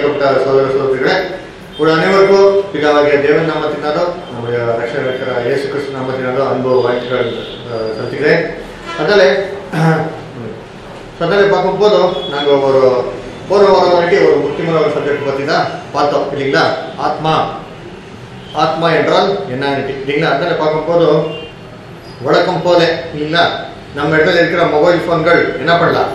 அழைக்கப்பட்ட சோதர சோதரிகளே கூட அனைவருக்கும் பிதாவாகிய தேவன் நாமத்தினாலோ நம்முடைய ரட்சகர இயேசு கிறிஸ்து நாமத்தினாலோ அன்பு வாழ்த்துக்கள் அஹ், செலுத்துகிறேன் அதனால அதனால பார்க்கும்போது நாங்கள் ஒரு போன வாரம் வரைக்கும் ஒரு முக்கியமான ஒரு சப்ஜெக்ட் பற்றி தான் பார்த்தோம் இல்லைங்களா ஆத்மா ஆத்மா என்றால் என்னன்னு இல்லைங்களா அதனால பார்க்கும்போது வழக்கம் போல இல்லைங்களா நம்ம இடத்துல இருக்கிற மொபைல் ஃபோன்கள் என்ன பண்ணலாம்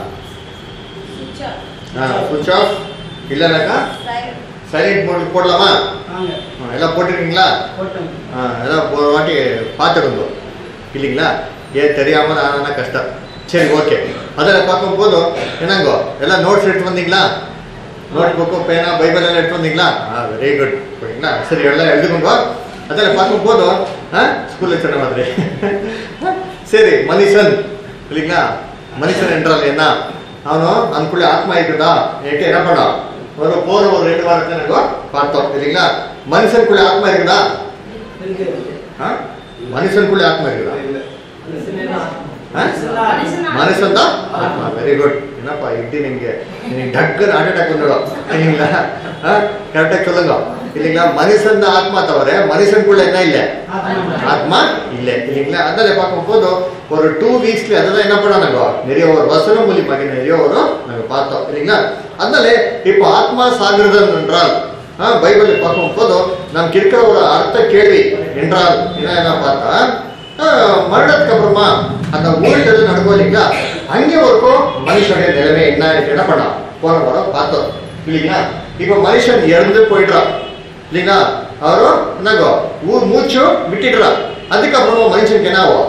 சுவிச் ஆஃப் இல்லைனாக்கா சைலண்ட் மோட் போடலாமா வாங்க ஆ, எல்லாம் போட்டிருக்கீங்களா போட்டோம் ஆ, எல்லாம் ஒரு வாட்டி பார்த்துருந்தோம் இல்லைங்களா ஏன் தெரியாமல் நானா கஷ்டம் சரி ஓகே அதில் பார்க்கும்போது என்னங்கோ எல்லாம் நோட்ஸ் எடுத்து வந்தீங்களா நோட் புக்கு பேனா பைபிள் எல்லாம் எடுத்து வந்தீங்களா ஆ வெரி குட் ஓகேங்களா சரி எல்லாம் எழுதுக்கோங்க அதில் பார்க்கும்போது ஆ ஸ்கூலில் சொன்ன மாதிரி சரி மனுஷன் இல்லைங்களா மனுஷன் என்றால் என்ன அவனு அதுக்குள்ளே ஆத்மா இருக்குதா என்கிட்ட என்ன பண்ணோம் ஒரு போற ஒரு ரெண்டு வாரத்துல நாங்க பார்த்தோம் இல்லைங்களா மனுஷனுக்குள்ள ஆத்மா இருக்குதா இருக்கு ஆ? மனுஷனுக்குள்ள ஆத்மா இருக்குதா ஆ? மனுஷனா? மனுஷன் தான் ஆத்மா வெரி குட் என்னப்பா இப்படி நீங்க நீங்க டக்குன்னு ஹார்ட் அட்டாக் வந்துடும் இல்லைங்களா கரெக்டாக சொல்லுங்க இல்லைங்களா மனுஷன் தான் ஆத்மா தவிர மனுஷனுக்குள்ள என்ன இல்லை ஆத்மா இல்லை இல்லைங்களா அதனால பார்க்கும்போது ஒரு டூ வீக்ஸ்ல அதுதான் என்ன பண்ணாங்க நிறைய ஒரு வசனம் மூலியமாக நிறைய ஒரு நாங்க பார்த்தோம் இல்லைங்களா அதனால இப்போ ஆத்மா சாகிருதம் என்றால் ஆ, பைபிளை பார்க்கும் போது நமக்கு இருக்கிற ஒரு அர்த்த கேள்வி என்றால் என்ன என்ன பார்த்தா ஆ, மரணத்துக்கு அப்புறமா அந்த ஊழியர்கள் நடக்கும் இல்லைங்களா அங்கே வரைக்கும் மனுஷனுடைய நிலைமை என்ன என்ன பண்ணா போன வாரம் பார்த்தோம் இல்லைங்களா இப்போ மனுஷன் இறந்து போயிடுறான் இல்லைங்களா அவரும் என்னங்கோ ஊர் மூச்சு விட்டுடுறா அதுக்கப்புறமா மனுஷனுக்கு என்ன ஆகும்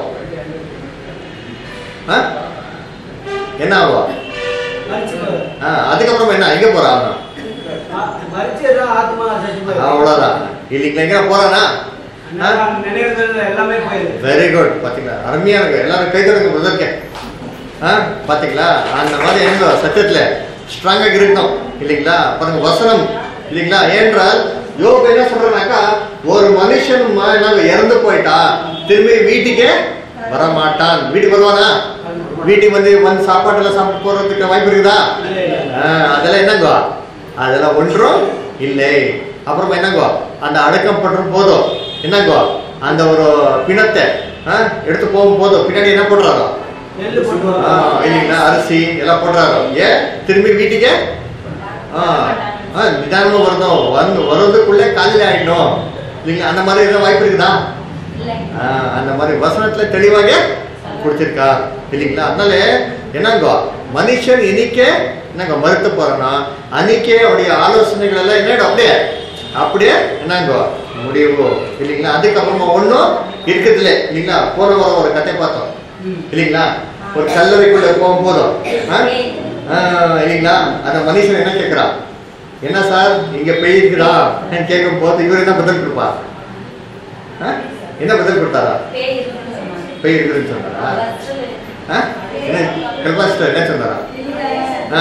ஆ? என்ன ஆகும் மரிச்சுக்கோ. ஆ, அதுக்கப்புறமா என்ன எங்க போறான் அவன்? ஆ- மரிச்சதுதான் ஆத்மா செத்து போயிடும். அவ்வளவுதான் இல்லைங்களா எங்க போறானா அண்ணா, நினைவுகள் எல்லாமே போயிடுது வெரி குட் பாத்தீங்களா அருமையா இருக்கு எல்லாரும் கை தருங்க பிரதர்க்கே ஆ பாத்தீங்களா அந்த மாதிரி எங்க சத்தியத்துல ஸ்ட்ராங்கா இருக்கணும் இல்லைங்களா பாருங்க வசனம் இல்லைங்களா ஏன்றால் யோபு என்ன சொல்றனாக்கா ஒரு மனுஷன் ம- நாங்க இறந்து போயிட்டா திரும்பி வீட்டுக்கே வரமாட்டான் வீட்டுக்கு வருவானா வீட்டுக்கு வந்து வந்து சாப்பாடு எல்லாம் சாப்பிட்டு போறதுக்கு வாய்ப்பு இருக்குதா இல்லை, இல்லை. ஆ, அதெல்லாம் என்னங்கோ அதெல்லாம் ஒன்றும் இல்லை அப்புறமா என்னங்கோ அந்த அடக்கம் பண்ற போதும் என்னங்கோ அந்த ஒரு பிணத்தை ஆ, எடுத்து போகும் போதும் பின்னாடி என்ன போடுறாரோ நெல்லு போட்டு ஆ, இல்லைங்களா அரிசி எல்லாம் போடுறாரோ ஏன் திரும்பி வீட்டுக்கே ஆ, ஆ, நிதானமா வரணும் வந்து வர்றதுக்குள்ளே காலையில் ஆயிடணும் இல்லைங்களா அந்த மாதிரி எதாவது வாய்ப்பு இருக்குதா ஆ, அந்த மாதிரி வசனத்துல தெளிவாக கொடுத்திருக்கா இல்லைங்களா அதனால என்னங்கோ மனுஷன் இன்னைக்கே என்னங்க மறுத்து போறோம்னா அன்னைக்கே அவருடைய ஆலோசனைகள் எல்லாம் என்னடா அப்படியே அப்படியே என்னங்கோ முடிவு இல்லைங்களா அதுக்கப்புறமா ஒன்றும் இருக்குதுல இல்லைங்களா போன வாரம் ஒரு கதை பார்த்தோம் ம். இல்லைங்களா ஒரு கல்லறைக்குள்ள போகும்போதும் ஆ? ஆ, இல்லைங்களா அந்த மனுஷன் என்ன கேட்கிறா என்ன சார் இங்க பெய் இருக்குதா கேட்கும் போது இவர் என்ன பதில் கொடுப்பா ஆ? என்ன பதில் கொடுத்தாரா பெய் இருக்குதுன்னு சொன்னாரா ஆ? என்ன கல்பாஸ்டர் என்ன சொன்னாரா ஆ.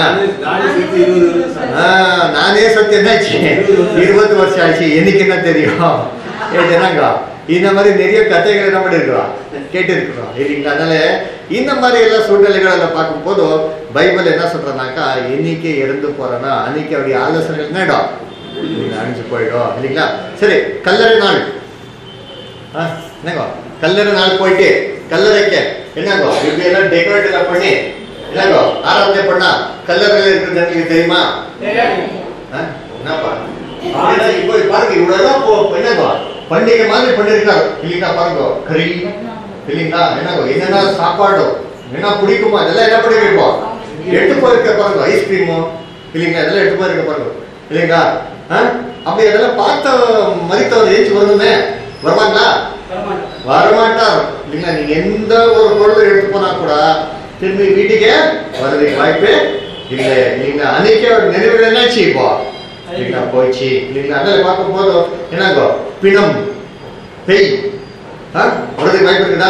ஆ, நானே சத்தியம் என்னாச்சு இருபது வருஷம் ஆச்சு எனக்கு என்ன தெரியும் ஏ ஜனங்க இந்த மாதிரி நிறைய கதைகள் என்ன பண்ணிருக்கிறோம் கேட்டு இருக்கிறோம் இல்லைங்களா அதனால இந்த மாதிரி எல்லா சூழ்நிலைகள் எல்லாம் பார்க்கும்போது பைபிள் என்ன சொல்றனாக்கா என்னைக்கு இறந்து போறேன்னா அன்னைக்கு அவருடைய ஆலோசனைகள் என்னடா அழிஞ்சு போயிடும் இல்லைங்களா சரி கல்லறை நாள் ஆ, என்னங்கோ கல்லறை நாள் போயிட்டு கல்லறைக்கு என்னங்கோ இப்படி எல்லாம் டெக்கரேட் எல்லாம் பண்ணி என்னங்கோ ஆராதனை பண்ணா கல்லறையில இருக்கிறது எனக்கு தெரியுமா தெரியாது. ஆ? என்னப்பா அப்படின்னா இப்போ பாருங்க இவ்வளவுதான் போ என்னங்கோ பண்டிகை மாதிரி பண்ணிருக்காரு இல்லைங்களா பாருங்க கறி இல்லைங்களா என்னங்கோ என்னென்ன சாப்பாடு என்ன பிடிக்குமா இதெல்லாம் என்ன பண்ணி வைப்போம் எடுத்து போயிருக்க பாருங்க ஐஸ்கிரீமு இல்லைங்களா இதெல்லாம் எடுத்து போயிருக்க பாருங்க இல்லைங்களா ஆ? அப்படி அதெல்லாம் பார்த்த மறித்தவர் ஏச்சு வரணுமே வருவாங்களா வரமாட்டோம். வரமாட்டார் இல்லைங்களா நீங்க எந்த ஒரு பொருள் எடுத்து போனா கூட திரும்பி வீட்டுக்கே வர்றதுக்கு வாய்ப்பே இல்லை இல்லைங்களா அன்னைக்கே ஒரு நினைவுகள் என்னாச்சு இப்போ இல்லைங்களா போயிடுச்சு இல்லைங்களா அதில் பார்க்கும் போது என்னங்கோ பிணம் பெய் ஆ வர்றதுக்கு வாய்ப்பு இருக்குதா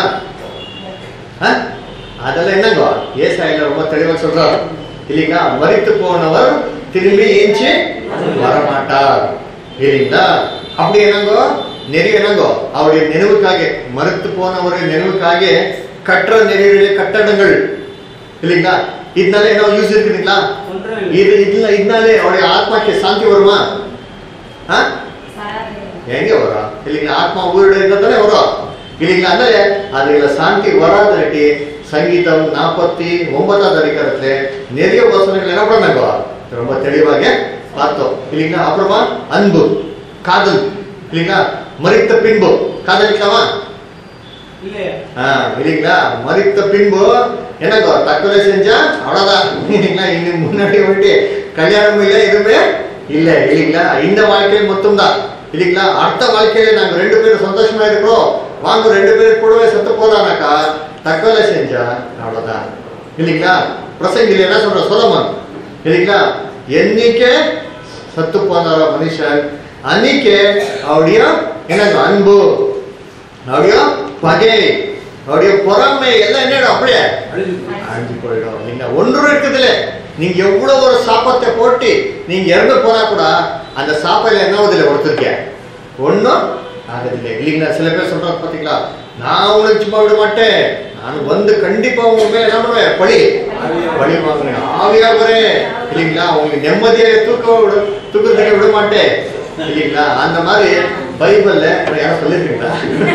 ஆ? அதெல்லாம் என்னங்கோ ஏசாயில ரொம்ப தெளிவாக சொல்றார் இல்லைங்களா மறித்து போனவர் திரும்பி ஏஞ்சி வரமாட்டார் இல்லைங்களா அப்படி என்னங்கோ நிறைய என்னங்கோ அவருடைய நினைவுக்காக மறுத்து போனவருடைய நினைவுக்காக கற்ற நிறைய கட்டடங்கள் இல்லைங்களா இதனால என்ன யூஸ் இருக்குதுங்களா ஒன்றும் இது இல்லை. இதுல இதனாலே அவருடைய ஆத்மாக்கு சாந்தி வருமா ஆ? எங்க வரும் இல்லைங்களா ஆத்மா உயிரோட இருந்தா தானே வரும் இல்லைங்களா அதனால அதுல சாந்தி வராதட்டி சங்கீதம் நாற்பத்தி ஒன்பதாவது அதிகாரத்துல நிறைய வசனங்கள் என்ன பண்ணாங்க ரொம்ப தெளிவாக பார்த்தோம் இல்லைங்களா அப்புறமா அன்பு காதல் இல்லைங்களா மறித்த பின்பு காதலிக்கலாமா இல்லையா ஆ, இல்லைங்களா மறித்த பின்பு என்னக்கோ தற்கொலை செஞ்சா அவ்வளவுதான் இல்லைங்களா இனி முன்னாடி வந்துட்டு கல்யாணம் இல்லை எதுவுமே இல்ல இல்லைங்களா இந்த வாழ்க்கையில் மட்டும்தான் இல்லைங்களா அடுத்த வாழ்க்கையில நாங்க ரெண்டு பேரும் சந்தோஷமா இருக்கிறோம் வாங்க ரெண்டு பேரும் கூடவே செத்து போறானாக்கா தற்கொலை செஞ்சா அவ்வளவுதான் இல்லைங்களா பிரசங்கில என்ன சொல்ற சொல்லமான் இல்லைங்களா என்னைக்கே சத்து போனாரோ மனுஷன் அன்னைக்கே அவருடைய என்னங்க அன்பு அவருடைய பகை அவருடைய பொறாமை எல்லாம் என்னடா அப்படியே அழுது அழிஞ்சு போயிடும் நீங்க ஒன்றும் இருக்குதுல்ல நீங்க எவ்வளவு ஒரு சாப்பத்தை போட்டு நீங்க இறந்து போனா கூட அந்த சாப்பாடுல என்ன ஆகுதுல ஒருத்தருக்க ஒன்றும் ஆகுதில்லை இல்லைங்களா சில பேர் சொல்றாங்க பாத்தீங்களா நான் உனக்கு சும்மா விட மாட்டேன் நான் வந்து கண்டிப்பா உங்க மேல என்ன பண்ணுவேன் பழி பழி வாங்குறேன் ஆவியா வரேன் இல்லைங்களா உங்களுக்கு நிம்மதியாக தூக்க விட தூக்கத்துக்கு விட மாட்டேன் இல்லைங்களா அந்த மாதிரி பைபிள்ல யாரும் சொல்லிருக்கீங்களா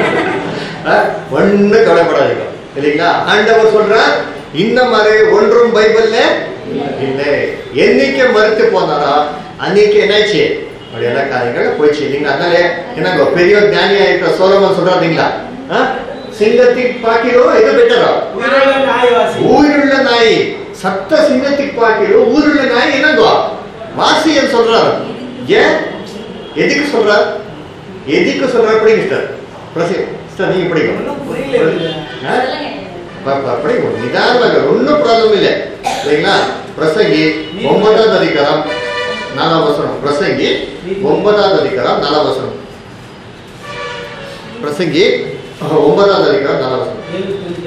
ஒண்ணு கவலைப்படாதீங்க இல்லைங்களா ஆண்டவர் சொல்றார் இந்த மாதிரி ஒன்றும் பைபிள்ல இல்லை என்னைக்கு மறுத்து போனாரோ அன்னைக்கு என்னாச்சு அப்படி எல்லா காரியங்களும் போயிடுச்சு இல்லைங்களா அதனால என்னங்க பெரிய ஞானியா இருக்கிற சோழமன் சொல்றாருங்களா சிங்கத்தின் பாக்கிரோ இது பெட்டரோ உயிரோட நாய்வாசி ஊருள்ள நாய் சத்த சிங்கத்துக்கு பாக்கிரோ ஊருள்ள நாய் என்னங்கோ வாசியன் சொல்றாரு ஏன் எதுக்கு சொல்றார் எதுக்கு சொல்றார் படிங்க சார் பிரசி சார் நீங்க படிக்கணும் ஒன்றும் புரியல ஆ? ப- ப- படிக்கணும் நிதானமாக ஒன்றும் ப்ராப்ளம் இல்லை இல்லைங்களா பிரசங்கி ஒன்பதாவது அதிகாரம் நாலாம் வசனம் பிரசங்கி ஒன்பதாவது அதிகாரம் நாலாம் வசனம் பிரசங்கி அஹ், ஒன்பதாவது அதிகாரம் நாலாம் வசனம் ஏழு புரிஞ்சு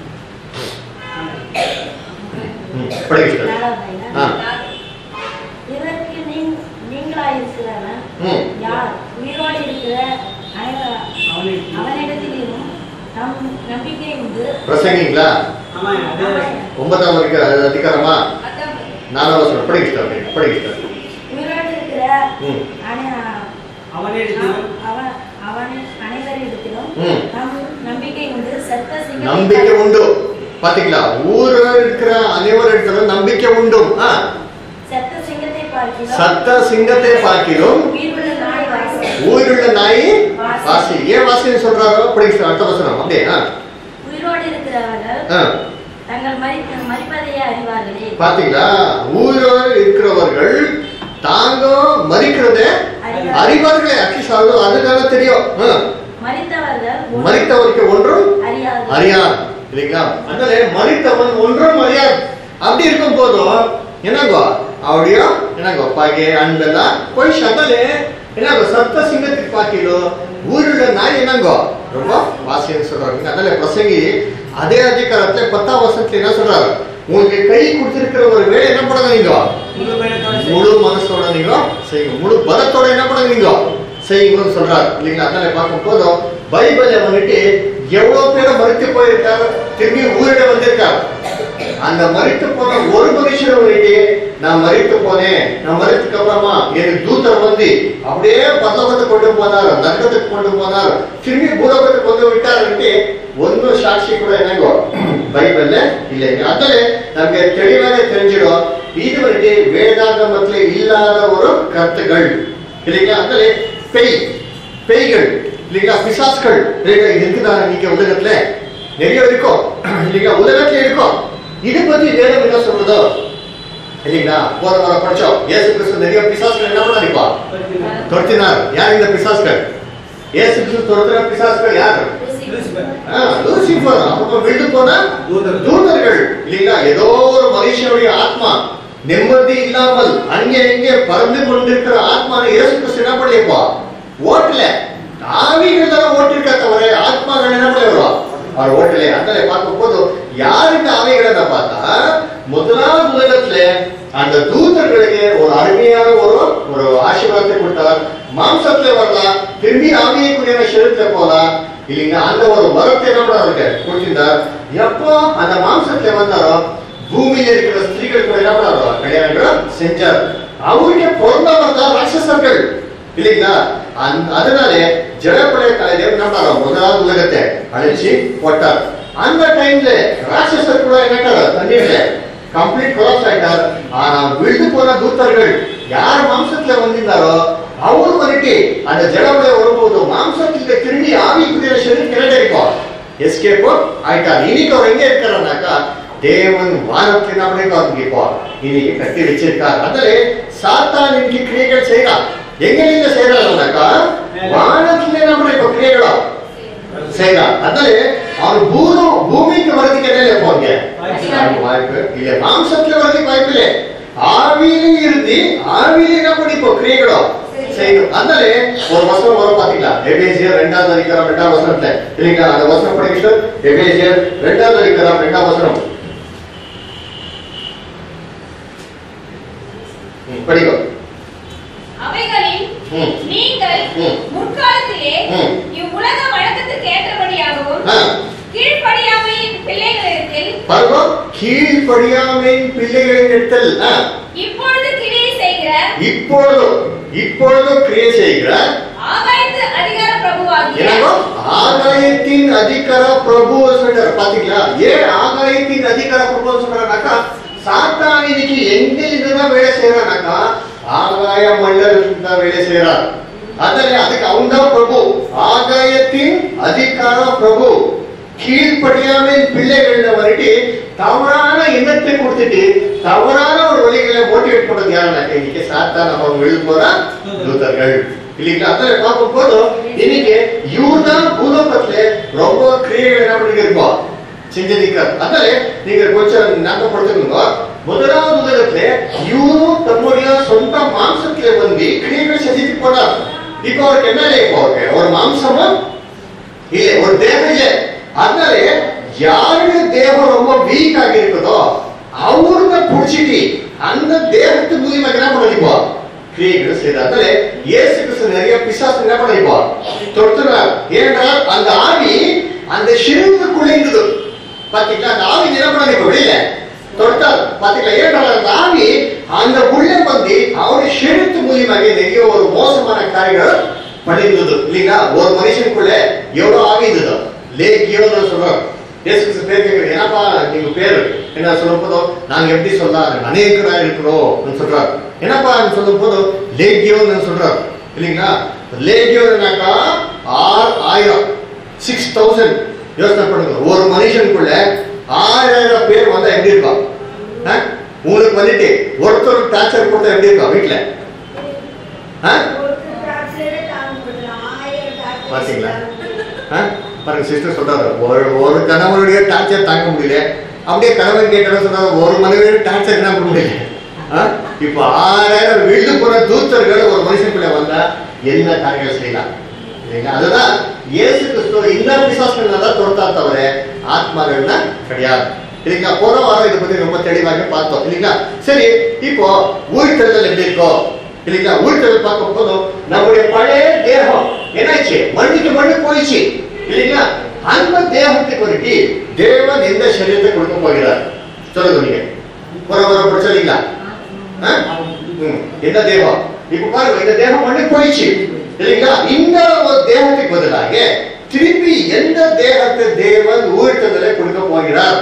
ம், படிங்க சார் ஆ. இதற்கு நீ- நீங்களாயிருக்கிறவன் ம் யார் உயிரோடு இருக்கிற அனைவர் அவனை அவனிடத்திலும் நம் நம்பிக்கை உண்டு பிரசங்கிங்களா ஆமா அது ஒன்பதாம் அதிகார அதிகாரமா நாலாம் வசனம் படிங்க சார் படிங்க சார் உயிரோடு இருக்கிற ம் அனை- அவனே நம் அவன் அவன் அனைவரிடத்திலும் ம். நம் நம்பிக்கை உண்டு சத்த சிங்கத்தை நம்பிக்கை உண்டு பாத்தீங்களா ஊர்ல இருக்கிற அனைவரிடத்திலும் நம்பிக்கை உண்டு ஆ. சத்த சிங்கத்தை பார்க்கிறோம் சத்த சிங்கத்தை பார்க்கிறோம் உயிருள்ள நாய் வாசம் ஊருள்ள நாய் வாசி ஏன் வாசின்னு சொல்றாரோ படிங்க சார் அடுத்த வசனம் அப்படியே ஆ. உயிரோடு இருக்கிறவர்கள் ஆ. தங்கள் மறி மறிப்பதையே அறிவார்களே பாத்தீங்களா ஊரோட இருக்கிறவர்கள் தாங்க மறிக்கிறத அறிவார்களே அட்லீஸ்ட் அது அதுக்காக தெரியும் ஆ. மறித்தவர்கள் ஒன்றும் மறித்தவருக்கு ஒன்றும் அறியாது அறியான் இல்லைங்களா அதனால மறித்தவன் ஒன்றும் அறியான் அப்படி இருக்கும் போதும் என்னங்கோ அவருடைய என்னங்கோ பகை அன்பெல்லாம் போய் சதலே என்னங்கோ சத்த சிங்கத்துக்கு பாக்கிலோ ஊருள்ள நாய் என்னங்கோ ரொம்ப வாசியம் சொல்றாங்க அதனால பிரசங்கி அதே அதிகாரத்துல பத்தாம் வருஷத்துல என்ன சொல்றாரு உங்களுக்கு கை கொடுத்திருக்கிற ஒரு வேலை என்ன பண்ணுங்க நீங்க முழு பயணத்தோட முழு மனசோட நீங்க செய்யுங்க முழு பலத்தோட என்ன பண்ணுங்க நீங்க செய்யுங்கன்னு சொல்றாரு இல்லைங்களா அதனால பார்க்கும் போதும் பைபிள்ல வந்துட்டு எவ்வளவு பேரை மறித்து போயிருக்காரு திரும்பி ஊரிட வந்திருக்காரு அந்த மறித்து போன ஒரு மனுஷன் வந்துட்டு நான் மறித்து போனேன் நான் மறித்துக்கு அப்புறமா எனக்கு தூதர் வந்து அப்படியே பல்லவத்துக்கு கொண்டு போனார் நரகத்துக்கு கொண்டு போனார் திரும்பி பூலோகத்துக்கு கொண்டு விட்டாருன்ட்டு ஒன்னும் சாட்சி கூட என்னங்கோ பைபிள்ல இல்லைங்க அதனால நமக்கு தெளிவாக தெரிஞ்சிடும் இது வந்துட்டு வேதாகமத்துல இல்லாத ஒரு கருத்துகள் இல்லைங்களா அதனால பேய் பேய்கள் இல்லைங்களா பிசாஸ்கள் இல்லைங்களா இது இருக்குதா நீங்க உலகத்துல நிறைய இருக்கும் இல்லைங்களா உலகத்துல இருக்கும் இது பத்தி வேதம் என்ன சொல்றதோ இல்லைங்களா போன வாரம் படிச்சோம் இயேசு கிறிஸ்து நிறைய பிசாஸ்கள் என்ன பண்ணிப்பா துரத்தினார் யார் இந்த பிசாஸ்கள் இயேசு கிறிஸ்து துரத்தின பிசாஸ்கள் யார் லூசிபர். ஆ, லூசிபர் அப்புறம் விழுந்து போன தூதர்கள். தூதர்கள் இல்லைங்களா ஏதோ ஒரு மனுஷனுடைய ஆத்மா நிம்மதி இல்லாமல் அங்கே இங்கே பறந்து கொண்டிருக்கிற ஆத்மா இயேசு கிறிஸ்து என்ன பண்ணியப்பா ஓட்டல ஆவிகள் தானே ஓட்டிருக்க தவிர ஆத்மாக்கள் என்ன பண்ணி வருவா அவர் ஓட்டல அதனால பார்க்கும் போது யாருக்கு ஆவிகளை பார்த்தா முதலாவது உலகத்துல அந்த தூதர்களுக்கு ஒரு அருமையான ஒரு ஒரு ஆசீர்வாதத்தை கொடுத்தார் மாம்சத்துல வரலாம் திரும்பி ஆவியக்குரிய சரீரத்துல போலாம் இல்லைங்க அந்த ஒரு வரத்தை என்ன பண்ணாரு கொடுத்திருந்தார் எப்போ அந்த மாம்சத்துல வந்தாரோ பூமியில இருக்கிற ஸ்திரீகள் கூட என்ன பண்ணாரோ கல்யாணங்களும் செஞ்சார் அவருடைய பிறந்தவர் தான் ராட்சசர்கள் இல்லைங்களா அந்த- அதனால ஜலப்படைய கலையில என்ன பண்ணாரோ முதலாவது உலகத்தை அழிச்சு போட்டார் அந்த டைம்ல ராட்சசர் கூட என்ன பண்ணாரு? தண்ணீர்ல கம்ப்ளீட் கொலாப்ஸ் ஆயிட்டார் ஆனா விழுந்து போன தூத்தர்கள் யார் மாம்சத்துல வந்திருந்தாரோ அவரு வந்துட்டு அந்த ஜலப்படைய வரும்போது மாம்சத்துல திரும்பி ஆவிக்குரிய சரீரம் கிரண்டிருக்கும் எஸ்கேப்போ ஆயிட்டார் இன்னைக்கு அவர் எங்க இருக்கிறாருனாக்கா தேவன் வானத்தில் என்ன பண்ணிருக்காரு இப்போ இன்னைக்கு கட்டி வச்சிருக்கார் அதிலே சாத்தான் இன்னைக்கு கிரியைகள் செய்யறான் எங்க நீங்க செய்யறாருனாக்கா வானத்துல நம்ம இப்ப கிரியைகளா செய்யறான் அதனால அவர் பூமி பூமிக்கு வரதுக்கு என்ன போங்க வாய்ப்பு. வாய்ப்பு இல்ல மாம்சத்துல வரதுக்கு வாய்ப்பு இல்லை ஆவியிலே இருந்து ஆவியிலே என்ன பண்ணி இப்போ கிரியைகளோ செய்யணும் அதனால ஒரு வசனம் வரும் பாத்தீங்களா எபேசியர் ரெண்டாவது அதிகாரம் ரெண்டாவது வசனத்துல இல்லைங்களா அந்த வசனம் படிக்கிட்டு எபேசியர் ரெண்டாவது அதிகாரம் ரெண்டாவது வசனம் ம், படிக்கும் அவைகளில் ம். நீங்கள் ம். முற்காலத்திலே ம். இவ்வுலக வழக்கத்துக்கு ஏற்றபடியாகவும் ஆ. கீழ்ப்படியாமையின் பிள்ளைகளிடத்தில் பாருங்க கீழ்ப்படியாமையின் பிள்ளைகளின் இடத்தில் ஆ, இப்பொழுது கிரியை செய்கிற இப்பொழுது இப்பொழுது கிரியை செய்கிற ஆகாயத்து அதிகார பிரபுவாகிய என்னங்கோ ஆகாயத்தின் அதிகார பிரபு சொல்றாரு பாத்தீங்களா ஏன் ஆகாயத்தின் அதிகார பிரபு சொல்றாருனாக்கா சாத்தான் இன்னைக்கு எங்க இருந்துதான் வேலை செய்யறானாக்கா ஆகாய மண்டலம் தான் வேலை செய்யறார் அதனால அதுக்கு அவன் தான் பிரபு ஆகாயத்தின் அதிகார பிரபு கீழ்ப்படியாமல் பிள்ளைகள்ல வந்துட்டு தவறான எண்ணத்தை கொடுத்துட்டு தவறான ஒரு வழிகளை மோட்டிவேட் பண்றது யாருனாக்கா இன்னைக்கு சாத்தான் அவங்க வெளியே போறா தூதர்கள் இல்லைங்களா அதான் பார்க்கும் போது இன்னைக்கு இவர் தான் பூலோகத்துல ரொம்ப கிரியைகள் என்ன பண்ணி இருப்போம் செஞ்சிருக்கார் அதனால நீங்க கொஞ்சம் ஞாபகப்படுத்துங்க முதலாவது உலகத்துல இவரும் தம்முடைய சொந்த மாம்சத்துல வந்து கிரியைகள் செஞ்சுட்டு போனார் இப்போ அவருக்கு என்ன இல்லை இப்போ அவருக்கு ஒரு மாம்சமா இல்ல ஒரு தேகம் இல்ல அதனால யாருடைய தேகம் ரொம்ப வீக் ஆகி இருக்குதோ அவருங்க புடிச்சிட்டு அந்த தேகத்து மூலியமா என்ன பண்ணிப்போ கிரியைகள் செய்தார் அதனால இயேசு கிறிஸ்து நிறைய பிசாசு என்ன பண்ணிப்போ தொடுத்துறார் ஏனென்றால் அந்த ஆவி அந்த சிறுவுக்குள்ள இருந்தது பாத்தீங்களா அந்த ஆவி என்ன பண்ணிப்போ வெளியில தொடுத்தார் பாத்தீங்களா ஏனென்றால் அந்த ஆவி அந்த உள்ள வந்து அவருடைய சிறுத்து மூலியமாக நிறைய ஒரு மோசமான காரியங்கள் பண்ணியிருந்தது இல்லைங்களா ஒரு மனுஷனுக்குள்ள எவ்வளவு ஆவி இருந்ததோ லேக்கியோன்னு சொல்றோம் இயேசு கிறிஸ்து பேர் கேட்கிறேன் என்னப்பா நீங்க பேரு என்ன சொல்லும் போதோ நாங்க எப்படி சொல்லலாம் அநேகரா இருக்கிறோம் சொல்றாரு என்னப்பா சொல்லும் போதோ லேக்கியோன்னு சொல்றாரு இல்லைங்களா லேக்கியோன்னாக்கா ஆறு ஆயிரம் சிக்ஸ் தௌசண்ட் யோசனை பண்ணுங்க ஒரு மனுஷனுக்குள்ள ஆயிரம் பேர் வந்தா எப்படி இருக்கும் ஆ? உங்களுக்கு வந்துட்டு ஒருத்தர் டார்ச்சர் கொடுத்தா எப்படி இருக்கும் வீட்டுல ஆ? பாத்தீங்களா ஆ? பாருங்க சிஸ்டர் சொல்றாரு ஒரு ஒரு கணவனுடைய டார்ச்சர் தாங்க முடியல அப்படியே கணவன் கேட்கணும் சொல்றாரு ஒரு மனைவியோட டார்ச்சர் என்ன பண்ண முடியல ஆ? இப்போ ஆறாயிரம் வீட்டு போன தூத்தர்கள் ஒரு மனுஷனுக்குள்ள வந்தா என்ன காரியங்கள் செய்யலாம் இல்லைங்களா அதுதான் இயேசு கிறிஸ்துவ இந்த பிசாசுகள் தான் தொடுத்தா தவிர ஆத்மாக்கள்னா கிடையாது இல்லைங்களா போன வாரம் இதை பத்தி ரொம்ப தெளிவாக பார்த்தோம் இல்லைங்களா சரி இப்போ ஊழ்த்தல் எப்படி இருக்கோம் இல்லைங்களா ஊழ்த்தல் பார்க்கும் போதும் நம்முடைய பழைய தேகம் என்னாச்சு மண்ணுக்கு மண்ணு போயிடுச்சு இல்லைங்களா அந்த தேகத்துக்கு வந்துட்டு தேவன் எந்த சரீரத்தை கொடுக்க போகிறார் சொல்லுங்க நீங்க ஒரு ஒரு படிச்சீங்களா ஆ? ம், என்ன தேவம் இப்ப பாருங்க இந்த தேகம் மண்ணுக்கு போயிடுச்சு இல்லைங்களா இந்த ஒரு தேகத்துக்கு பதிலாக திருப்பி எந்த தேகத்தை தேவன் ஊழ்த்ததிலே கொடுக்க போகிறார்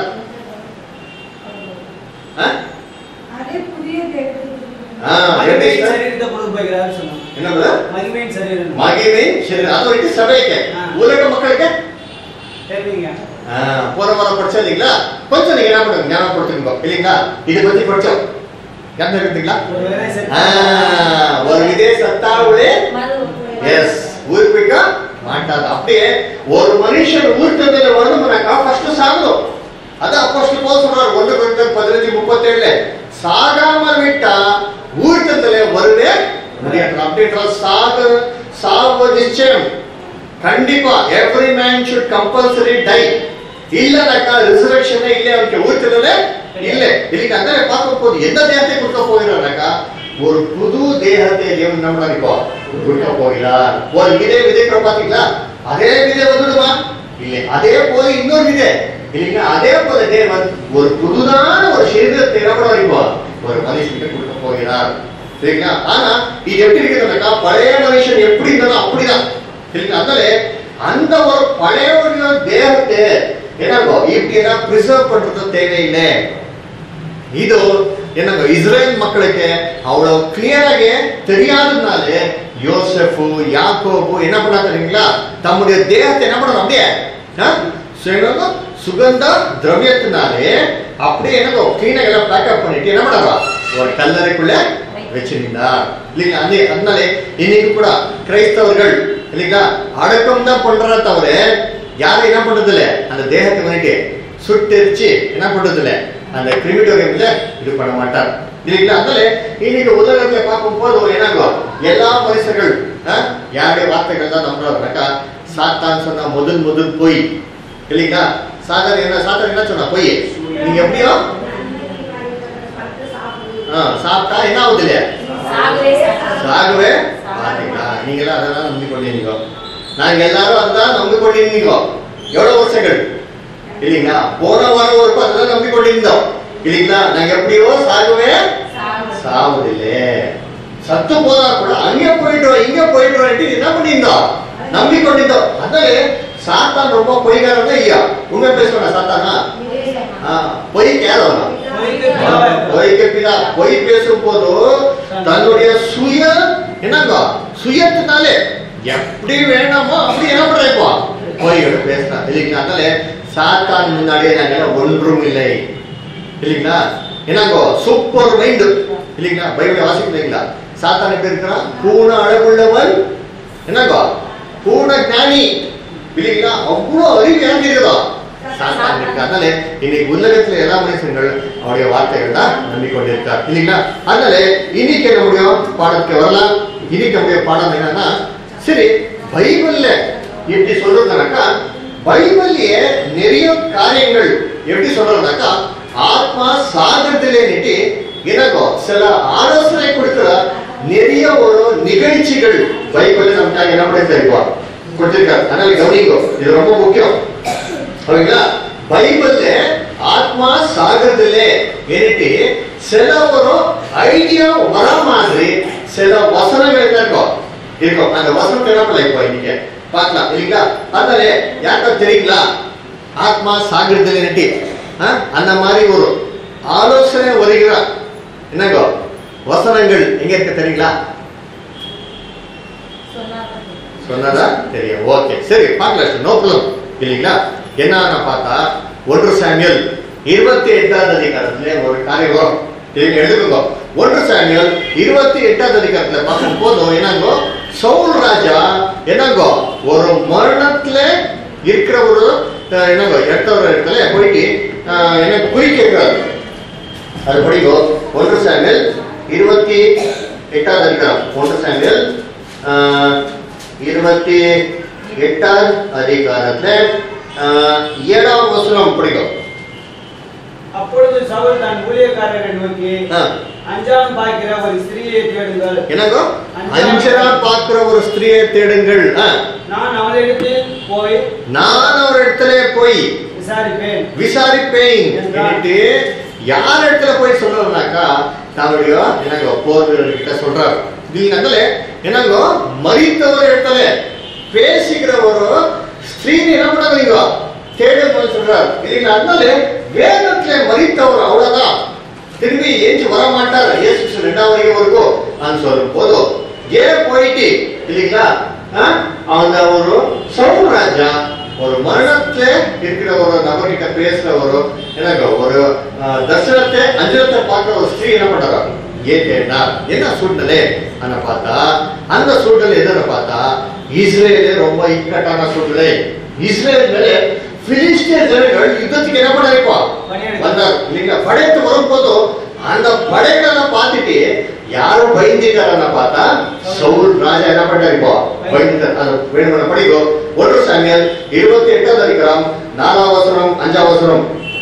ஆ? அதே புதிய தேவதை ஆ, எப்படி மகிமையின் சார்? சரீரத்தை கொடுக்க போகிறார் சொன்னாங்க என்ன brother? மகிமையின் சரீரம் மகிமை சரி அது வரைக்கும் சபைக்கு ஆ. உலக மக்களுக்கு தெரியுங்க ஆ, போன வாரம் படிச்சோம் இல்லைங்களா கொஞ்சம் நீங்க என்ன பண்ணுங்க ஞாபகப்படுத்துங்க இல்லைங்களா இதை பத்தி படிச்சோம் ஞாபகம் இருக்குங்களா ஒரு வேலை சரி ஆ, ஒரு விதே சத்தாவுலே மது எஸ் உயிர்ப்பிக்க மாட்டாது அப்படியே ஒரு மனுஷன் உயிர்த்ததில் வரணும்னாக்கா ஃபர்ஸ்ட் சாகணும் அதான் அப்போஸ்தலர் பவுல் சொல்றாரு ஒன்று கொரிந்தியர் பதினஞ்சு முப்பத்தேழுல சாகாமல் விட்டா உயிர்த்ததிலே வருவே முடியாது அப்படின்ற சாக சாவு நிச்சயம் கண்டிப்பா every man should compulsory die இல்லனாக்கா ரிசர்வேஷனே இல்லை அவனுக்கு உயிர்த்ததிலே இல்ல இல்லைங்க அதான் பார்க்க போது எந்த தேகத்தை கொடுக்க போகிறானாக்கா ஒரு புது தேகத்தை தேவன் நம்ம நினைப்போம் கொடுக்க போகிறார் ஒரு விதை விதைக்கிற பாத்தீங்களா அதே விதை வந்துடுமா இல்லை அதே போல இன்னொரு விதை இல்லைங்களா அதே போல தேவன் ஒரு புதுதான ஒரு சரீரத்தை என்ன பண்ண வைப்போம் ஒரு மனுஷனுக்கு கொடுக்க போகிறார் சரிங்களா ஆனா இது எப்படி இருக்குதுன்னாக்கா பழைய மனுஷன் எப்படி இருந்தாலும் அப்படிதான் சரிங்களா அதனால அந்த ஒரு பழைய ஒரு தேகத்தை என்னங்கோ இப்படி பிரிசர்வ் பண்றது தேவையில்லை ಇದು ಏನಂಗ ಇಸ್ರೇಲ್ ಮಕ್ಕಳಿಗೆ ಅವಳು ಕ್ಲಿಯರ್ ಆಗಿ தெரியாததுனால யோசெஃபு யாக்கோபு என்ன பண்ணா தெரியுங்களா தம்முடைய தேகத்தை என்ன பண்ணணும் அப்படியே ஆ? என்னங்க? சுகந்த திரவியத்தினாலே அப்படியே என்னங்க கிளீனா எல்லாம் பேக்கப் பண்ணிட்டு என்ன பண்ணாரா ஒரு கல்லறைக்குள்ள வச்சிருந்தார் இல்லைங்களா அந்த அதனால இன்னைக்கு கூட கிரைஸ்தவர்கள் இல்லைங்களா அடக்கம் தான் பண்றத தவிர யாரும் என்ன பண்றது இல்ல அந்த தேகத்தை வந்துட்டு சுட்டெரிச்சு என்ன பண்றது இல்ல அந்த கிரிமிட்டோரியம்ல இது பண்ண மாட்டார் இல்லைங்களா அதனால இன்னைக்கு உலகத்துல பார்க்கும் போது என்னாகும் எல்லா மனுஷர்கள் ஆ, யாருடைய வார்த்தைகள் தான் நம்புறாருனாக்கா சாத்தான் சொன்ன முதல் முதல் பொய் இல்லைங்களா சாதனை என்ன சாத்தன் என்ன சொன்னா பொய் நீங்க எப்படியோ ஆ, சாப்பிட்டா என்ன ஆகுது இல்லையா சாகவே சாகவே. சாகவே பாத்தீங்களா நீங்களாம் அதெல்லாம் நம்பி கொண்டிருந்தீங்க நாங்க எல்லாரும் அதான் நம்பி கொண்டிருந்தீங்க எவ்வளவு வருஷங்கள் இல்லைங்களா போன வாரம் வரைக்கும் அதெல்லாம் நம்பி கொண்டிருந்தோம் இல்லைங்களா நாங்க எப்படியோ சாகவே சாகவே. சாவதில்லை சத்து போனா கூட அங்கே போயிட்டோம் இங்க போயிட்டோம் என்ன பண்ணியிருந்தோம் நம்பி கொண்டிருந்தோம் அதனால சாத்தான் ரொம்ப பொய்காரன் இல்லையா உண்மை பேசுவானா சாத்தானா ஆ, பொய் கேளவனா பொய்க்கு பிதாவாய் இருக்கிறார். பொய்க்கு பிதா பொய் பேசும் போது தன்னுடைய சுய என்னங்க சுயத்தினாலே எப்படி வேணாமோ அப்படி என்ன பண்றப்போ பொய்களை பேசுறான் இல்லைங்களா அதனால சாத்தான் முன்னாடியே நாங்க ஒன்றும் இல்லை இல்லைங்களா என்னங்கோ சூப்பர் மைண்ட் இல்லைங்களா பைபிளை வாசிக்கிறீங்களா சாத்தான் எப்படி இருக்கிறான் பூர்ண அழகுள்ளவன் என்னங்கோ பூர்ண ஞானி இல்லைங்களா அவ்வளோ அறிவு எனக்கு இருக்குதா சாத்தான் இருக்கு அதனால இன்னைக்கு உலகத்துல எல்லா மனுஷங்கள் அவருடைய வார்த்தைகள் தான் நம்பிக்கொண்டிருக்கார் இல்லைங்களா அதனால இன்னைக்கு நம்முடைய பாடத்துக்கு வரலாம் இன்னைக்கு நம்முடைய பாடம் என்னன்னா சரி பைபிள்ல எப்படி சொல்றதுனாக்கா பைபிள்லயே நிறைய காரியங்கள் எப்படி சொல்றதுனாக்கா ஆத்மா சாகத்திலே நிட்டு எனக்கோ சில ஆலோசனை கொடுக்கிற நிறைய ஒரு நிகழ்ச்சிகள் பைபிள்ல நமக்காக என்ன பண்ணி தெரியுமா கொடுத்திருக்காரு அதனால கவனிங்கோ இது ரொம்ப முக்கியம் ஓகேங்களா பைபிள்ல ஆத்மா சாகிறதுலே ஏனிட்டு சில ஒரு ஐடியா வர மாதிரி சில வசனங்கள் இருக்கும் இருக்கும் அந்த வசனத்தை என்ன பண்ணலாம் இப்போ இன்னைக்கு பார்க்கலாம் இல்லைங்களா அதனால யாருக்கா தெரியுங்களா ஆத்மா சாகிறதுல நட்டி அந்த மாதிரி ஒரு ஆலோசனை வருகிற என்னங்கோ வசனங்கள் எங்க இருக்கு தெரியுங்களா சொன்னாங்க. சொன்னதா தெரியும் ஓகே சரி பார்க்கலாம் நோ ப்ராப்ளம் இல்லைங்களா என்னன்னு பார்த்தா ஒன்று சாமியல் இருபத்தி எட்டாவது அதிகாரத்துல ஒரு காரியம் வரும் தெரியுங்க எழுதுங்க ஒன்று சாமியல் இருபத்தி எட்டாவது அதிகாரத்துல பார்க்கும் போதும் என்னங்கோ சவுல் ராஜா என்னங்கோ ஒரு மரணத்துல இருக்கிற ஒரு அஹ், என்னங்கோ எட்டவர் இடத்துல போயிட்டு அஹ், எனக்கு குறி கேட்கிறாரு அது படிக்கோ ஒன்று சாமியல் இருபத்தி எட்டாவது அதிகாரம் ஒன்று சாமியல் ஆஹ், இருபத்தி எட்டாவது அதிகாரத்துல ஆஹ், ஏழாவது வசனம் படிக்கும் அப்பொழுது சவுல் தன் ஊழியக்காரரை நோக்கி ஆஹ், அஞ்சாம் பார்க்கிற ஒரு ஸ்திரீயை தேடுங்கள் என்னங்கோ அஞ்சரா பார்க்கிற ஒரு ஸ்திரியை தேடுங்கள் ஆஹ், நான் அவளிடத்தில் போய் நான் ஒரு இடத்துல போய் விசாரிப்பேன் விசாரிப்பேன் என்னட்டு யார் இடத்துல போய் சொல்றதுனாக்கா தன்னுடைய என்னங்கோ போர் வீரர்கிட்ட சொல்றாரு நீங்க அதனால என்னங்கோ மறித்தவர் இடத்துல பேசிக்கிற ஒரு ஸ்திரீ என்ன பண்ணாங்க தேடும் போது சொல்றாரு இல்லைங்களா அதனால வேதத்துல மறித்தவர் அவ்வளவுதான் திரும்பி ஏஞ்சி வர மாட்டார் இயேசு கிறிஸ்து ரெண்டாவது வரைக்கும் வரைக்கும் நான் சொல்லும் போதும் ஏன் போயிட்டு இல்லைங்களா ஆ? அந்த ஒரு சவுல் ராஜா ஒரு மரணத்துல இருக்கிற ஒரு நபர்கிட்ட பேசுற ஒரு எனக்கு ஒரு ஆ, தர்சனத்தை அஞ்சலத்தை பார்க்கிற ஒரு ஸ்திரீ என்ன பண்றாங்க ஏன் கேட்டா என்ன சூழ்நிலை அன பார்த்தா அந்த சூழ்நிலை எதுன்னு பார்த்தா இஸ்ரேலே ரொம்ப இக்கட்டான சூழ்நிலை இஸ்ரேல் மேலே பிலிஸ்டிய ஜனங்கள் யுத்தத்துக்கு என்ன பண்ண வைப்போம் படையெடுத்து. வந்தார் இல்லைங்களா படையெடுத்து வரும்போது அந்த படைகளை பார்த்துட்டு யாரும் பயந்துட்டாரன்னு பார்த்தா சவுல் ராஜா என்ன பண்ணாரு இப்போ பயந்துட்டார் அது வேணுமன படிக்கோ ஒன்று சாமியல் இருபத்தி எட்டாவது அதிகாரம் நாலாம் வசனம் அஞ்சாம் வசனம்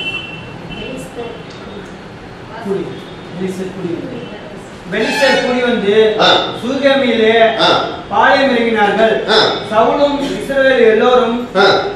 குடி பெலிஸ்தர் குடி வந்து பெலிஸ்தர் குடி வந்து ஆ. சூகேமியிலே ஆ, பாளையம் இறங்கினார்கள் ஆ, சவுலும் இஸ்ரவேல் எல்லோரும் ஆ,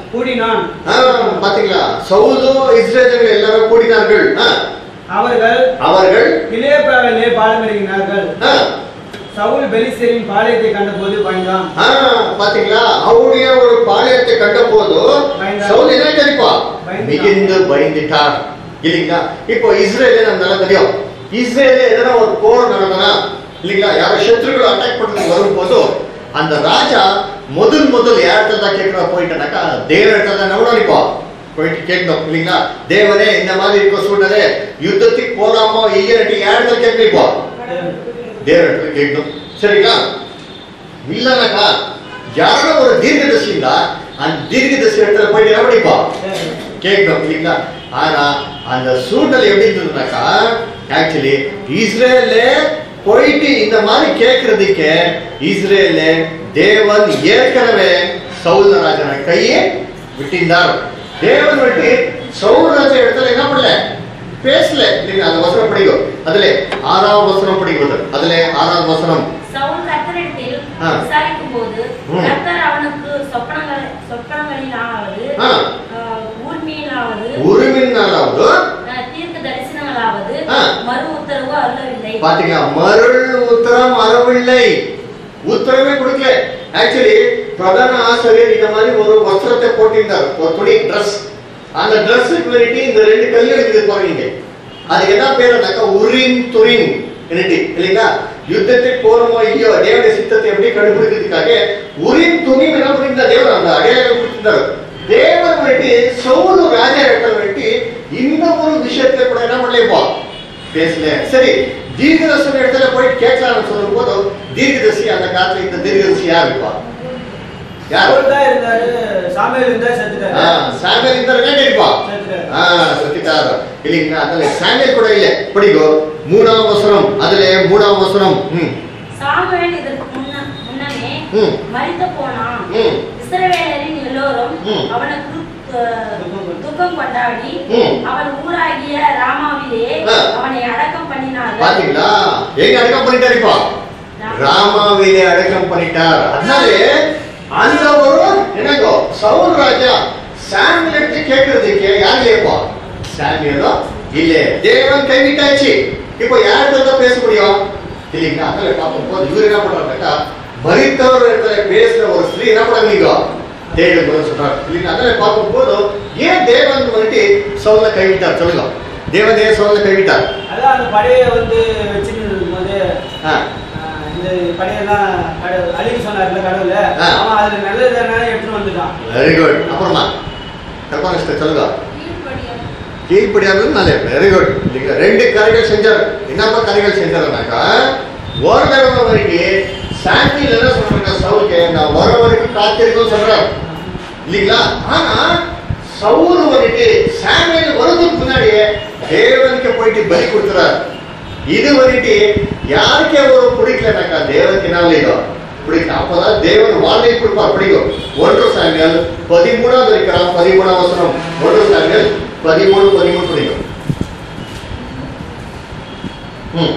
கூடினான் ஆ, பாத்தீங்களா சவுலோ இஸ்ரேலர்கள் எல்லாரும் கூடினார்கள் ஆ, அவர்கள் அவர்கள் கிலேபாவிலே பாலமிறங்கினார்கள் ஆ, சவுல் பெலிஸ்தரின் பாளையத்தை கண்டபோது பயந்தான் ஆ, பாத்தீங்களா அவருடைய ஒரு பாளையத்தை கண்ட போது பயந்தார். சவுல் என்ன தெரிப்பா பயந்தார். மிகுந்து பயந்துட்டார் இல்லைங்களா இப்போ இஸ்ரேலே நம்ம நல்லா தெரியும் இஸ்ரேலே எதனா ஒரு போர் நடந்தனா இல்லைங்களா யாரோ சத்ருக்கள் அட்டாக் பண்றதுக்கு வரும்போது அந்த ராஜா முதல் முதல் யார்கிட்ட தான் கேட்கிற போயிட்டனாக்கா தேவர்கிட்ட தான் நம்ம நினைப்போம் போயிட்டு கேட்கணும் இல்லைங்களா தேவனே இந்த மாதிரி இருக்க சூழ்நிலை யுத்தத்துக்கு போலாமோ இல்லையாட்டி யார்கிட்ட கேட்கணும் தேவனிடத்துல கேட்கணும் சரிங்களா இல்லைனாக்கா யாரோ ஒரு தீர்க்கதரிசி இருந்தா அந்த தீர்க்கதரிசி இடத்துல போயிட்டு என்ன பண்ணிப்பா கேட்கணும் இல்லைங்களா ஆனா அந்த சூழ்நிலை எப்படி இருந்ததுனாக்கா ஆக்சுவலி இஸ்ரேல்ல போயிட்டு இந்த மாதிரி கேட்கறதுக்கு இஸ்ரேல்ல தேவன் ஏற்கனவே சவுல் ராஜன கையே விட்டிருந்தார் தேவன் விட்டு சவுல் ராஜ இடத்துல என்ன பண்ணல பேசல இல்லைங்க அந்த வசனம் படிக்கும் அதுல ஆறாவது வசனம் படிக்கிறது அதுல ஆறாவது வசனம் சவுல் கர்த்தரிடத்தில் ஆ. விசாரிக்கும் போது ம். கர்த்தர் அவனுக்கு சொப்பனங்கள் சொப்பனங்களிலாவது ஆ. ஆ, ஊர்மியிலாவது உரிமின் நாளாவது ஆ, தீர்க்க தரிசனங்களாவது ஆ. மறு உத்தரவு அருளவில்லை பாத்தீங்களா மருள் உத்தரம் அறவில்லை உத்தரவே கொடுக்கல ஆக்சுவலி பிரதான ஆசிரியர் இந்த மாதிரி ஒரு வஸ்திரத்தை போட்டிருந்தார் ஒரு துணி ட்ரெஸ் அந்த ட்ரெஸ்ஸுக்கு வேண்டி இந்த ரெண்டு கல் இருக்குது பாருங்க அது என்ன பேருனாக்கா உரின் துரின் என்னடி இல்லைங்களா யுத்தத்துக்கு போறோமோ இல்லையோ தேவனுடைய சித்தத்தை எப்படி கண்டுபிடிக்கிறதுக்காக உரின் துணி என்ன பண்ணியிருந்தா தேவன் அந்த அடையாளம் கொடுத்திருந்தாரு தேவன் வேண்டி சவுlu ராஜா இடத்துல வேண்டி இந்த ஒரு விஷயத்துல கூட என்ன பண்ணலைப்பா பேசல சரி தீர்க்கதர்சன இடத்துல போய் கேட்கலாம்னு சொல்லும் போது தீர்க்கதர்சி அந்த காலத்துல இந்த தீர்க்கதர்சி யார் இருப்பா யார் சவுல் தான் இருந்தாரு சாமியல் இருந்தா செத்துட்டாரு சாமியல் இந்த இருப்பா செத்துட்டாரு ஆ, சுத்திட்டாரு இல்லைங்களா அதுல சாமியல் கூட இல்ல படிக்கோ மூணாம் வசனம் அதுல மூணாம் வசனம் ம் சாமுவேல் இதற்கு முன்ன முன்னமே ம். மரித்து போனான் ம். இஸ்ரவேலரின் எல்லோரும் ம். அவனுக்கு அஹ், துக்கம் கொண்டாடி ம். அவன் ஊராகிய ராமாவிலே ஆ. அவனை அடக்கம் பண்ணினார்கள் பாத்தீங்களா எங்க அடக்கம் பண்ணிட்டாருப்பா ராமாவிலே அடக்கம் பண்ணிட்டார் அதனாலே அந்த ஒரு என்னங்கோ சவுல் ராஜா சாமியல் எடுத்து கேட்கறதுக்கு யார் இல்லையப்பா சாமியலோ இல்ல தேவன் கைவிட்டாச்சு இப்போ யார்கிட்ட தான் பேச முடியும் இல்லைங்களா அதனால பார்க்கும்போது இவர் என்ன பண்றாருக்கா மரித்தவர் இடத்துல பேசுற ஒரு ஸ்திரீ என்ன பண்ணாங்க தேவன் கூட சொல்றாரு இல்லைங்களா அதனால பார்க்கும்போது ஏன் தேவன் வந்துட்டு சவுல கைவிட்டார் சொல்லுங்க தேவன் ஏன் சவுல கைவிட்டார் அதான் அந்த படையை வந்து வச்சிருக்கும் போது ஆ ஆஹ், இந்த படையெல்லாம் கடவுள் அழிக்க சொன்னார்ல கடவுள் ஆ. அவன் அதுல நல்லது தானே எடுத்துட்டு வந்துட்டான் வெரி குட் அப்புறமா கல்பனிஸ்டர் சொல்லுங்க கீழ்ப்படியாமல் கீழ்ப்படியாதது நல்ல வெரி குட் ரெண்டு காரியங்கள் செஞ்சார் என்னப்பா காரியங்கள் செஞ்சாருனாக்கா ஒரு தடவை வரைக்கும் சாண்டில் என்ன சொல்றாங்க சவுலுக்கு நான் வர வரைக்கும் காத்திருக்கும் சொல்றாரு இல்லைங்களா ஆனா சவுல் வந்துட்டு சாமியல் வருவதுக்கு முன்னாடியே தேவனுக்கு போயிட்டு பலி கொடுத்துறாரு இது வந்துட்டு யாருக்கே ஒரு பிடிக்கலனாக்கா தேவனுக்கு என்ன இல்லையோ பிடிக்கல அப்பதான் தேவன் வாழ்வை கொடுப்பார் பிடிக்கும் ஒன்று சாமியல் பதிமூணாவது இருக்கிறான் பதிமூணாம் வசனம் ஒன்று சாமியல் பதிமூணு பதிமூணு பிடிக்கும் ம்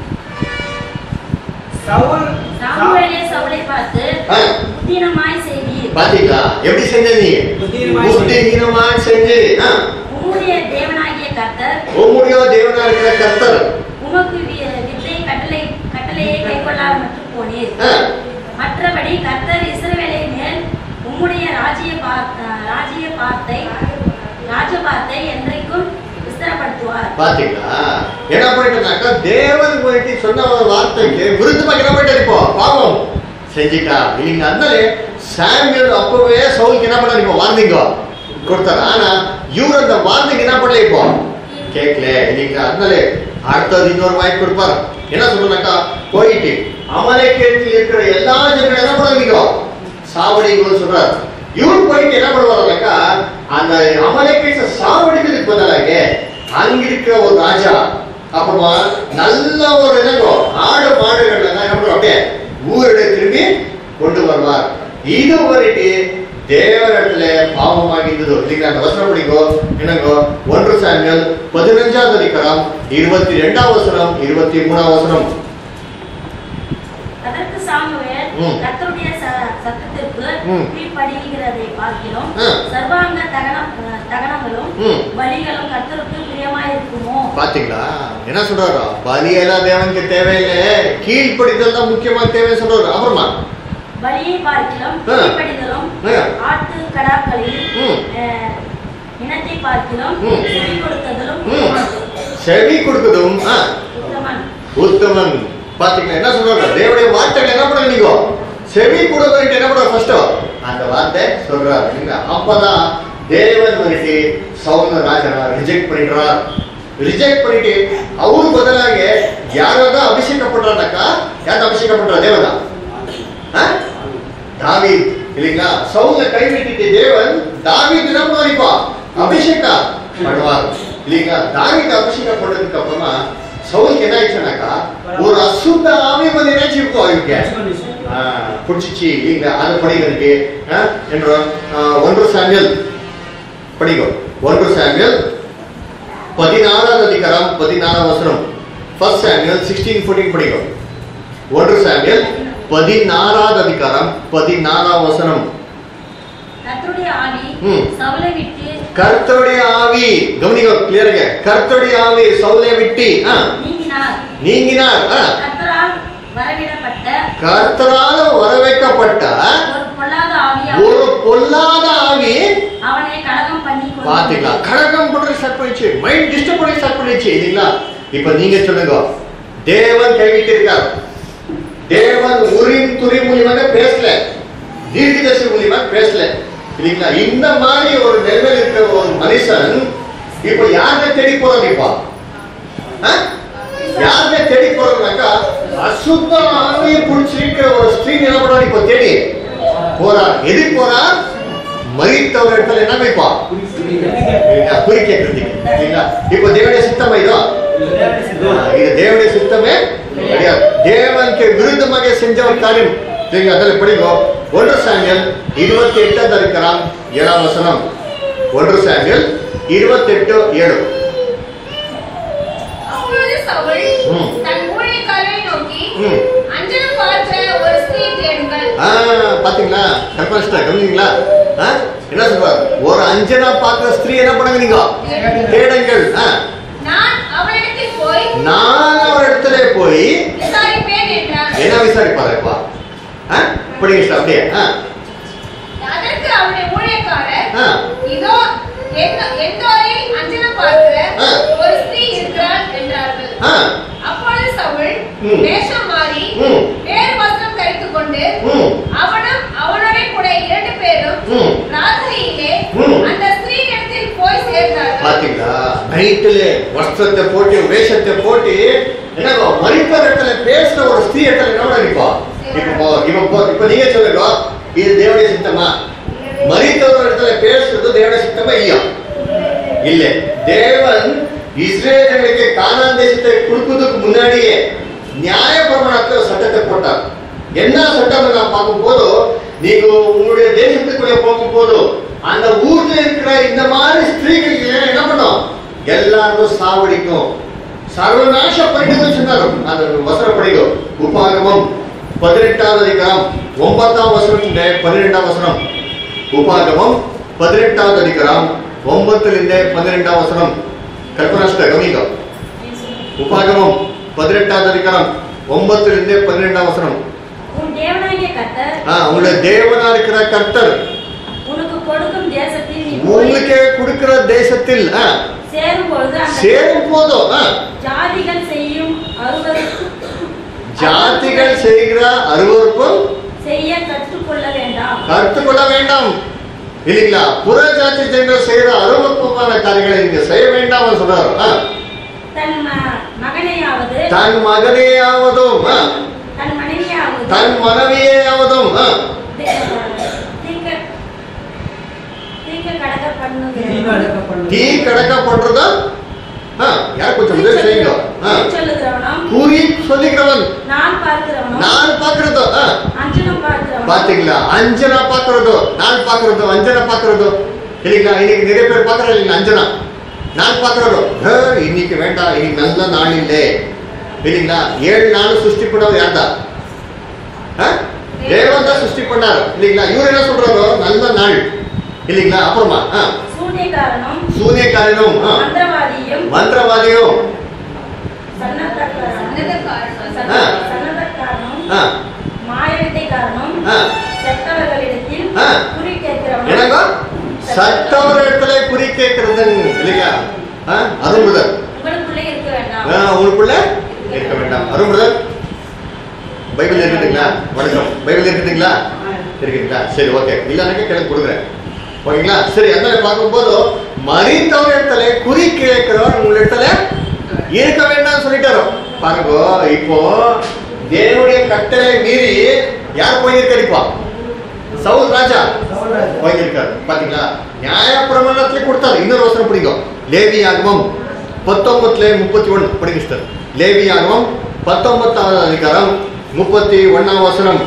சவுல் சாமுவேலே சவுலை பார்த்து ஆ. புத்தீனமாய் செய்தீர் பாத்தீங்களா எப்படி செஞ்ச நீ புத்திஹீனமாய் செஞ்ச. புத்திஹீனமாய் செஞ்சு ஆ. உம்முடைய தேவனாகிய கர்த்தர் உம்முடைய தேவனா இருக்கிற கர்த்தர் உமக்கு வி- வித்தை கட்டளை கட்டளையை கைக்கொள்ளாமல் மட்டும் போனீர் ஆ. மற்றபடி கர்த்தர் இஸ்ரவேலை மேல் உம்முடைய ராஜ்ய பா- ராஜ்ய பாத்தை ராஜபாத்தை என்றைக்கும் விஸ்தரப்படுத்துவார் பாத்தீங்களா என்ன பண்ணிட்டுனாக்கா தேவன் போயிட்டு சொன்ன ஒரு வார்த்தைக்கு விருத்தமா என்ன பண்ணிட்டாரு இப்போ பாவம் செஞ்சிட்டா இல்லைங்க அதனால சாமியல் அப்பவே சவுலுக்கு என்ன பண்ணாரு இப்போ வார்னிங்க கொடுத்தாரு ஆனா இவர் அந்த வார்னிங் என்ன பண்ணல இப்போ கேட்கல இல்லைங்க அதனால அடுத்தது இன்னொரு வாய்ப்பு கொடுப்பாரு என்ன சொல்லுனாக்கா போயிட்டு அமலேக்கேட்டில் இருக்கிற எல்லா ஜனங்களும் என்ன பண்ணுவீங்க சாவடிங்கன்னு சொல்றாரு இவர் போயிட்டு என்ன பண்ணுவாருனாக்கா அந்த அமலேக்கேட்ட சாவடிக்கிறதுக்கு பதிலாக அங்க இருக்கிற ஒரு ராஜா அப்புறமா நல்ல ஒரு என்னங்கோ ஆடு மாடுகள் எல்லாம் என்ன பண்ணுவோம் அப்படியே ஊரிட திரும்பி கொண்டு வருவார் இது வரைக்கும் தேவனிடத்துல பாவமாகின்றது இல்லைங்களா அந்த வசனம் படிக்கோ என்னங்கோ ஒன்று சாமியல் பதினஞ்சாவது அதிகாரம் இருபத்தி ரெண்டாம் வசனம் இருபத்தி மூணாம் வசனம் அதற்கு சாமுவேல் ம். கர்த்தருடைய ச- சத்தத்திற்கு ம். கீழ்ப்படிகிறதை பார்க்கிறோம் ஆ. சர்வாங்க தகனம் தகனங்களும் ம். பலிகளும் கர்த்தருக்கு பிரியமாயிருக்குமோ பாத்தீங்களா என்ன சொல்றாரு பலியெல்லாம் தேவனுக்கு தேவையில்லை கீழ்ப்படிதல் தான் முக்கியமா தேவை சொல்றாரு அப்புறமா பலியை பார்க்கிலும் ஆ. கீழ்ப்படிதலும் ஆ. ஆட்டு கடாக்களில் ம். அஹ், இனத்தை பார்க்கிலும் ம். செவி கொடுத்ததிலும் ம். செவி கொடுக்கதும் ஆ, உத்தமன் உத்தமன் பாத்தீங்களா என்ன சொல்றாரு தேவனுடைய வார்த்தைகள் என்ன பண்ண நீங்க செவி கொடுக்கறதுக்கு என்ன பண்ற ஃபர்ஸ்ட் அந்த வார்த்தை சொல்றாரு இல்லைங்களா அப்பதான் தேவன் வந்துட்டு சவுந்த ராஜனா ரிஜெக்ட் பண்ணிடுறார் ரிஜெக்ட் பண்ணிட்டு அவரு பதிலாக யாரோதான் அபிஷேகம் பண்றானாக்கா யார் அபிஷேகம் பண்றா தேவதா தாவீத் இல்லைங்களா சவுல கைவிட்டுட்டு தேவன் தாவீத் தான் மாறிப்பா அபிஷேகம் பண்ணுவார் இல்லைங்களா தாவீத் அபிஷேகம் பண்ணதுக்கு அப்புறமா சவுலுக்கு என்ன ஆயிடுச்சுனாக்கா ஒரு அசுத்த ஆவி வந்து என்ன ஆயிடுச்சு அவருக்கு பிடிச்சிச்சு இல்லைங்களா அதை படிக்கிறதுக்கு ஆ, என்றோம் ஆ, ஒன்று சாமியல் படிக்கும் ஒன்று சாமியல் பதினாறாவது அதிகாரம் பதினாறாம் வசனம் ஃபர்ஸ்ட் சாமியல் சிக்ஸ்டீன் ஃபோர்டீன் படிக்கும் ஒன்று சாமியல் பதினாறாவது அதிகாரம் பதினாறாம் வசனம் கர்த்தருடைய ஆவி ம். சவுலை விட்டு கர்த்தருடைய ஆவி கவனிங்க கிளியருங்க கர்த்தருடைய ஆவி சவுலை விட்டு ஆ, நீங்கினார் நீங்கினார் ஆ, கர்த்தரால் வரவிடப்பட்ட கர்த்தரால வரவைக்கப்பட்ட ஒரு பொல்லாத ஆவி ஒரு பொல்லாத ஆவி அவனை கலகம் பண்ணி கொண்டு பாத்தீங்களா கழகம் பண்ற ஸ்டார்ட் பண்ணிச்சு மைண்ட் டிஸ்டர்ப் பண்ணி ஸ்டார்ட் பண்ணிச்சு இல்லைங்களா இப்ப நீங்க சொல்லுங்க தேவன் கைவிட்டு இருக்கார் தேவன் உரின் துரி மூலியமாக பேசல தீர்க்கதர்சி மூலியமாக பேசல இல்லைங்களா இந்த மாதிரி ஒரு நிலைமையில் இருக்கிற ஒரு மனுஷன் இப்ப யாரை தேடி போறான் இப்போ ஆ? யாரை தேடி போறாங்கனாக்கா அசுத்த ஆவியை பிடிச்சிருக்கிற ஒரு ஸ்திரீ என்ன பண்றான் இப்போ தேடி போறார் எதுக்கு போறார் மறித்தவர் இடத்துல என்ன வைப்பா இல்லைங்களா? குறி கேட்கறதுக்கு இல்லைங்களா இப்போ தேவனுடைய சித்தமா இதோ இது தேவனுடைய சித்தமே கிடையாது தேவனுக்கு விருத்தமாக செஞ்ச ஒரு காரியம் நீங்க அதில் படிக்கும் ஒன்று சாமியல் இருபத்தி எட்டாவது இருக்கிறான் ஏழாம் வசனம் ஒன்று சாமியல் இருபத்தி எட்டு ஏழு அப்பொழுது சவுல் ம். தன் ஊழியக்காரரை நோக்கி ம். அஞ்சனம் பார்த்த ஒரு ஸ்திரீ தேடுங்கள் ஆ, பாத்தீங்களா கற்பனை கவனிங்களா ஆ? என்ன சொல்றாரு ஒரு அஞ்சனா பார்க்கிற ஸ்திரீ என்ன பண்ணுங்க நீங்க தேடுங்கள் ஆ. நான் அவளிடத்தில் போய் நான் அவர் இடத்துல போய் விசாரிப்பேன் என்றான் என்ன விசாரிப்பாருப்பா ஆ? படிங்க sister, அப்படியே ஆ. அதற்கு அவனுடைய ஊழியக்காரர் ஆ. இதோ எந்த- எந்தோரில் அஞ்சனம் பார்க்கிற ஆ. ஒரு ஸ்திரீ இருக்கிறாள் என்றார்கள் ஆ. அப்பொழுது சவுல் ம். வேஷம் மாறி ம். வேறு வஸ்திரம் தரித்துக் கொண்டு ம். அவனும் அவனுடைய கூட இரண்டு பேரும் ம். ராத்திரியிலே ம். அந்த ஸ்திரீ இடத்தில் போய் சேர்ந்தார்கள் பாத்தீங்களா நைட்டுல வஸ்திரத்தை போட்டு வேஷத்தை போட்டு என்ன மறித்த இடத்துல பேசுற ஒரு ஸ்திரீ இடத்துல என்ன நினைப்பா இப்போ இப்போ போ- இப்போ நீங்க சொல்லுங்க இது தேவனுடைய சித்தமா மறித்தவர் இடத்துல பேசுறது தேவனுடைய சித்தமா இல்லையா இல்ல தேவன் இஸ்ரேலுக்கு கானான் தேசத்தை கொடுப்பதுக்கு முன்னாடியே நியாய பிரமாணத்துல சட்டத்தை போட்டார் என்ன சட்டம் நான் பார்க்கும்போது நீங்க உங்களுடைய தேசத்துக்குள்ள போகும்போது அந்த ஊர்ல இருக்கிற இந்த மாதிரி ஸ்திரீகளுக்கு என்ன பண்ணும் எல்லாரும் சாவடிக்கும் சர்வநாச பண்ணிட்டு சொன்னார் அந்த வசனம் படிக்கும் உபாகமம் பதினெட்டாவது அதிகாரம் ஒன்பதாம் வசனம் பன்னிரெண்டாம் வசனம் உபாகமம் பதினெட்டாவது அதிகாரம் ஒன்பத்திலிருந்து பன்னிரெண்டாம் வசனம் கல்பனாஷ்ட கவனிங்க உபாகமம் பதினெட்டாவது அதிகாரம் ஒன்பத்திலிருந்து பன்னிரெண்டாம் வசனம் உன் தேவனாகிய கர்த்தர் ஆ, உங்களுடைய தேவனா இருக்கிற கர்த்தர் உனக்கு கொடுக்கும் தேசத்தில் நீ போய் உங்களுக்கு கொடுக்கிற தேசத்தில் ஆ, சேரும் பொழுது அந்த சேரும் போதும் ஆ, ஜாதிகள் செய்யும் அறுவரு ஜாதிகள் செய்கிற அருவருப்பும் செய்ய கற்றுக்கொள்ள வேண்டாம் கற்றுக்கொள்ள வேண்டாம் இல்லைங்களா புற ஜாதி ஜனங்கள் செய்கிற அருவருப்பமான காரியங்களை நீங்க செய்ய வேண்டாம் சொல்றாரு ஆ, தன் ம- மகனையாவது தன் மகனேயாவதும் ஆ, தன் மனைவியாவது தன் மனைவியேயாவதும் ஆ, தீ- தீங்க தீங்க கடக பண்ணுகிறது தீ கடக்க பண்றதா ஆ, யார் கொஞ்சம் உதவி செய்யுங்க ஆ. சொல்லுகிறவனும் கூறி சொல்லிக்கிறவன் நான் பார்க்கிறவனும் நான் பாக்குறதோ ஆ, அஞ்சனம் பார்க்கிறவனும் பாத்தீங்களா அஞ்சனா பாக்குறதோ நான் பாக்குறதோ அஞ்சனா பாக்குறதோ இல்லைங்களா இன்னைக்கு நிறைய பேர் பாக்குறாங்க இல்லைங்களா அஞ்சனா நான் பாக்குறதோ "ஹே, இன்னைக்கு வேண்டாம் இன்னைக்கு நல்ல நாள் இல்லை இல்லைங்களா ஏழு நாள் சுஷ்டி பண்ணவர் யார்தா ஆ? தேவன் தான் சிருஷ்டி பண்ணார் இல்லைங்களா இவர் என்ன சொல்றாரு நல்ல நாள் இல்லைங்களா அப்புறமா ஆ, சூனியக்காரனும் சூனியக்காரனும் ஆ, மந்திரவாதியும் மந்திரவாதியும் சன்னதக்காரனும் சன்னதக்காரன். ஆ. சன்னதக்காரனும் ஆ, மாயவித்தைக்காரனும் ஆ. செத்தவர்களிடத்தில் ஆ. குறி கேட்கிறவனும் என்னங்க சத்தவர இடத்துல குறி கேட்கறது இல்லையா ஆ, அருண் பிரதர் உங்களுக்குள்ளே இருக்க வேண்டாம் ஆ, உங்களுக்குள்ள இருக்க வேண்டாம் அருண் பிரதர் பைபிள் இருக்குதுங்களா வணக்கம் பைபிள் இருக்குதுங்களா இருக்குங்களா சரி ஓகே இல்லைனாக்க கிளம்பி கொடுக்குறேன் ஓகேங்களா சரி அதனால பார்க்கும்போது மறித்தவர் இடத்துல குறி கேட்கிறவர் உங்க இடத்துல இருக்க வேண்டாம்னு சொல்லிட்டாரோ பாருங்க இப்போ தேவனுடைய கட்டளை மீறி யார் போயிருக்காரு இப்போ சவுல் ராஜா சவுல் ராஜா. போயிருக்காரு பாத்தீங்களா நியாய பிரமாணத்துல கொடுத்தாரு இன்னொரு வசனம் பிடிக்கும் லேவி ஆகமம் பத்தொன்பத்துல முப்பத்தி ஒன்று படிங்க sister. லேவி ஆகமம் பத்தொன்பத்தாவது அதிகாரம் முப்பத்தி ஒன்னாம் வசனம்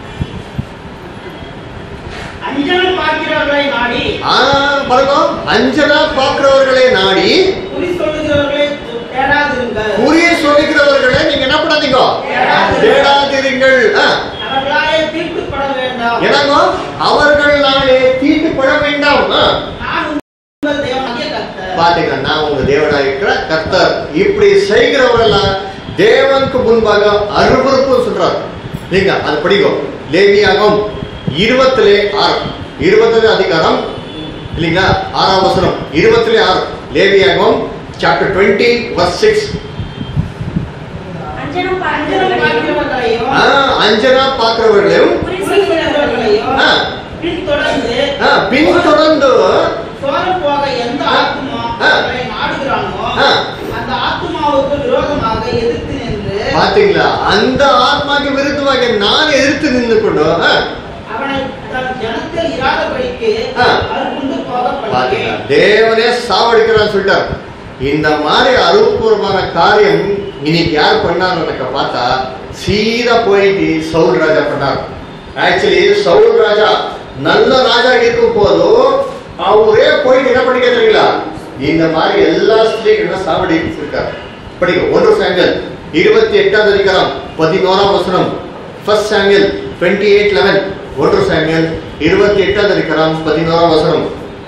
அஞ்சனம் பார்க்கிறவர்களை நாடி ஆ பாருங்க அஞ்சனா பார்க்கிறவர்களை நாடி குறி சொல்லுகிறவர்களை தேடாதிருங்கள் குறிய சொல்லுகிறவர்களை நீங்க என்ன பண்ணாதீங்க தேடாதிருங்கள் ஆ. அவர்களாலே தீர்ப்புப்பட வேண்டாம் என்னங்க அவர்களாலே தீட்டுப்பட வேண்டாம் ஆ. நான் உங்கள் தேவனாகிய கர்த்தர் பாத்தீங்களா நான் உங்க தேவனா இருக்கிற கர்த்தர் இப்படி செய்கிறவரெல்லாம் தேவனுக்கு முன்பாக அருவருப்பு சொல்றாரு நீங்க அது படிக்கும் லேவியாகும் இருபத்திலே ஆறு இருபத்திலே அதிகாரம் இல்லைங்களா ஆறாம் வசனம் இருபத்திலே ஆறு லேவியாகும் சாப்டர் டுவெண்ட்டி வர்ஸ் சிக்ஸ் அஞ்சனம் அஞ்சனம் பார்க்கிறவர்களையும் பார்க்கிறவர்களையும் அஞ்சனா பார்க்கிறவர்களையும் குறி குறி சொல்லுகிறவர்களையும் ஆ. பின்தொடர்ந்து ஆ, பின்தொடர்ந்து சோரம் போக எந்த ஆத்துமா ஆ. அவரை நாடுகிறானோ ஆ. அந்த ஆத்துமாவுக்கு விரோதமாக எதிர்த்து நின்று பாத்தீங்களா அந்த ஆத்மாக்கு விருத்தமாக நான் எதிர்த்து நின்று கொண்டு ஆ, அவனை தன் ஜனத்தில் இராதபடிக்கு ஆ. அறுப்புண்டு போக பாத்தீங்களா பண்ணுவேன் தேவனே சாவடிக்கிறான்னு சொல்லிட்டார் இந்த மாதிரி அருவபூர்வமான காரியம் இன்னைக்கு யார் பண்ணாருன்னு பார்த்தா சீதா போயிட்டு சவுல் ராஜா பண்ணார் ஆக்சுவலி சவுல் ராஜா நல்ல ராஜா இருக்கும் போது அவரே போயிட்டு என்ன பண்ணி கேட்குறீங்களா இந்த மாதிரி எல்லா ஸ்திரீகளும் சாவடி இருக்கார் படிக்க ஒன்று சாங்கல் இருபத்தி எட்டாவது அதிகாரம் பதினோராம் வசனம் ஃபர்ஸ்ட் சாங்கல் டுவெண்ட்டி எயிட் லெவன் ஒன்று சாங்கல் இருபத்தி எட்டாவது அதிகாரம் பதினோராம் வசனம்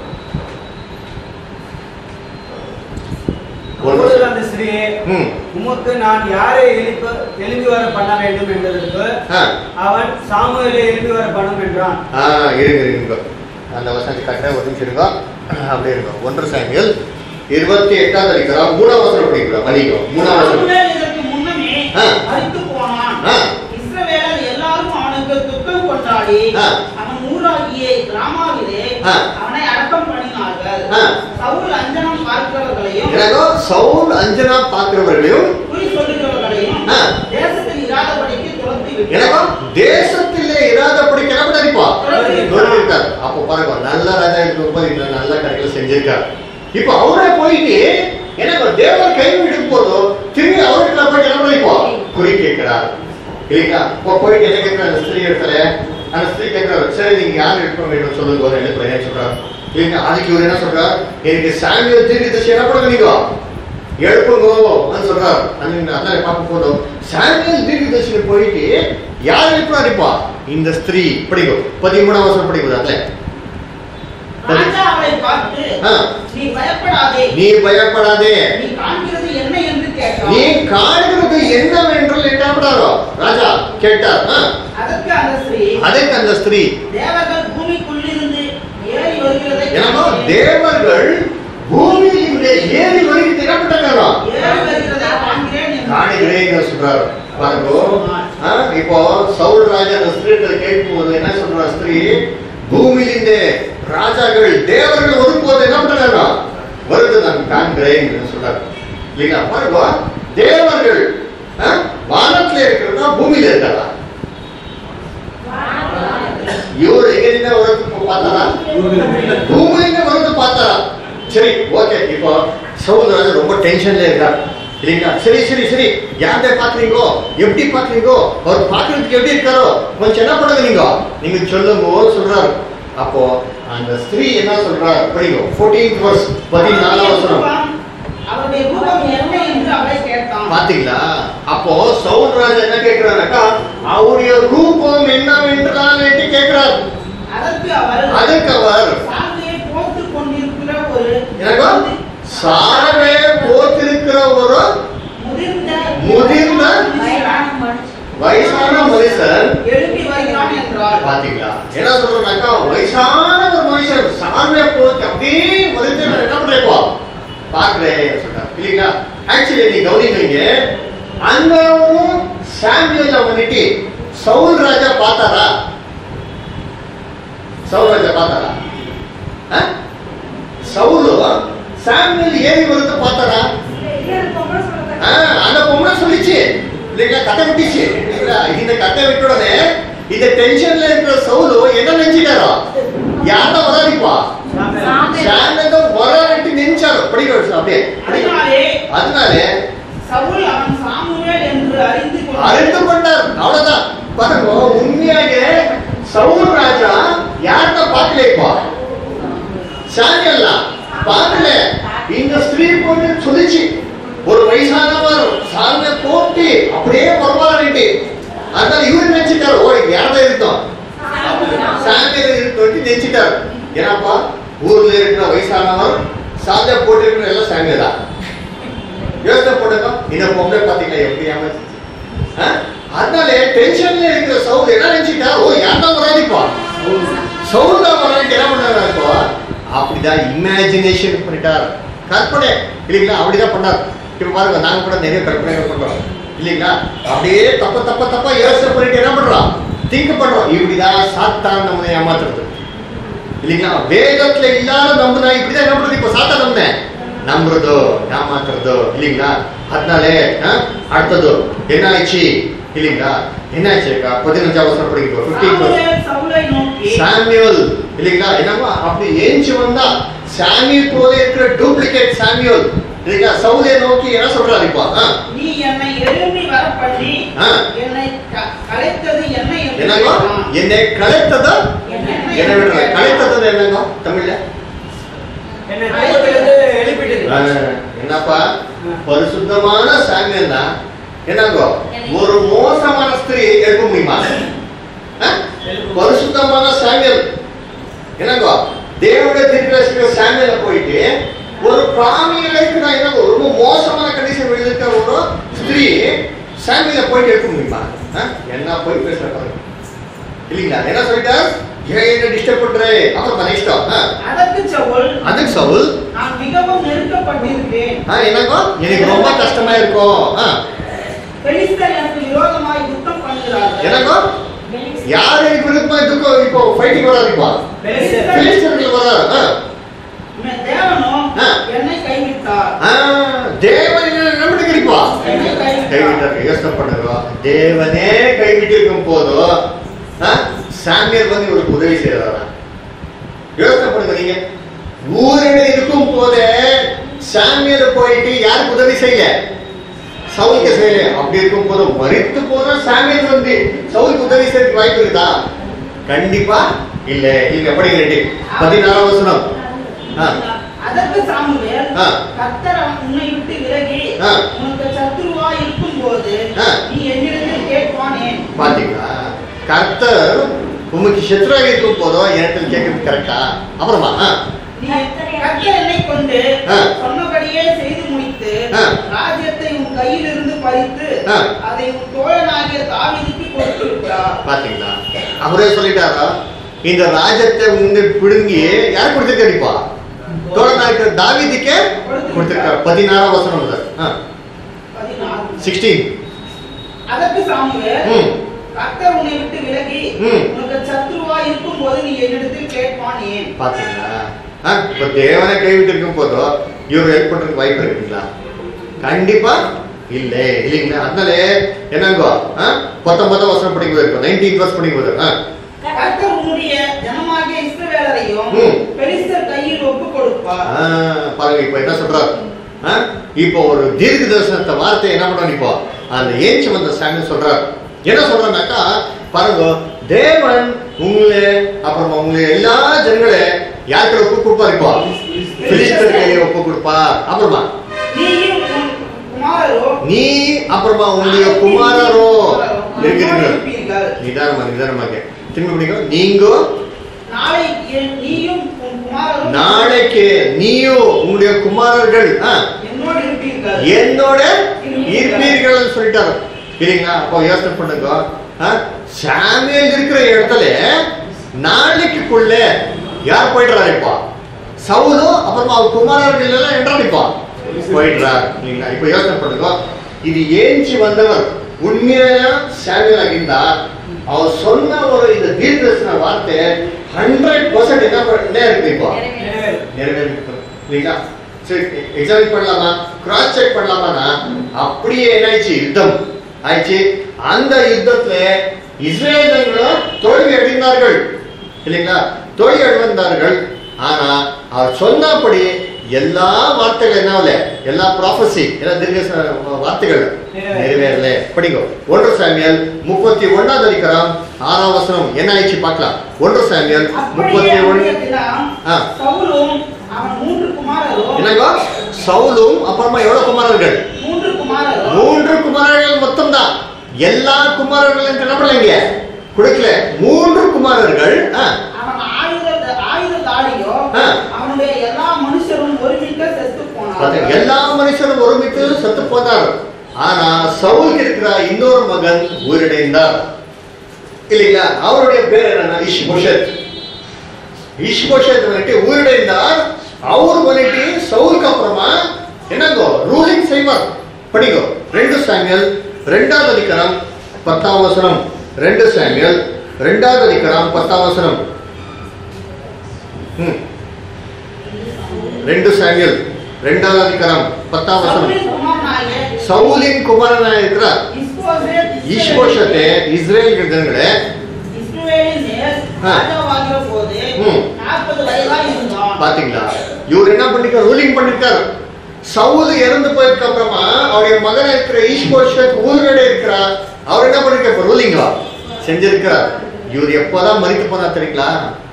ஒன்று அப்பொழுது அந்த ஸ்திரீயே ம் உமக்கு நான் யாரை எழுப்ப எழுப்பி வர பண்ண வேண்டும் என்பதற்கு ஆ அவன் சாமுவேலை எழுப்பி வர பண்ணும் என்றான் ஆ இருங்க இருங்க அந்த வசனத்தை கரெக்டாக ஒரு நிமிஷம் இருங்க அப்படியே இருக்கும் ஒன்று சாமியல் இருபத்தி எட்டாவது அதிகாரம் மூணாம் வசனம் படிக்கிறோம் மதிக்கும் மூணாம் வசனம் சாமுவேல் இதற்கு முன்னமே ஆ. மரித்து போனான் ஆ. இஸ்ரவேலர் எல்லாரும் அவனுக்கு துக்கம் கொண்டாடி ஆ. அவன் ஊராகிய கிராமாவிலே ஆ. அவனை அடக்கம் பண்ணினார்கள் ஆ. சவுல் அஞ்சனம் பார்க்கிறவர்களையும் எனக்கோ சவுல் அஞ்சனா பார்க்கிறவர்களையும் குறி சொல்லுகிறவர்களையும் ஆ. தேசத்தில் இராதபடிக்கு துரத்தி விட்டார். எனக்கோ தேசத்திலே இராதபடி கிளம்ப நினைப்பா இருக்கார் அப்போ பாருங்க நல்ல ராஜா இருக்கும்போது இந்த நல்ல கடைகளை செஞ்சிருக்கார் இப்போ அவரே போயிட்டு எனக்கு தேவர் கை விடும் போதும் திரும்பி அவருக்கு போய் கிளம்ப நினைப்பா குறி கேட்கிறார் இல்லைங்களா இப்போ போயிட்டு என்ன கேட்கிற அந்த ஸ்திரீ இடத்துல அந்த ஸ்திரீ கேட்கிறார் சரி நீங்க யார் இருக்க வேண்டும் சொல்லுங்க ஒரு எனக்கு என்ன சொல்றார் இல்லைங்க அதுக்கு இவர் என்ன சொல்றார் எனக்கு சாமியல் தீர்க்க தரிசி என்ன பண்ணுங்க நீங்க எழுப்புங்கோ சொல்றார் அந்த அதான் பார்க்க போதும் சாமியல் தீர்க்க தரிசனம் போயிட்டு யார் எழுப்புறாரு இப்போ இந்த ஸ்திரீ படிக்கும் பதிமூணாம் வருஷம் படிக்கும் அதுல ராஜா அவளை பார்த்து ஆ. நீ பயப்படாதே நீ பயப்படாதே நீ காண்கிறது என்ன என்று நீ கேட்டான் காண்கிறது என்னவென்றால் என்ன பண்ணாரோ ராஜா கேட்டார் ஆ. அதற்கு அந்த ஸ்திரீ அதற்கு அந்த ஸ்திரீ தேவர்கள் பூமிக்குள்ளிருந்து ஏறி வருகிறதை ஏன்னா காண்கிறேன். தேவர்கள் பூமியில் ஏறி வரைக்கும் திறப்பட்டாங்க ஏறி வருகிறதை காண்கிறேன் என்று. காணுகிறேன் சொல்றாரு பாருங்க ஆ, இப்போ சவுல் ராஜா அந்த ஸ்திரீகளை கேட்கும்போது என்ன சொல்ற ஸ்திரீ பூமியிலிருந்து ராஜாக்கள் தேவர்கள் வரும்போது என்ன பண்றாங்க வருது நான் காண்கிறேன் என்று சொல்றாரு இல்லைங்களா பாருங்க தேவர்கள் ஆ, வானத்துல இருக்கிறதா பூமியில இருக்காரா இவர் எங்க வரது பார்த்தாரா பூமியில வரது பார்த்தாரா சரி ஓகே இப்போ சவுல் ராஜா ரொம்ப டென்ஷன்ல இருக்கார் இல்லைங்களா சரி சரி சரி யார்கிட்ட பாக்குறீங்களோ எப்படி பாக்குறீங்களோ அவர் பாக்குறதுக்கு எப்படி இருக்காரோ கொஞ்சம் என்ன பண்ணுங்க நீங்க நீங்க சொல்லுங்க சொல்றாரு அப்போ அந்த ஸ்திரீ என்ன சொல்றாரு படிங்க 14th verse பதினாலாம் வசனம் அவருடைய ரூபம் என்ன என்று அவளை கேட்டான் பாத்தீங்களா அப்போ சவுல் ராஜா என்ன கேட்கிறாருக்கா அவருடைய ரூபம் அவர் சாந்தையை போத்துக் கொண்டிருக்கிற ஒரு எனக்கு சாரவே போத்திருக்கிற ஒரு முதிர்ந்த முதிர்ந்த வயதான மனுஷன் வயசான மனுஷன் எழுப்பி வருகிறான் என்றார் பாத்தீங்களா என்ன சொல்றாங்கக்கா வயசான ஒரு மனுஷன் சாமியை போட்டு அப்படியே மனுஷன் என்ன பண்றேப்பா பாக்குறேன் சொல்றாரு இல்லைங்களா ஆக்சுவலி நீ கவனிக்கிறீங்க அங்கவும் சாமியல்ல வந்துட்டு சவுல் ராஜா பார்த்தாரா சவுல் ராஜா பார்த்தாரா ஆ? சவுலு சாமியல் ஏறி வருது பார்த்தாரா ஏழு பொம்பளை சொல்லுங்க ஆ, அந்த பொம்பளை சொல்லிச்சு இல்லைங்களா கதை விட்டுச்சு இல்லைங்களா இந்த கதை விட்ட உடனே இந்த டென்ஷன்ல இருக்கிற சவுலு என்ன நினைச்சிட்டாரோ யார்தான் வராதிப்பா சாமியல் தான் வரான்ட்டு நினைச்சாரு படிக்க அப்படியே அதனாலே அதனாலே சவுல் அவன் சாமுவேல் என்று அறிந்து கொண்டு அறிந்து கொண்டார் அவ்வளவுதான் பாருங்க உண்மையாக சவுல் ராஜா யார்கிட்ட பார்க்கல இப்போ சாமியல்ல பார்க்கல இந்த ஸ்திரீ பொண்ணு சொல்லிச்சு ஒரு வயசானவர் சாமியை போட்டு அப்படியே வருவாருட்டு அதனால இவரு நினைச்சிட்டாரு ஓ இது யார்தான் இருந்தோம் சாமியில் இருக்கணும் நினைச்சிட்டாரு ஏன்னாப்பா ஊர்ல இருக்கிற வயசானவர் சாமியை போட்டு இருக்கிற எல்லாம் சாமியா தான் யோசனை பண்ணுங்க இந்த பொம்பளை பாத்தீங்களா எப்படி ஏமாச்சு ஆ? அதனால டென்ஷன்ல இருக்கிற சவுல் என்ன நினைச்சிட்டா ஓ யார் தான் வராதிப்பா சவுல் தான் வராது என்ன பண்ணாரு இப்போ அப்படிதான் இமேஜினேஷன் பண்ணிட்டார் கற்பனை இல்லைங்களா அப்படிதான் பண்ணார் இப்ப பாருங்க நாங்க கூட நிறைய கற்பனைகள் பண்றோம் இல்லைங்களா அப்படியே தப்ப தப்ப தப்பா யோசனை பண்ணிட்டு என்ன பண்றோம் திங்க் பண்றோம் இப்படிதான் சாத்தான் நம்மளை ஏமாத்துறது இல்லைங்களா வேதத்துல இல்லாத நம்புனா இப்படிதான் என்ன பண்றது இப்ப சாத்தா நம்புன நம்புறதோ ஏமாத்துறதோ இல்லைங்களா அதனாலே ஆ, அடுத்தது என்ன ஆயிடுச்சு இல்லைங்களா என்ன ஆச்சுக்கா பதினஞ்சாம் வருஷம் படிக்கிறோம் ஃபிஃப்டீன் சாமுவேல் சவுலை நோக்கி சாமியோல் இல்லைங்களா என்னவா அப்படி ஏஞ்சி வந்தா சாமியல் போல இருக்கிற டூப்ளிகேட் சாமியோல் இல்லைங்களா சவுலை நோக்கி என்ன சொல்றாரு இப்போ ஆ, நீ என்னை எழுப்பி வர பண்ணி ஆ. என்னை க- கலைத்தது என்ன என்று என்னங்கோ கேட்டான். என்னை கலைத்ததா என்ன விடுற கலைத்தது என்னங்கோ தமிழ்ல என்னை தூக்கத்திலிருந்து எழுப்பிட்டது ஆ, என்னப்பா பரிசுத்தமான சாமியல்னா என்னங்கோ ஒரு மோசமான ஸ்திரீ எடுக்க முடியுமா ஆ? பரிசுத்தமான சாமியல் என்னங்கோ தேவனுடைய திருப்பிரசிக்கிற சாமியல போயிட்டு ஒரு பிராமியில இருக்கிற என்னங்கோ ரொம்ப மோசமான கண்டிஷன் இருக்கிற ஒரு ஸ்திரீ சாமியில போயிட்டு எடுக்க முடியுமா ஆ? என்ன போய் பேசுற பாருங்க இல்லைங்களா என்ன சொல்லிட்டார் ஏன் என்ன டிஸ்டர்ப் பண்ற அப்புறம் மனைஷ்டம் அதற்கு சவுல் அதுக்கு சவுல் நான் மிகவும் நெருக்கப்பட்டிருக்கிறேன் ஆ, என்னங்கோ எனக்கு ரொம்ப கஷ்டமா இருக்கும் ஆ, பெலிஸ்தர் எனக்கு விரோதமாய் யுத்தம் பண்ணுகிறார்கள் என்னங்கோ யார் எனக்கு விருப்பமா இதுக்கும் இப்போ ஃபைட்டிங் வராது இப்போ பெலிஸ்தர். பிலிஸ்தர்கள் வராது ஆ. உன் தேவனும் ஆ. என்னை கைவிட்டார் ஆ, தேவன் என்ன நம்பிக்கை கிடைப்பா என்னை கைவிட்டார் கைவிட்டார் யோசனை பண்ணுங்க தேவனே கைவிட்டு இருக்கும் போதும் ஆ, சாமியார் வந்து இவருக்கு உதவி செய்யறாரா யோசனை பண்ணுங்க நீங்க ஊரில் இருக்கும் போதே சாமியார் போயிட்டு யாருக்கு உதவி செய்யல சவுலுக்கு செய்யல அப்படி இருக்கும் போது மறித்து போன சாமியார் வந்து சவுலுக்கு உதவி செய்யறதுக்கு வாய்ப்பு இருக்குதா கண்டிப்பா இல்ல இல்ல படிக்கிறேன் பதினாறாம் வசனம் ஆ. அதற்கு சாமுவேல் ஆ. கர்த்தர் உன்னை விட்டு விலகி ஆ. உனக்கு சத்துருவா இருக்கும்போது ஆ. நீ என்னிடத்தில் கேட்பானேன் பாத்தீங்களா கர்த்தர் உமக்கு சத்ருவா இருக்கும் போதோ இடத்துல கேட்கறது கரெக்டா அப்புறமா ஆ, நீ கர்த்தர் என்னை கொண்டு ஆ. சொன்னபடியே செய்து முடித்து ஆ. ராஜ்யத்தை உன் கையிலிருந்து பறித்து ஆ. அதை உன் தோழனாகிய தாவீதுக்கு கொடுத்து விட்டார் பாத்தீங்களா அவரே சொல்லிட்டாரா இந்த ராஜ்யத்தை வந்து பிடுங்கி யார் கொடுத்துருக்கா தோழனா இருக்கிற தாவீதுக்கே கொடுத்திருக்காரு பதினாறாம் வசனம் பதினாறு சிக்ஸ்டீன் அதற்கு சாமுவேல் ம் கர்த்தர் உன்னை விட்டு விலகி ம். உனக்கு சத்துருவா இருக்கும்போது நீ என்னிடத்தில் கேட்பானேன் பாத்தீங்களா ஆ, இப்ப தேவனை கைவிட்டு இருக்கும் போதோ இவர் ஹெல்ப் பண்றதுக்கு வாய்ப்பு இருக்குங்களா கண்டிப்பா இல்ல இல்லைங்களா அதனால என்னங்கோ ஆ, பத்தொன்பதாம் வருஷம் படிக்கும்போது இருக்கும் நைன்டீன் வருஷம் படிக்கும்போது ஆ, கர்த்தர் உன்னுடைய ஜனமாகிய இஸ்ரவேலரையும் ம். பெலிஸ்தர் கையில் ஒப்பு கொடுப்பார் ஆ, பாருங்க இப்ப என்ன சொல்றாரு ஆ, இப்போ ஒரு தீர்க்க தரிசனத்தை வார்த்தை என்ன பண்ணணும் இப்போ அந்த ஏஞ்சி வந்த சாமி சொல்றாரு என்ன சொல்றாருனாக்கா பாருங்க தேவன் உங்களை அப்புறமா உங்களை எல்லா ஜனங்களே யாருக்கு ஒப்பு கொடுப்பார் இப்போ பிலிஸ்தர் கையில ஒப்பு கொடுப்பார் அப்புறமா நீயும் உன் குமாரரோ நீ அப்புறமா உங்களுடைய குமாரரோ இருக்கிறீர்கள் இருப்பீர்கள் நிதானமா நிதானமாக திரும்பி பிடிக்கும் நீங்க நாளைக்கு நீயும் உன் குமாரரும் நாளைக்கு நீயும் உங்களுடைய குமாரர்கள் ஆ, என்னோடு இருப்பீர்கள் என்னோட இருப்பீர்கள் சொல்லிட்டாரு இல்லைங்களா அப்போ யோசனை பண்ணுங்க ஆ, சாமியல் இருக்கிற இடத்துல நாளைக்குள்ள யார் போயிடுறாரு இப்போ சவுலும் அப்புறமா அவர் குமாரர்கள் எல்லாம் என்றார் இப்போ போயிடுறார் இல்லைங்களா இப்போ யோசனை பண்ணுங்க இது ஏஞ்சி வந்தவர் உண்மையான சாமியல் ஆகியிருந்தா அவர் சொன்ன ஒரு இந்த தீர்க்கதரிசன வார்த்தை ஹண்ட்ரட் பர்சன்ட் என்ன பண்ண- என்ன இருக்கு இப்போ நிறைவேறும். நிறைவேறிருக்கும் இல்லைங்களா சரி எக்ஸாமின் பண்ணலாமா கிராஸ் செக் பண்ணலாமானா அப்படியே என்னாயிடுச்சு யுத்தம் ஆயிடுச்சு அந்த யுத்தத்துல இஸ்ரேலர்களும் தோல்வி அடைந்தார்கள் இல்லைங்களா தோல்வி அடைந்தார்கள் ஆனா அவர் சொன்னபடி எல்லா வார்த்தைகள் என்ன ஆகல எல்லா ப்ராஃபஸி எல்லா தீர்க்க வார்த்தைகள் நிறைவேறல படிங்க ஒன்று சாமியல் முப்பத்தி ஒன்னாவது அதிகாரம் ஆறாம் வசனம் என்ன ஆயிடுச்சு பார்க்கலாம் ஒன்று சாமியல் முப்பத்தி அப்படியே ஒன்று அன்றைய தினம் ஆ. சவுலும் அவன் மூன்று குமாரரும் என்னங்க சவுலும் அப்புறமா எவ்வளவு குமாரர்கள் மூன்று குமாரரும் மூன்று குமாரர்கள் மொத்தம் தான் எல்லா குமாரர்களும் என்ன பண்ணலைங்க கொடுக்கல மூன்று குமாரர்கள் ஆ, அவன் ஆயுத ஆயுததாரியோ ஆ. அவனுடைய எல்லா மனுஷரும் ஒருமிக்க செத்து பாத்தீங்க, போனார்கள் எல்லா மனுஷரும் ஒருமித்து செத்து போனார் ஆனா சவுலுக்கு இருக்கிற இன்னொரு மகன் உயிரிழந்தார் இல்லைங்களா அவருடைய பேர் என்னன்னா இஷ்போஷத் இஷ்போஷத் வந்துட்டு உயிரிழந்தார் அவர் வந்துட்டு சவுலுக்கு அப்புறமா என்னங்கோ ரூலிங் செய்வார் படிங்கோ ரெண்டு சாமியல் ரெண்டாவது அதிகாரம் பத்தாம் வசனம் ரெண்டு சாமியல் ரெண்டாவது அதிகாரம் பத்தாம் வசனம் ம். ரெண்டு சாமியல் ரெண்டாவது அதிகாரம் பத்தாம் வசனம் சவுலின் குமாரனாகிய சவுலின் குமாரனா இருக்கிறார் இஸ்போசேத் ஈஸ்போஷத்தை இஸ்ரேல் ஜனங்களே இஸ்ரவேலின் மேல் ஆ. ராஜாவாகிற போது ம். நாற்பது வயதா இருந்தான் பாத்தீங்களா இவர் என்ன பண்ணிருக்காரு ரூலிங் பண்ணிருக்காரு சவுல் இறந்து போயதுக்கு அப்புறமா அவருடைய மகன் இருக்கிற ஈஸ்போஷத் ஊர்களே இருக்கிறார் அவர் என்ன பண்ணிருக்காரு ரூலிங்கா செஞ்சிருக்கிறார் இவர் எப்போதான் மறித்து போனா தெரியுங்களா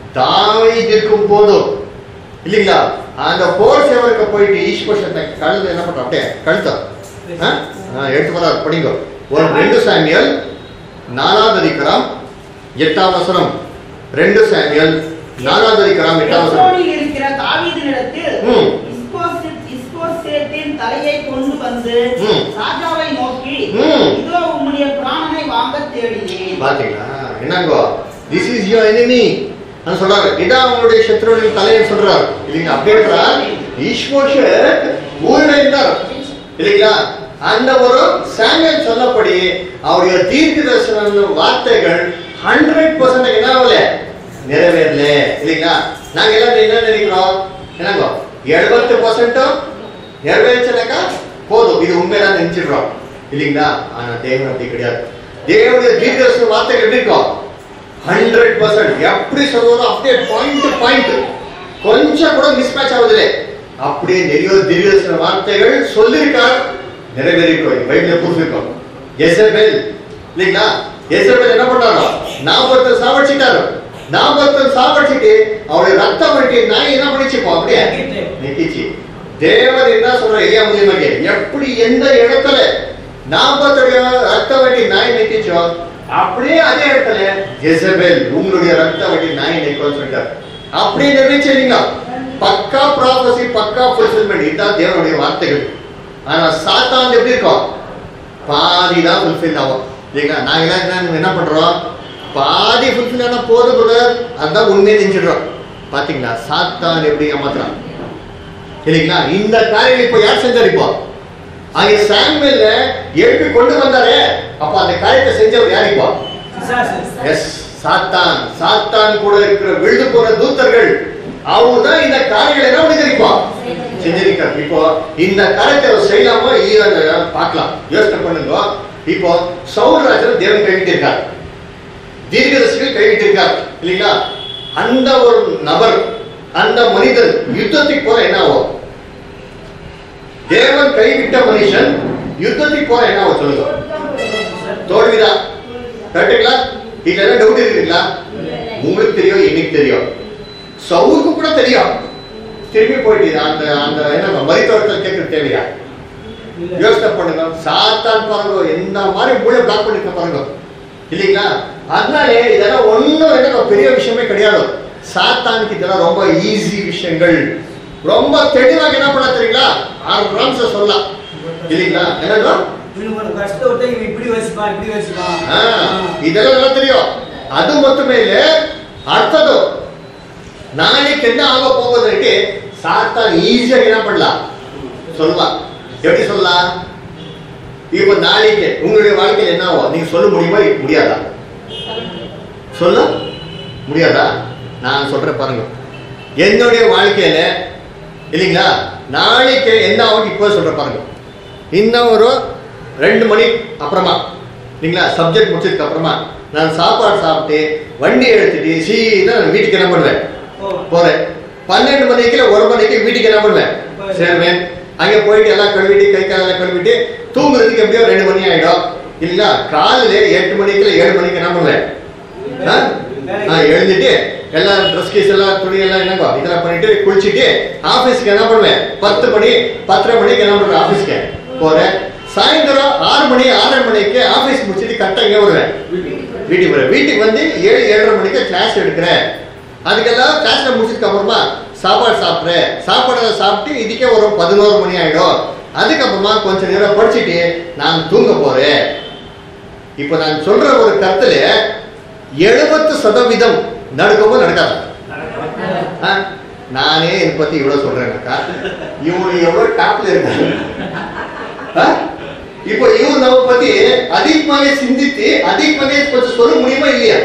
தாவீது இருக்கும் போதும் இல்லைங்களா அந்த போர் சேவருக்கு போயிட்டு ஈஸ்போஷத்தை கழுது என்ன பண்றோம் அப்படியே கழுத்தம் ஆ? ஆ, எடுத்து போறாரு படிங்க ஒரு ரெண்டு சாமியல் நாலாவது அதிகாரம் எட்டாம் வசனம் ரெண்டு சாமியல் நாலாவது அதிகாரம் எட்டாம் வசனம் எப்ரோனில் இருக்கிற தாவீதினிடத்தில் ம். இஸ்போசேத்- இஸ்போசேத்தின் தலையை கொண்டு வந்து ம். ராஜாவை நோக்கி ம். இதோ உம்முடைய பிராணனை வாங்க தேடினேன் பாத்தீங்களா என்னங்கோ திஸ் இஸ் யுவர் எனிமி நான் சொல்றாரு இதான் அவங்களுடைய சத்ருவின் தலையை சொல்றாரு இல்லைங்க அப்படின்றா ஈஸ்வர்ஷர் ஊரிழைந்தார் இல்லைங்களா அந்த ஒரு சாமியல் சொல்லப்படி அவருடைய தீர்க்க தரிசன வார்த்தைகள் ஹண்ட்ரட் பர்சன்ட் என்ன ஆகல நிறைவேறல இல்லைங்களா நாங்க எல்லாம் என்ன நினைக்கிறோம் என்னங்கோ எழுபத்து பர்சன்ட்டும் நிறைவேற்றலக்கா போதும் இது உண்மைதான் நினைச்சிடுறோம் இல்லைங்களா ஆனா தேவன் அப்படி கிடையாது தேவனுடைய தீர்க்கதரிசன வார்த்தைகள் எப்படி இருக்கும் ஹண்ட்ரட் பர்சன்ட் எப்படி சொல்றதோ அப்படியே பாயிண்ட் பாயிண்ட் கொஞ்சம் கூட மிஸ் மேட்ச் ஆகுதுலே அப்படியே நிறைய தீர்க்கதரிசன வார்த்தைகள் சொல்லியிருக்கார் நிறைவேறிக்கும் பைபிள புரிஞ்சிருக்கோம் எசபெல் இல்லைங்களா எசபெல் என்ன பண்ணாரோ நாற்பத்தல் சாவடிச்சிட்டாரு நாற்பத்தல் சாவடிச்சிட்டு அவருடைய ரத்தம் வட்டி நாய் என்ன பண்ணிச்சுப்போ அப்படியே நெக்கிச்சு தேவன் என்ன சொல்ற எலியா மூலியமாக எப்படி எந்த இடத்துல நாற்பத்துடைய ரத்த வட்டி நாய் நெக்கிச்சோ அப்படியே அதே இடத்துல ஜெசபெல் உங்களுடைய ரத்த வட்டி நாய் நெக்கோன்னு சொல்லிட்டார் அப்படியே நிறைவேற்றிங்க பக்கா ப்ராபசி பக்கா ஃபுல்ஃபில்மெண்ட் இதுதான் தேவனுடைய வார்த்தைகள் ஆனா சாத்தான் எப்படி இருக்கும் பாதி தான் ஃபுல்ஃபில் ஆகும் இல்லைங்களா நாங்கெல்லாம் என்ன என்ன பண்றோம் பாதி ஃபுல்ஃபில் ஆனா போதும் பிரதர் அதுதான் உண்மையை நினைச்சிடுறோம் பாத்தீங்களா சாத்தான் எப்படி ஏமாத்துறான் இல்லைங்களா இந்த காரியம் இப்போ யார் செஞ்சார் இப்போ அங்கே சாமுவேல்ல எழுப்பி கொண்டு வந்தாரே அப்ப அந்த காரியத்தை செஞ்சவர் யார் இப்போ பிசாசு. எஸ் சாத்தான் சாத்தான் கூட இருக்கிற விழுந்து போன தூத்தர்கள் அவங்க தான் இந்த காரியங்களை என்ன பண்ணிருப்போம் செஞ்சிருக்கார் இப்போ இந்த காரியத்தை அவர் செய்யலாமோ இல்லைன்னு பார்க்கலாம் யோசனை பண்ணுங்க இப்போ சௌராஜன் தேவன் கைவிட்டு இருக்கார் தீர்க்கதரிசிகள் கைவிட்டு இருக்கார் இல்லைங்களா அந்த ஒரு நபர் அந்த மனிதன் யுத்தத்துக்கு போற என்ன ஆகும் தேவன் கைவிட்ட மனுஷன் யுத்தத்துக்கு போற என்ன ஆகும் சொல்லுங்க தோல்விதான் கரெக்டுங்களா இதுல என்ன டவுட் இருக்குங்களா உங்களுக்கு தெரியும் எனக்கு தெரியும் சவுருக்கு கூட தெரியும் திரும்பி போயிட்டு அந்த அந்த என்ன மருத்துவத்தில் கேட்க தேவையா இல்ல. யோசனை பண்ணுங்க சாத்தான் பாருங்க எந்த மாதிரி மூளை பிளாக் பண்ணிருக்க பாருங்க இல்லைங்களா அதனாலே இதெல்லாம் ஒண்ணும் என்ன பெரிய விஷயமே கிடையாது சாத்தானுக்கு இதெல்லாம் ரொம்ப ஈஸி விஷயங்கள் ரொம்ப தெளிவாக என்ன பண்ண தெரியுங்களா ஆறு ரம்ஸ் சொல்லலாம் இல்லைங்களா என்னடா இவனுக்கு ஒரு கஷ்டத்தை விட்டு இவன் இப்படி வச்சுப்பான் இப்படி வச்சுப்பான் ஆ, இதெல்லாம் நல்லா தெரியும் அது மட்டுமே இல்ல அடுத்தது நாளைக்கு என்ன ஆக போகுதுன்ட்டு சாத்தான் ஈஸியா என்ன பண்ணலாம் சொல்லலாம் எப்படி சொல்லலாம் இப்ப நாளைக்கு உங்களுடைய வாழ்க்கையில் என்ன ஆகும் நீங்க சொல்ல முடியுமா முடியாதா சொல்ல முடியாதா நான் சொல்றேன் பாருங்க என்னுடைய வாழ்க்கையில இல்லைங்களா நாளைக்கு என்ன ஆகும் இப்போ சொல்றேன் பாருங்க இன்னும் ஒரு ரெண்டு மணி அப்புறமா இல்லைங்களா சப்ஜெக்ட் முடிச்சதுக்கு அப்புறமா நான் சாப்பாடு சாப்பிட்டு வண்டி எடுத்துட்டு சீதா நான் வீட்டுக்கு என்ன பண்ணுவேன் ஓ போறேன் பன்னெண்டு மணிக்கு இல்ல ஒரு மணிக்கு வீட்டுக்கு என்ன பண்ணுவேன் சேர்வேன் அங்கே போயிட்டு எல்லாம் கழுவிட்டு கை காலெல்லாம் கழுவிட்டு தூங்குறதுக்கு எப்படியோ ரெண்டு மணி ஆயிடும் இல்லைங்களா காலையில எட்டு மணிக்கு இல்ல ஏழு மணிக்கு என்ன பண்ணுவேன் ஆ? ஆ, எழுந்துட்டு எல்லாம் ட்ரெஸ் கேஸ் எல்லாம் துணி எல்லாம் என்னங்கோ இதெல்லாம் பண்ணிட்டு குளிச்சுட்டு ஆபீஸ்க்கு என்ன பண்ணுவேன் பத்து மணி பத்தரை மணிக்கு என்ன பண்ணுவேன் ஆபீஸ்க்கு போறேன் சாயந்தரம் ஆறு மணி ஆறரை மணிக்கு ஆபீஸ் முடிச்சுட்டு கரெக்டாக எங்கே வருவேன் வீட்டுக்கு வரேன் வீட்டுக்கு வந்து ஏழு ஏழரை மணிக்கு கிளாஸ் எடுக்கிறேன் அதுக்கெல்லாம் கிளாஸ்ல முடிச்சதுக்கு அப்புறமா சாப்பாடு சாப்பிட்றேன் சாப்பாடு சாப்பிட்டு இதுக்கே ஒரு பதினோரு மணி ஆயிடும் அதுக்கப்புறமா கொஞ்ச நேரம் படிச்சுட்டு நான் தூங்க போறேன் இப்போ நான் சொல்ற ஒரு கருத்துல எழுபத்து சதவீதம் நடக்குமோ நடக்காது ஆ? நானே இதை பத்தி இவ்வளவு சொல்றேன்னாக்கா இவனு எவ்வளவு டாப்ல இருக்காரு ஆ? இப்போ இவன் நம்ம பத்தி அதிகமாக சிந்தித்து அதிகமாக கொஞ்சம் சொல்ல முடியுமா இல்லையா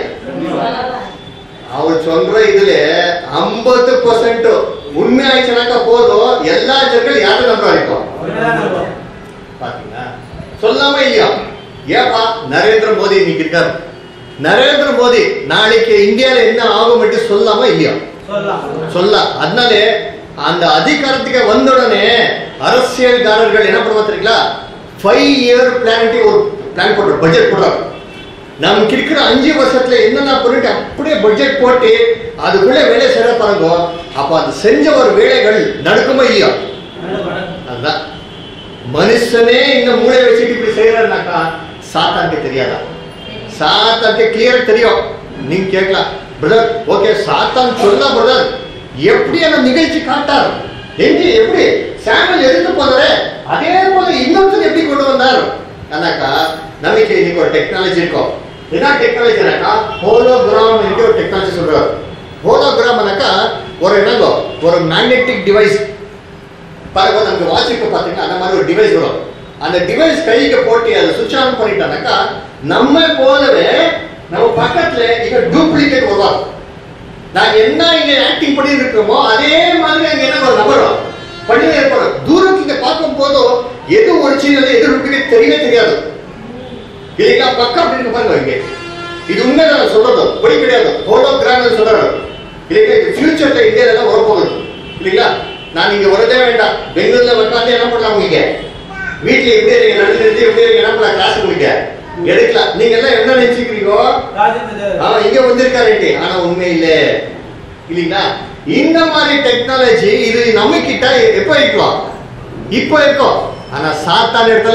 அவர் சொல்ற இதுல ஐம்பது பர்சன்ட் உண்மை ஆயிடுச்சுனாக்கா போதும் எல்லா ஜனங்களும் யாரும் நம்ப வரைக்கும் அவனதான் நம்புவான். பாத்தீங்களா சொல்லாம இல்லையா ஏப்பா நரேந்திர மோடி இன்னைக்கு இருக்காரு நரேந்திர மோடி நாளைக்கு இந்தியால என்ன ஆகும் என்று சொல்லாம இல்லையா சொல்லலாம் சொல்ல அதனால அந்த அதிகாரத்துக்கு வந்த உடனே அரசியல்காரர்கள் என்ன பண்ணுவா தெரியுங்களா ஃபைவ் இயர் பிளான் ஒரு பிளான் போடுற பட்ஜெட் போடுறாரு நமக்கு இருக்கிற அஞ்சு வருஷத்துல என்னென்ன பண்ணிட்டு அப்படியே பட்ஜெட் போட்டு அதுக்குள்ள வேலை செய்ய பாருங்க அப்ப அது செஞ்ச ஒரு வேலைகள் நடக்குமா இல்லையா அதுதான் மனுஷனே இந்த மூளை வச்சுட்டு இப்படி செய்யறாருனாக்கா சாத்தானுக்கு தெரியாதா சாத்தானுக்கு கிளியர் தெரியும் நீங்க கேட்கலாம் பிரதர் ஓகே சாத்தான் சொல்ல பிரதர் எப்படி அந்த நிகழ்ச்சி காட்டார் எங்க எப்படி சாமுel எடுத்து போனாரே அதே போல இன்னொருத்தர் எப்படி கொண்டு வந்தார் அதாக்கா நமக்கு இன்னைக்கு ஒரு டெக்னாலஜி இருக்கும் என்ன டெக்னாலஜினாக்கா ஹோலோகிராம் என்று ஒரு டெக்னாலஜி சொல்றாரு ஹோலோகிராம்னாக்கா ஒரு என்னங்கோ ஒரு மேக்னெட்டிக் டிவைஸ் பாருங்க நமக்கு வாட்சுக்கு பார்த்தீங்கன்னா அந்த மாதிரி ஒரு டிவைஸ் வரும் அந்த டிவைஸ் கைக்கு போட்டு அதை சுவிட்ச் ஆன் பண்ணிட்டானாக்கா நம்ம போலவே நம்ம பக்கத்துல இங்க டூப்ளிகேட் வருவாங்க நாங்க என்ன இங்க ஆக்டிங் பண்ணி இருக்கோமோ அதே மாதிரி அங்க என்ன ஒரு நபரும் பண்ணி ஏற்படும் தூரத்துல இங்க பார்க்கும் போதும் எது ஒரிஜினல் எது டூப்ளிகேட் தெரியவே தெரியாது இல்லைங்களா பக்கம் அப்படின்னு பாருங்க இங்க இது உண்மை நான் சொல்றது பொய் கிடையாது ஹோலோகிராம் சொல்றாரு இல்லைங்களா இது ஃபியூச்சர்ல இந்தியால தான் வரப்போகுது இல்லைங்களா நான் இங்க வரதே வேண்டாம் பெங்களூர்ல உட்காந்து என்ன பண்ணலாம் நீங்க வீட்டுல எப்படி நீங்க நடந்துட்டு எப்படி நீங்க என்ன பண்ணலாம் கிளாஸ் முடிக்க எடுக்கலாம் நீங்க எல்லாம் என்ன நினைச்சுக்கிறீங்க ராஜேந்திர அவன் இங்க வந்திருக்காரு ஆனா உண்மை இல்ல இல்லைங்களா இந்த மாதிரி டெக்னாலஜி இது நம்ம கிட்ட எப்ப இருக்கும் இப்போ இருக்கும் ஆனா சாத்தான் இடத்துல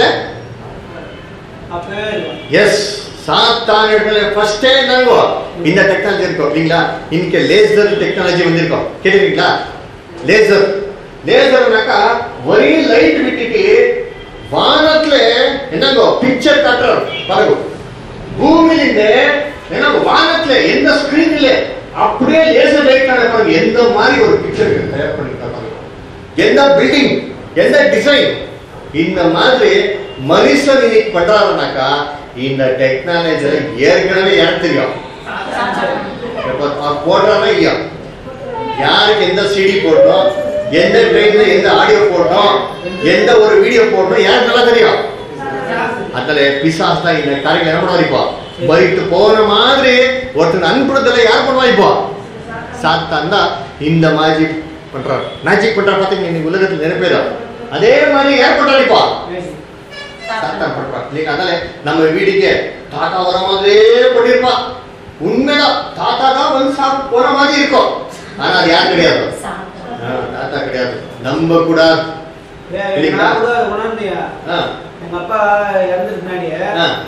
அப்பவே இருக்கும். எஸ் சாத்தான் இடத்துல ஃபர்ஸ்டே நாங்க இந்த டெக்னாலஜி இருக்கும் இல்லைங்களா இன்னைக்கு லேசர் டெக்னாலஜி வந்திருக்கோம் கேட்டுருக்கீங்களா லேசர் லேசர்னாக்கா ஒரே லைட் விட்டுட்டு வானத்துல என்னங்கோ பிக்சர் காட்டுறாரு பாருங்க பூமியிலிருந்த என்னங்க வானத்துல எந்த ஸ்கிரீன் இல்ல அப்படியே லேசர் லைட் பாருங்க எந்த மாதிரி ஒரு பிக்சர் தயார் பண்ணிருக்கா பாருங்க எந்த பில்டிங் எந்த டிசைன் இந்த மாதிரி மனுஷன் இன்னைக்கு பண்றாருனாக்கா இந்த டெக்னாலஜி ஏற்கனவே யாருக்கு தெரியும் இப்ப அவர் போடுறாரா இல்லையா யாருக்கு எந்த சிடி போடணும் எந்த ட்ரெயின்ல எந்த ஆடியோ போடணும் எந்த ஒரு வீடியோ போடணும் யாருக்கு நல்லா தெரியும் அதுல பிசாஸ் தான் இந்த காரியங்கள் என்ன பண்ணுவா இப்போ பறித்து போன மாதிரி ஒருத்தர் அன்புறதுல யார் பண்ணுவா இப்போ சாத்தான் தான் இந்த மாதிரி பண்றாரு மேஜிக் பண்றா பாத்தீங்க இன்னைக்கு உலகத்துல நிறைய பேர் அதே மாதிரி யார் பண்றாரு இப்போ சாத்தான் பண்றான் நீங்க அதனால நம்ம வீட்டுக்கு தாத்தா வர மாதிரியே பண்ணிருப்பான் உண்மைதான் தாத்தா தான் வந்து சாப்பிட்டு போற மாதிரி இருக்கும் ஆனா அது யார் கிடையாது ஆ, தாத்தா கிடையாது நம்ப கூடாது ஏய், இல்லைங்களா? நான் கூட அதை உணர்ந்தேயா. ஆ, எங்க அப்பா இறந்ததுக்கு முன்னாடியே ஆ,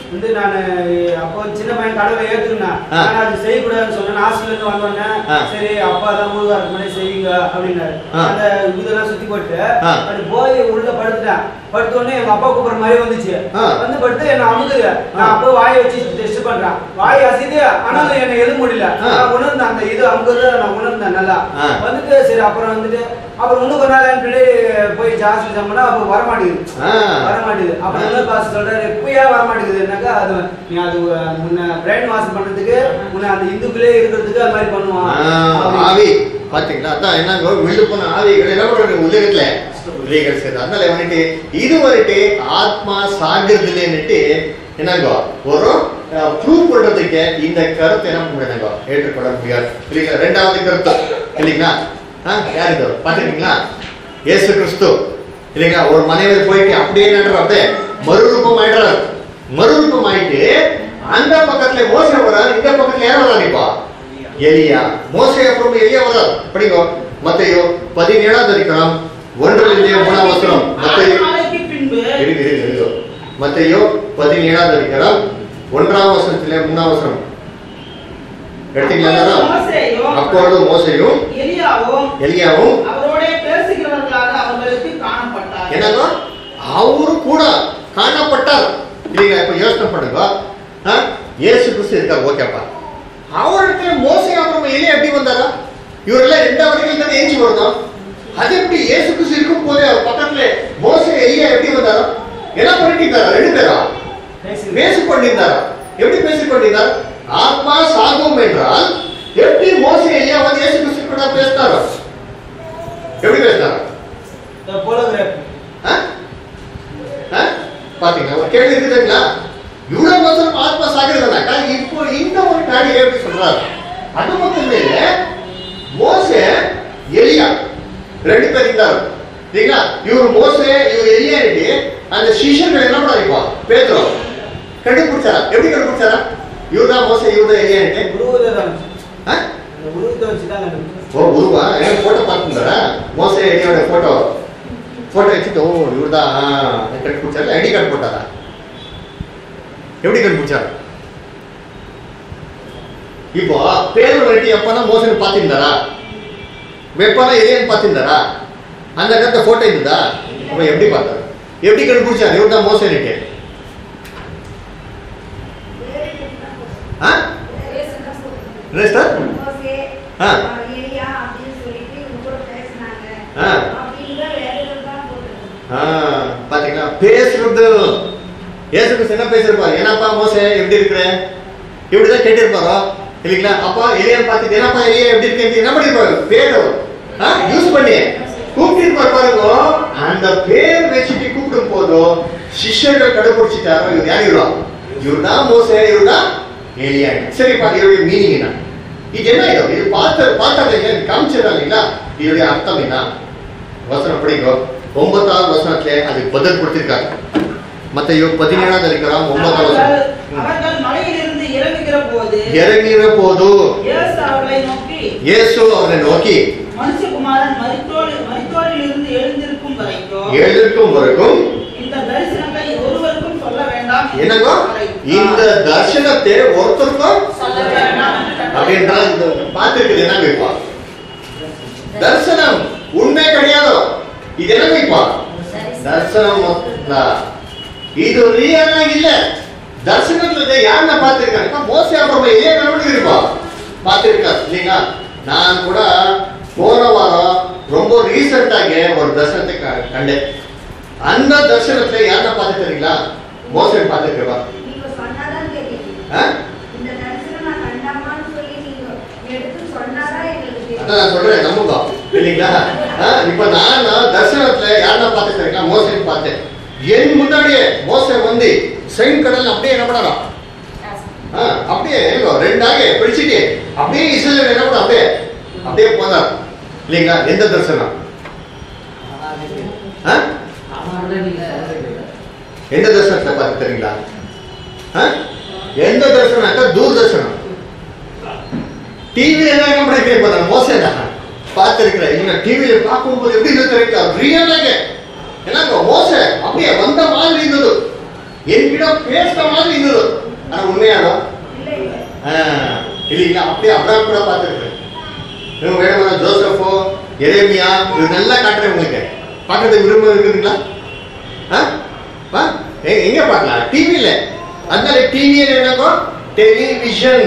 வந்து நான் அப்போ சின்ன பையன் கடவுளை ஏத்துக்கினேன் ஆ. ஆனா அது செய்யக்கூடாதுன்னு சொன்னேன் ஹாஸ்டல்ல இருந்து வந்தோடனே ஆ. சரி அப்பா தான் முழுகாருக்கு முன்னாடி செய்வீங்க அப்படின்னாரு ஆ. அந்த இதெல்லாம் சுத்தி போட்டு ஆ. அப்படி போய் உள்ள படுத்துட்டேன் படுத்த உடனே எங்க அப்பா கூப்பிடுற மாதிரி வந்துச்சு ஆ. வந்து படுத்து என்ன அமுக்குது நான் அப்போ வாயை வச்சு டெஸ்ட் பண்றேன் வாய் அசைது ஆனாலும் என்ன எதுவும் முடியல ஆ. நான் உணர்ந்தேன் அந்த இது அமுக்குறத நான் உணர்ந்தேன் நல்லா ஆ. வந்துட்டு சரி அப்புறம் வந்துட்டு அப்புறம் இன்னும் கொஞ்ச நாள் சொல்லி போய் ஜாஸ்தி சம்பளம் அப்போ வர மாட்டேங்குது ஆ. வர மாட்டேங்குது அப்ப ஆ. இன்னொரு பாஸ் சொல்றாரு எப்பயா வர மாட்டேங்குதுன்னாக்கா அது நீ அது அஹ், முன்ன பிரெயின் வாஷ் பண்றதுக்கு முன்ன அந்த இந்துக்குள்ளே இருக்கிறதுக்கு அது மாதிரி பண்ணுவான் ஆ, அப்படி. ஆவி பாத்தீங்களா அதான் என்னங்க விழுந்து போன ஆவிகள் என்ன பண்றது உலகத்துல கிரியைகள் செய்யுது அதனால வந்துட்டு இது வந்துட்டு ஆத்மா சாகிறது இல்லைன்னுட்டு என்னங்கோ ஒரு ப்ரூவ் பண்றதுக்கு இந்த கருத்தை என்ன பண்ணுறாங்க ஏற்றுக்கொள்ள முடியாது இல்லைங்களா ரெண்டாவது கருத்து இல்லைங்களா ஆ யார் இது பார்த்துருக்கீங்களா இயேசு கிறிஸ்து இல்லைங்களா ஒரு மனைவி போயிட்டு அப்படியே நடுற அப்படியே மறுரூபம் ஆயிடுறாரு மறுரூபம் ஆயிட்டு அந்த பக்கத்துல மோச வராரு இந்த பக்கத்துல யார் வராரு இப்போ எலியா மோசே அப்புறம் எலியா வரார் படிங்கோ மத்தையோ பதினேழாவது அதிகாரம் ஒன்றிலிருந்து மூணாம் வசனம் மத்தையோ ஆறு நாளைக்கு பின்பு இருக்கு இருக்கு இருக்கு மத்தையோ பதினேழாவது அதிகாரம் ஒன்றாம் வசனத்துல மூணாம் வசனம் எடுத்தீங்களா எல்லாரும்? மோசேயும் அப்பொழுது மோசையும் எலியாவும் எலியாவும் அவரோட பேசுகிறவர்களாக அவர்களுக்கு காணப்பட்டார் என்னங்க அவரு கூட காணப்பட்டார் இல்லைங்களா இப்ப யோசனை பண்ணுங்க ஆ? இயேசு கிறிஸ்து இருக்கார் ஓகேப்பா அவரிடத்துல மோசை அப்புறம் எலியா எப்படி வந்தாரா இவரெல்லாம் ரெண்டாவது வரைக்கும் தானே ஏஞ்சி வருதோம் அது எப்படி இயேசு கிறிஸ்து இருக்கும் போதே அவர் பக்கத்துல மோசை எலியா எப்படி வந்தாரா என்ன பண்ணிட்டு இருந்தாரா ரெண்டு பேரா பேசி- பேசிக் கொண்டிருந்தாரா எப்படி பேசிக் கொண்டிருந்தார் ஆத்மா சாகும் என்றால் எப்படி மோசை எலியா வந்து இயேசு கிறிஸ்து கூட பேசினாரா எப்படி பேசினாரா இந்த போலோகிராஃபி ஆ? ஆ? பாத்தீங்களா ஒரு கேள்வி இருக்குதுங்களா இவ்வளவு மாசம் ஆத்மா சாகிறதுனாக்கா இப்போ இந்த ஒரு காரியம் எப்படி சொல்றாரு அது மட்டும் இல்ல மோசே எலியா ரெண்டு பேர் இருந்தாரு சரிங்களா இவர் மோசே இவர் எலியா இருக்கு அந்த சிஷர்கள் என்ன பண்ணாரு பேதுரு கண்டுபிடிச்சாரா எப்படி கண்டுபிடிச்சாரா இவர் தான் மோசே இவர் தான் எலியா இருக்கு உருவத்தை தான் ஆ? அந்த உருவத்தை வச்சு தான் கண்டுபிடிச்சேன். ஓ உருவா எனக்கு போட்டோ பார்த்துருந்தாரா மோசே எலியோட போட்டோ போட்டோ வச்சுட்டு ஓ இவர் தான் கண்டுபிடிச்சாரு ஐடி கார்டு போட்டாரா எப்படி கண்டுபிடிச்சாரு இப்போ பேரு ரெட்டி எப்பனா மோசனை பார்த்திருந்தாரா வெப்பனா எலியன்னு பார்த்திருந்தாரா அந்த கருத்தை போட்டோ இருந்ததா அப்ப எப்படி பார்த்தாரு எப்படி கண்டுபிடிச்சாரு இவர் தான் மோசம் இருக்கு ஆ என்ன சார் மோசே, ஆ. எலியா அப்படின்னு சொல்லிட்டு இவங்க கூட பேசுனாங்க. ஆ. அப்படின்னு தான் வேதங்கள் தான் போட்டிருக்கு. ஆ, பாத்தீங்களா பேசுறது ஏசு கிறிஸ்து என்ன பேசிருப்பாரு என்னப்பா மோசே எப்படி இருக்கிற இப்படிதான் கேட்டிருப்பாரோ இல்லைங்களா அப்பா எலியா பார்த்துட்டு என்னப்பா எலியா எப்படி இருக்கேன் என்ன பண்ணிருப்பாரு பேரு யூஸ் பண்ணி கூப்பிட்டு பாருங்க அந்த பேர் வச்சுட்டு கூப்பிடும் போதும் சிஷ்யர்கள் கடைபிடிச்சிட்டாரோ இவர் யார் இவரா இவர் தான் மோசே இவர் தான் எலியா சரிப்பா இதோடைய மீனிங் என்ன இது என்ன இது இது பார்த்த பார்த்தாங்க காமிச்சிடலாம் இல்லைங்களா இதோடைய அர்த்தம் என்ன வசனம் படிங்கோ ஒன்பதாவது வசனத்துல அதுக்கு பதில் கொடுத்திருக்காங்க மத்தையோ பதினேழாவது அதிகாரம் ஒன்பதாவது அவர்கள் வசனம் அவர்கள் மலையிலிருந்து இறங்குகிற போது இறங்கிற போது இயேசு அவர்களை நோக்கி இயேசு அவரை நோக்கி மனுஷகுமாரன் மரித்தோடு மரித்தோரில் இருந்து எழுந்திருக்கும் வரைக்கும் எழுந்திருக்கும் வரைக்கும் இந்த தரிசனத்தை ஒருவருக்கும் சொல்ல வேண்டாம் என்று என்னங்க கட்டளையிட்டார். இந்த தர்சனத்தை ஒருத்தருக்கும் சொல்ல வேண்டாம் என்று கட்டளையிட்டார். அப்படின்றா இந்த பார்த்துருக்குது என்னங்க இப்போ தரிசனம் உண்மை கிடையாது இது என்னங்க இப்போ தர்சனம் மட்டும்தான். இது ரியலா இல்ல தர்சனத்துல யாருನ್ನ பார்த்திருக்காங்க மோசே அப்புறமா இதே நடவடிக்கை இருப்பா பார்த்திருக்காரு இல்லைங்களா நான் கூட போன வாரம் ரொம்ப ரீசெண்டாக ஒரு தர்சனத்தை க- கண்டேன் அந்த தர்சனத்துல யாருನ್ನ பார்த்துக்கிறீங்களா மோசே பார்த்துக்கிறவா நீங்க சொன்னாதான் தெரியும். ஆ? இந்த தரிசனம் நான் கண்டாமான்னு சொல்லி நீங்க எடுத்து சொன்னாதான் எங்களுக்கு தெரியும். அதான் நான் சொல்றேன் நம்புங்க இல்லைங்களா ஆ, இப்ப நான் தர்சனத்துல யாருன்னா பார்த்துக்கிறீங்களா மோசை பார்த்தேன் என் முன்னாடியே மோசை வந்து செங்கடல் அப்படியே என்ன பண்ணலாம் ஆ, அப்படியே ஏங்கோ, ரெண்டாக பிடிச்சிட்டு அப்படியே இஸ்ரேல் என்ன பண்ண அப்படியே அப்படியே போனார் இல்லைங்களா எந்த தரிசனம் ஆ? எந்த தரிசனத்தை பார்த்து தெரியுங்களா ஆ? எந்த தரிசனம்க்கா தூர்தர்சனம் டிவி எல்லாம் என்ன பண்ணிருக்கேன் இப்ப நான் மோசம் தான் பார்த்திருக்கிறேன் இவங்க டிவியில பார்க்கும்போது எப்படி இருக்கு ரியலாக என்னங்க மோச அப்படியே வந்த மாதிரி இருந்தது என்கிட்ட பேசுற மாதிரி இருந்தது ஆனா உண்மையானோ இல்லை இல்லை ஆஹ், இல்லைங்களா அப்படியே அப்ராம் கூட பார்த்துருக்கேன் இவங்க வேணுமா ஜோசஃபோ எரேமியா இது நல்லா காட்டுறேன் உங்களுக்கு பார்க்கறதுக்கு விரும்ப இருக்குதுங்களா ஆ? ஆ? எ- எங்க பார்க்கலாம் டிவியில அதனால டிவி என்னக்கோ டெலிவிஷன்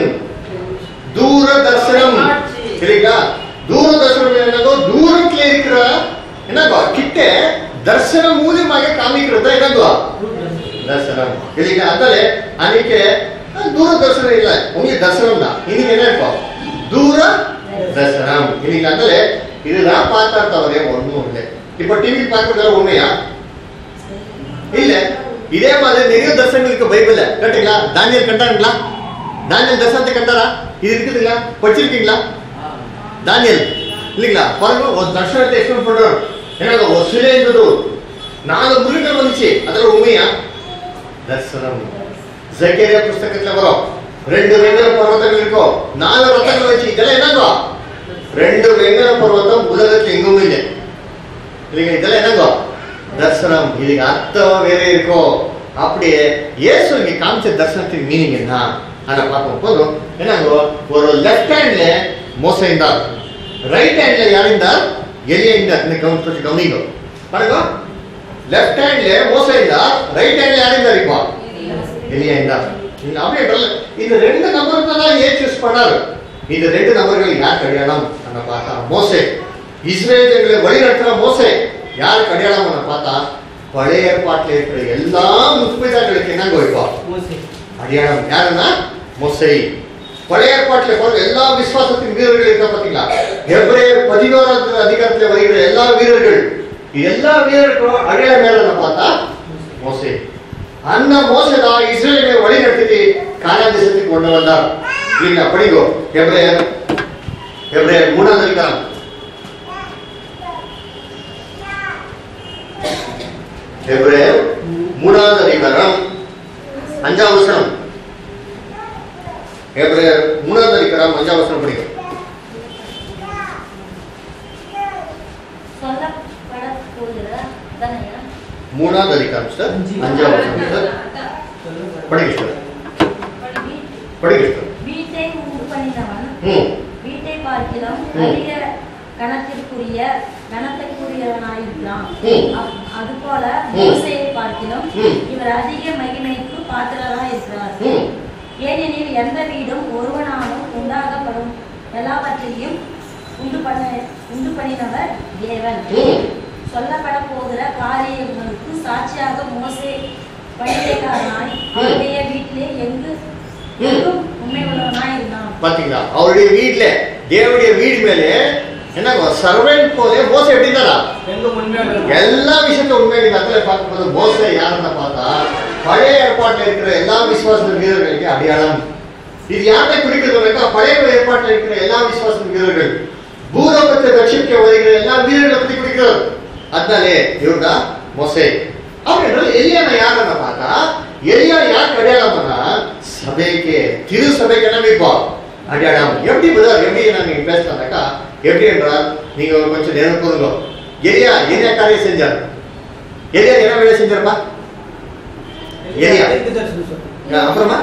தூரதர்சனம் சரிங்களா தூரதர்சனம் என்னக்கோ தூரத்துல இருக்கிற என்னக்கோ கிட்ட தர்சனம் மூலியமாக காமிக்கிறது தான் என்னக்கோ தர்சனம் இல்லைங்களா அதனால அன்னைக்கு அஹ், தூரதர்சனம் இல்ல உங்களுக்கு தர்சனம் தான் இன்னைக்கு என்ன இருக்கும் தூர தர்சனம் இல்லைங்களா அதனால இதுதான் பார்த்தா தவிர ஒண்ணும் இல்லை இப்போ டிவி பார்க்கறதுல உண்மையா இல்ல இதே மாதிரி நிறைய தர்சனம் இருக்கு பைபிள்ல கேட்டீங்களா தானியல் கண்டாருங்களா தானியல் தர்சனத்தை கண்டாரா இது இருக்குதுங்களா படிச்சிருக்கீங்களா தானியல் இல்லைங்களா பாருங்க ஒரு தர்சனத்தை எக்ஸ்பிளைன் பண்றாரு எனக்கு ஒரு சிலை இருந்தது நாலு மிருகங்கள் வந்துச்சு அதெல்லாம் உண்மையா தர்சனம் ஜக்கரியா புஸ்தகத்துல வரும் ரெண்டு வெங்கல பர்வத்தங்கள் இருக்கும் நாலு ரத்தங்கள் வச்சு இதெல்லாம் என்னங்கோ ரெண்டு வெங்கல பர்வத்தம் உலகத்துல எங்கும் இல்லை இல்லைங்க இதெல்லாம் என்னங்கோ தர்சனம் இதுக்கு அர்த்தம் வேற இருக்கும் அப்படியே இயேசு இங்க காமிச்ச தர்சனத்துக்கு மீனிங் என்ன அதை பார்க்கும் போதும் என்னங்கோ ஒரு லெஃப்ட் ஹேண்ட்ல மோசம் இருந்தார் ரைட் ஹேண்ட்ல யார் இருந்தார் எலியா இருந்தார் இந்த கவனிச்சு கவனிங்க பாருங்க லெஃப்ட் ஹேண்ட்ல மோசம் இருந்தார் ரைட் ஹேண்ட்ல யார் இருந்தார் இப்போ எலியா இருந்தார் இந்த அப்படியே வரல. இந்த ரெண்டு நபருக்கு தான் ஏன் சூஸ் பண்ணாரு இந்த ரெண்டு நபர்கள் யார் கல்யாணம் அங்க பார்த்தா மோசே இஸ்ரேலர்களை வழி நடத்துற மோசே யார் கல்யாணம் பார்த்தா பழைய ஏற்பாட்டில் இருக்கிற எல்லா முஸ்பிதாக்களுக்கு என்னங்க வைப்பா மோசே அடையாளம் யாருன்னா மொசை பழைய ஏற்பாட்டில் பாருங்க எல்லா விசுவாசத்தின் வீரர்கள் இருக்க பாத்தீங்களா எப்ரேயர் பதினோராவது அதிகாரத்தில் வருகிற எல்லா வீரர்கள் இது எல்லா வீரர்களும் அடையாளம் மேல பார்த்தா மோசே அந்த மோசதா இஸ்ரேலை வழி நடத்தி கானா தேசத்துக்கு கொண்டு வந்தார் இல்லைங்களா படிங்கோ எப்ரேயர் எப்ரேயர் மூணாவது அதிகாரம் எப்ரேயர் மூணாவது அதிகாரம் அஞ்சாம் வசனம் எப்ரேயர் மூணாவது அதிகாரம் அஞ்சாம் வசனம் படிக்கும் சொல்லப்பட போகிற தானையா மூணாவது அதிகாரம் சார் அஞ்சாம் வசனம் சார் படிங்க சார் படிங்க சார் வீட்டை உண்டு பண்ணினவன் ம் வீட்டை பார்க்கிலும் ம். அதிக கணத்திற்குரிய கணத்திற்குரியவனாயிருக்கிறான் ம். அப்- அதுபோல ம். மோசையை பார்க்கிலும் ம். இவர் அதிக மகிமைக்கு பாத்திரராய் இருக்கிறார் ம் ஏனெனில் எந்த வீடும் ஒருவனாலும் உண்டாகப்படும் எல்லாவற்றையும் உண்டு பண்ண உண்டு பண்ணினவர் தேவன் ம் சொல்லப்பட போகிற காரியங்களுக்கு சாட்சியாக மோசே பணிதைக்காரனாய் அவருடைய வீட்டிலே எங்கு எங்கும் உண்மை உள்ளவனாய் இருந்தான் பாத்தீங்களா அவருடைய வீட்ல தேவனுடைய வீடு மேலே என்ன சர்வெண்ட் போல மோச எப்படி இருந்தாரா எங்க உண்மையாக எல்லா விஷயத்தையும் உண்மையை இடத்துல பார்க்கும்போது மோச யாருன்னு பார்த்தா பழைய ஏற்பாட்டில் இருக்கிற எல்லா விசுவாச வீரர்களுக்கு அடையாளம் இது யாரை குறிக்கிறதுனாக்கா பழைய ஏற்பாட்டில் இருக்கிற எல்லா விசுவாச வீரர்கள் பூலோகத்தை ரட்சிக்க வருகிற எல்லா வீரர்களை பத்தி குறிக்கிறது அதனாலே இவர்தான் மோசே அப்படின்றது எலியானா யாருன்னு பார்த்தா எலியா யாருக்கு அடையாளம் பண்ணா சபைக்கு திரு சபைக்கு என்ன வைப்போம் அடையாளம் எப்படி பிரதர் எப்படி நான் நீங்க பேசினாக்கா எப்படி என்றால் நீங்க கொஞ்சம் நேரம் கூறுங்க எலியா என்ன காரியம் செஞ்சார் எலியா என்ன வேலை செஞ்சாருப்பா எலியா ஆ, அப்புறமா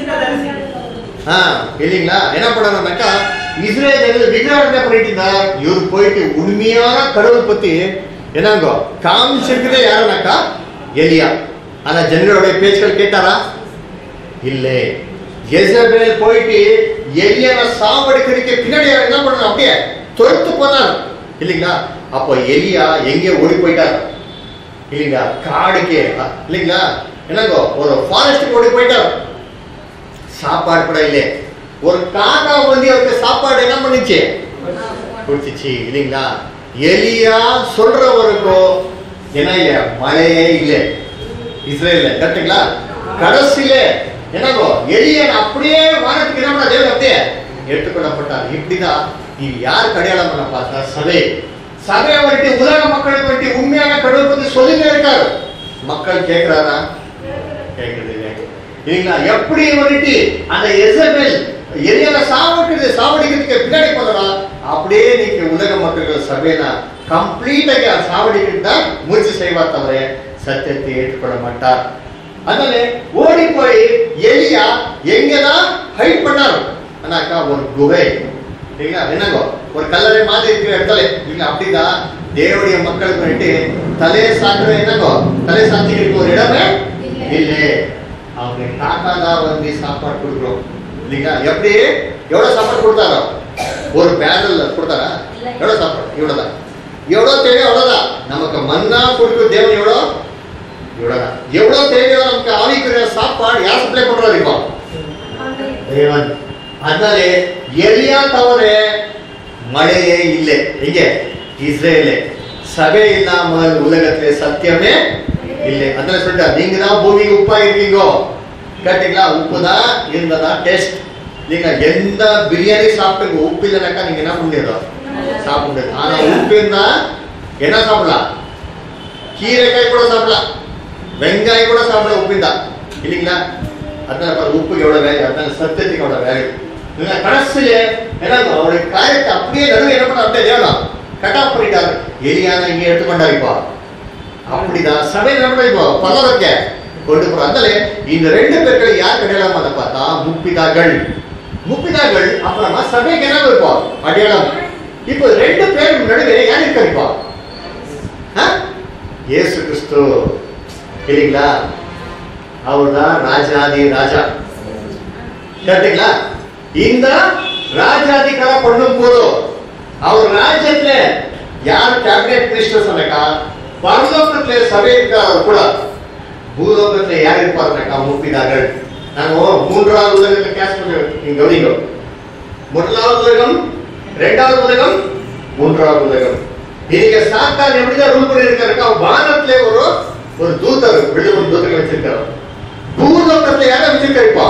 ஆ இல்லைங்களா என்ன பண்ணணும்னாக்கா இஸ்ரேல் ஜனங்கள் விக்கிரகம் என்ன பண்ணிட்டு இருந்தார் இவர் போயிட்டு உண்மையான கடவுள் பத்தி என்னங்கோ காமிச்சிருக்கிறதே யாருனாக்கா எலியா ஆனா ஜனங்களுடைய பேச்சுகள் கேட்டாரா இல்லை எசபேல் போயிட்டு எலியனை சாவடிக்கிறதுக்கு பின்னாடி அவர் என்ன பண்ணார் அப்படியே தொடுத்து போனார் இல்லைங்களா அப்போ எலியா எங்கே ஓடி போயிட்டார் இல்லைங்களா காடுக்கு இல்லைங்களா என்னங்கோ ஒரு ஃபாரஸ்ட்டுக்கு ஓடி போயிட்டார் சாப்பாடு கூட இல்லை ஒரு காக்கா வந்து அவருக்கு சாப்பாடு என்ன பண்ணுச்சு கொடுத்துச்சு இல்லைங்களா எலியா சொல்றவருக்கும் என்ன இல்ல மழையே இல்லை இஸ்ரேல்ல கரெக்டுங்களா கடைசியில என்னங்கோ எலியன் அப்படியே வானத்துக்கு என்ன பண்ண தேவன் அப்படியே எடுத்துக்கொள்ளப்பட்டார் இப்படிதான் இது யார் அடையாளம் பண்ண பார்த்தா சபை சபையை வந்துட்டு உலக மக்களுக்கு வந்துட்டு உண்மையான கடவுள் பத்தி சொல்லிட்டே இருக்காரு மக்கள் கேட்கிறாரா கேட்கறது இல்லை இல்லைங்களா எப்படி வந்துட்டு அந்த எசபெல் எரியல சாவடிக்கிறது சாவடிக்கிறதுக்கு பின்னாடி போதா அப்படியே நீங்க உலக மக்கள் சபையில கம்ப்ளீட்டாக சாவடிக்கிறது தான் முயற்சி செய்வார் தவிர சத்தியத்தை ஏற்றுக்கொள்ள மாட்டார் அதனால ஓடி போய் எலியா எங்கதான் ஹைட் பண்ணாரு ஆனாக்கா ஒரு குகை இல்லைங்களா என்னங்கோ ஒரு கல்லறை மாதிரி இருக்கிற இடத்துல இல்ல அப்படிதான் தேவடைய மக்களுக்கு வந்துட்டு தலை சாக்குற என்னங்கோ தலை சாத்திக்கிறதுக்கு ஒரு இடமே இல்லை அவங்க தாத்தா தான் வந்து சாப்பாடு கொடுக்குறோம் இல்லைங்களா எப்படி எவ்வளவு சாப்பாடு கொடுத்தாரோ ஒரு பேரல்ல கொடுத்தாரா எவ்வளவு சாப்பாடு இவ்வளவுதான் எவ்வளவு தேவையோ அவ்வளவுதான் நமக்கு மண்ணா கொடுக்குற தேவன் எவ்வளோ இவ்வளவுதான் எவ்வளவு தேவையோ நமக்கு ஆவிக்குரிய சாப்பாடு யார் சப்ளை பண்றாரு இப்போ தேவன் அதனாலே எலியா தவிர மழையே இல்லை எங்க இஸ்ரேலே சபை இல்லாமல் உலகத்திலே சத்தியமே இல்லை அதனால சொல்லிட்டா நீங்க தான் பூமிக்கு உப்பா இருக்கீங்கோ கேட்டீங்களா உப்பு தான் இருந்ததா டேஸ்ட் நீங்க எந்த பிரியாணி சாப்பிடுங்க உப்பு இல்லைனாக்கா நீங்க என்ன பண்ணிடுறோம் சாப்பிட முடியாது ஆனா உப்பு இருந்தா என்ன சாப்பிடலாம் கீரைக்காய் கூட சாப்பிடலாம் வெங்காயம் கூட சாப்பிடலாம் உப்பிந்தா இல்லைங்களா அதனால பாரு, உப்புக்கு எவ்வளவு வேல்யூ அதனால சத்தியத்துக்கு எவ்வளவு வேல்யூ இல்லைங்களா கடைசியில என்ன அவருடைய காரியத்தை அப்படியே நடுவே என்ன பண்ண அப்படியே தேவலாம் கட் ஆஃப் பண்ணிட்டாரு எலியான இங்க எடுத்துக்கொண்டாரு இப்போ அப்படிதான் சபை நம்ம இப்போ பல்லவக்க கொண்டு போறோம் அதனால இந்த ரெண்டு பேர்களை யார் கிடையாம அதை பார்த்தா முப்பிதாகள் முப்பிதாகள் அப்புறமா சபைக்கு என்ன இருப்போம் அடையாளம் இப்போ ரெண்டு பேர் நடுவே யார் இருக்காரு இப்போ ஆ? இயேசு கிறிஸ்து இல்லைங்களா அவர்தான் ராஜாதி ராஜா கேட்டீங்களா இந்த ராஜாதிகார பண்ணும் போது அவர் ராஜ்யத்துல யார் கேபினெட் மினிஸ்டர் சொன்னக்கா பரலோகத்துல சபை இருக்கார் கூட பூலோகத்துல யார் இருப்பாருனாக்கா முப்பிதார்கள் நான் மூன்றாவது உலகத்துல கேஸ் பண்ண நீங்க கவனிங்க முதலாவது உலகம் இரண்டாவது உலகம் மூன்றாவது உலகம் நீங்க சாத்தான் எப்படிதான் ரூல் பண்ணிருக்காருக்கா வானத்துல ஒரு ஒரு தூதர் விழுவன் தூதரை வச்சிருக்காரு பூலோகத்துல யாரை வச்சிருக்காரு இப்போ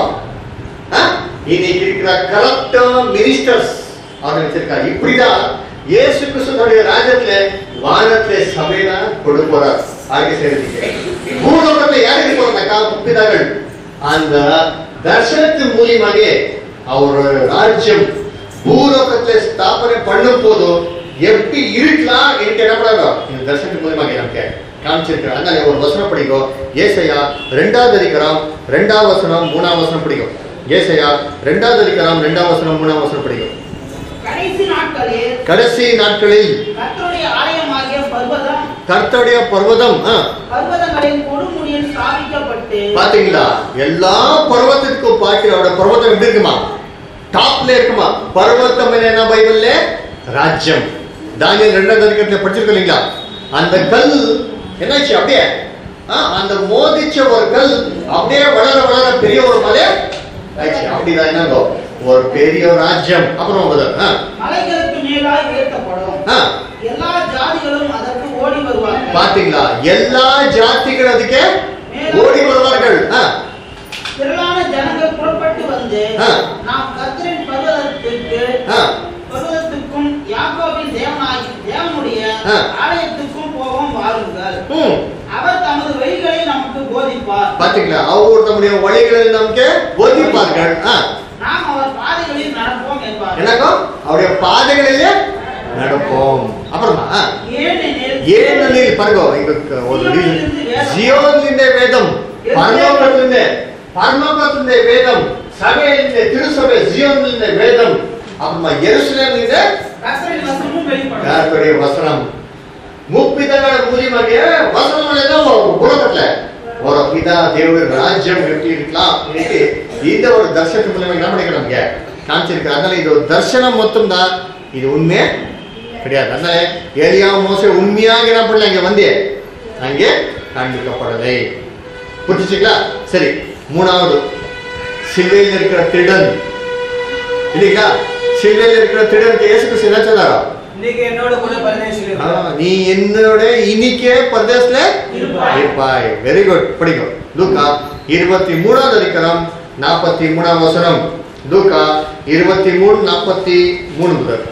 ஆ? இன்னைக்கு இருக்கிற கலெக்டர் மினிஸ்டர்ஸ் அவங்க வச்சிருக்காரு இப்படிதான் இயேசு கிறிஸ்துடைய ராஜ்யத்துல வானத்துல சபையில கொண்டு போறார் ஆகிய செய்யறதுக்கு பூலோகத்துல யார் இருப்பாங்கனாக்கா முப்பிதார்கள் அந்த தர்சனத்தின் மூலியமாக அவர் ராஜ்யம் பூலோகத்துல ஸ்தாபனை பண்ணும் போது எப்படி இருக்கலாம் எனக்கு என்ன பண்ணாங்க இந்த தர்சனத்தின் மூலியமாக நமக்கு காமிச்சிருக்கிறார் அதனால ஒரு வசனம் படிக்கும் ஏசையா ரெண்டாவது அதிகாரம் ரெண்டாவது வசனம் மூணாவது வசனம் படிக்கும் ஏசையா ரெண்டாவது அதிகாரம் ரெண்டாவது வசனம் மூணாவது வசனம் படிக்கும் கடைசி நாட்களில் கடைசி நாட்களில் கர்த்தருடைய ஆலயமாகிய பர்வதம் கர்த்தருடைய பர்வதம் ஆ, பர்வதங்களின் கொடுமுடியில் ஸ்தாபிக்கப்பட்டு பாத்தீங்களா எல்லா பர்வதத்துக்கும் பார்க்கிறோட பர்வதம் எப்படி இருக்குமா டாப்ல இருக்குமா பர்வதம் என்ன பைபிள்ல ராஜ்யம் தானியல் ரெண்டாவது அதிகாரத்துல படிச்சிருக்கோம் இல்லைங்களா அந்த கல் என்னாச்சு அப்படியே ஆ, அந்த மோதிச்ச ஒரு கல் அப்படியே வளர வளர பெரிய ஒரு மலை ஆச்சு அப்படிதான் என்னங்கோ ஒரு பெரிய ராஜ்யம் அப்புறம் முதல் ஆ, மலைகளுக்கு மேலாய் உயர்த்தப்படும் ஆ, எல்லா ஜாதிகளும் அதற்கு ஓடி வருவார்கள் பாத்தீங்களா எல்லா ஜாதிகள் அதுக்கு ஓடி வருவார்கள் ஆ, திரளான ஜனங்கள் புறப்பட்டு வந்து ஆ. நாம் கர்த்தரின் பர்வதத்திற்கு ஆ. பர்வதத்துக்கும் யாக்கோபின் தேவனாகி தேவனுடைய ஆ. ஆலயத்துக்கும் போவோம் வாருங்கள் ம் அவர் தமது வழிகளை நமக்கு போதிப்பார் பாத்தீங்களா அவர் தம்முடைய வழிகளில் நமக்கு போதிப்பார்கள் ஆ, நாம் அவர் பாதைகளில் நடப்போம் என்பார் எனக்கும் அவருடைய பாதைகளிலே நடப்போம் அப்புறமா ஆ, ஏனெனில் ஏனெனில் பாருங்க இங்க ஒரு ஜியோனிಂದ ವೇದಂ ಪರಲೋಕದಿಂದ ಪರಲೋಕದಿಂದ ವೇದಂ ಸಭೆಯಿಂದ ತಿರುಸಭೆ ஜியோனிலிருந்து வேதம் அப்புறமா எருசலேமிலிருந்து கர்த்தரின் வசனமும் வெளிப்படும் யாருடைய வசனம் முப்பிதಗಳ மூலியமாக வசனங்கள் எல்லாம் உலகத்துல ஒரு பிதா தேவடைய ராஜ்யம் எப்படி இருக்கலாம் இன்னைக்கு இந்த ஒரு தர்சனத்து மூலியமா என்ன பண்ணிக்க நமக்கு காமிச்சிருக்கு அதனால இது ஒரு தர்சனம் மொத்தம் தான் இது உண்மை கிடையாது அதனால ஏலியா மோசே உண்மையாக என்ன பண்ணல இங்க வந்து அங்கே காண்பிக்கப்படலை புரிஞ்சுச்சுங்களா சரி மூணாவது சிலுவையில் இருக்கிற திருடன் இல்லைங்களா சிலுவையில் இருக்கிற திருடனுக்கு இயேசு கிறிஸ்து என்ன சொன்னாரோ இன்னைக்கு என்னோட கூட பரதேசிகள் ஆ, இருக்காங்க. நீ என்னோட இன்னைக்கே பரதேசல இருப்பாய். இருப்பாய் வெரி குட் படிக்கும் லூக்கா இருபத்தி மூணாவது அதிகாரம் நாற்பத்தி மூணாவது வசனம் லூக்கா இருபத்தி மூணு நாற்பத்தி மூணு முதல்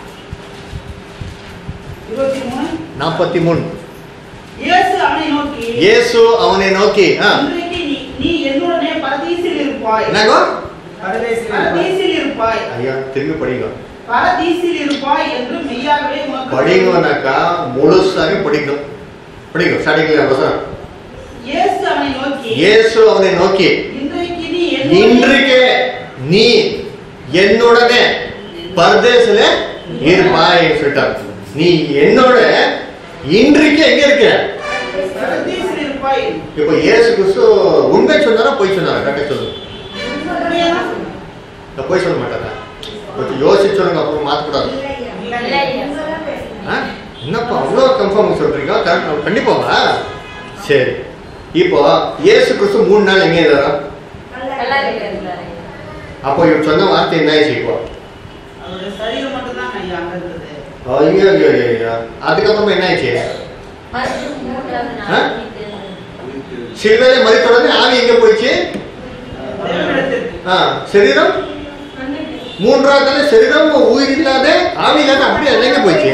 இருபத்தி மூணு நாற்பத்தி மூணு இயேசு அவனை நோக்கி இயேசு அவனை நோக்கி ஆ, இன்றைக்கு நீ நீ என்னுடனே பரதீசில் இருப்பாய் என்னங்கோ பரதேசிகள் இருக்காங்க. பரதீசில் இருப்பாய் ஐயா திரும்பி படிங்க பரதீசில் இருப்பாய் என்று மெய்யாகவே உனக்கு படிங்கனாக்கா முழுசாக படிக்கணும் படிங்க ஸ்டார்டிங்ல வசனம் இயேசு அவனை நோக்கி இயேசு அவனை நோக்கி இன்றைக்கு நீ என்னோடு இன்றைக்கே நீ என்னுடனே பரதேசில இருப்பாய் சொல்லிட்டார் நீ என்னோட இன்றைக்கு எங்க இருக்க பரதேசில் இருப்பாய் இப்ப இயேசு கிறிஸ்து உண்மை சொன்னாரா பொய் சொன்னாரா கரெக்டா சொல்லு உண்மையாதான் சொல்லு. நான் பொய் சொல்ல மாட்டேன் கொஞ்சம் யோசிச்சு சொல்லுங்க அப்புறம் மாத்தக்கூடாது இல்லை. இல்லை. உங்கதான் பேசுறீங்க. ஆ? என்னப்பா அவ்வளோ கன்ஃபார்ம் சொல்றீங்க கரெக்ட் கண்டிப்பாவா சரி இப்போ இயேசு கிறிஸ்து மூணு நாள் எங்கே இருந்தாரா நல்லா இருக்கிறாரு அப்போ இவர் சொன்ன வார்த்தை என்ன ஆயிடுச்சு இப்போ அவருடைய சரீரம் மட்டும்தான் ஐயா அங்க இருந்தது ஐயோ ஐயோ ஐயோ, ஐயோ அதுக்கப்புறமா என்ன ஆயிடுச்சு மறுபடியும் மூன்றாவது ஆ? நாள் வீட்டு சிலுவையில மறித்த உடனே ஆவி எங்க போயிடுச்சு தேவனிடத்திற்கு ஆ, சரீரம் மூன்றாவது நாள் சரீரம் உயிர் இல்லாத ஆவி இல்லாத அப்படியே அது எங்க போயிடுச்சு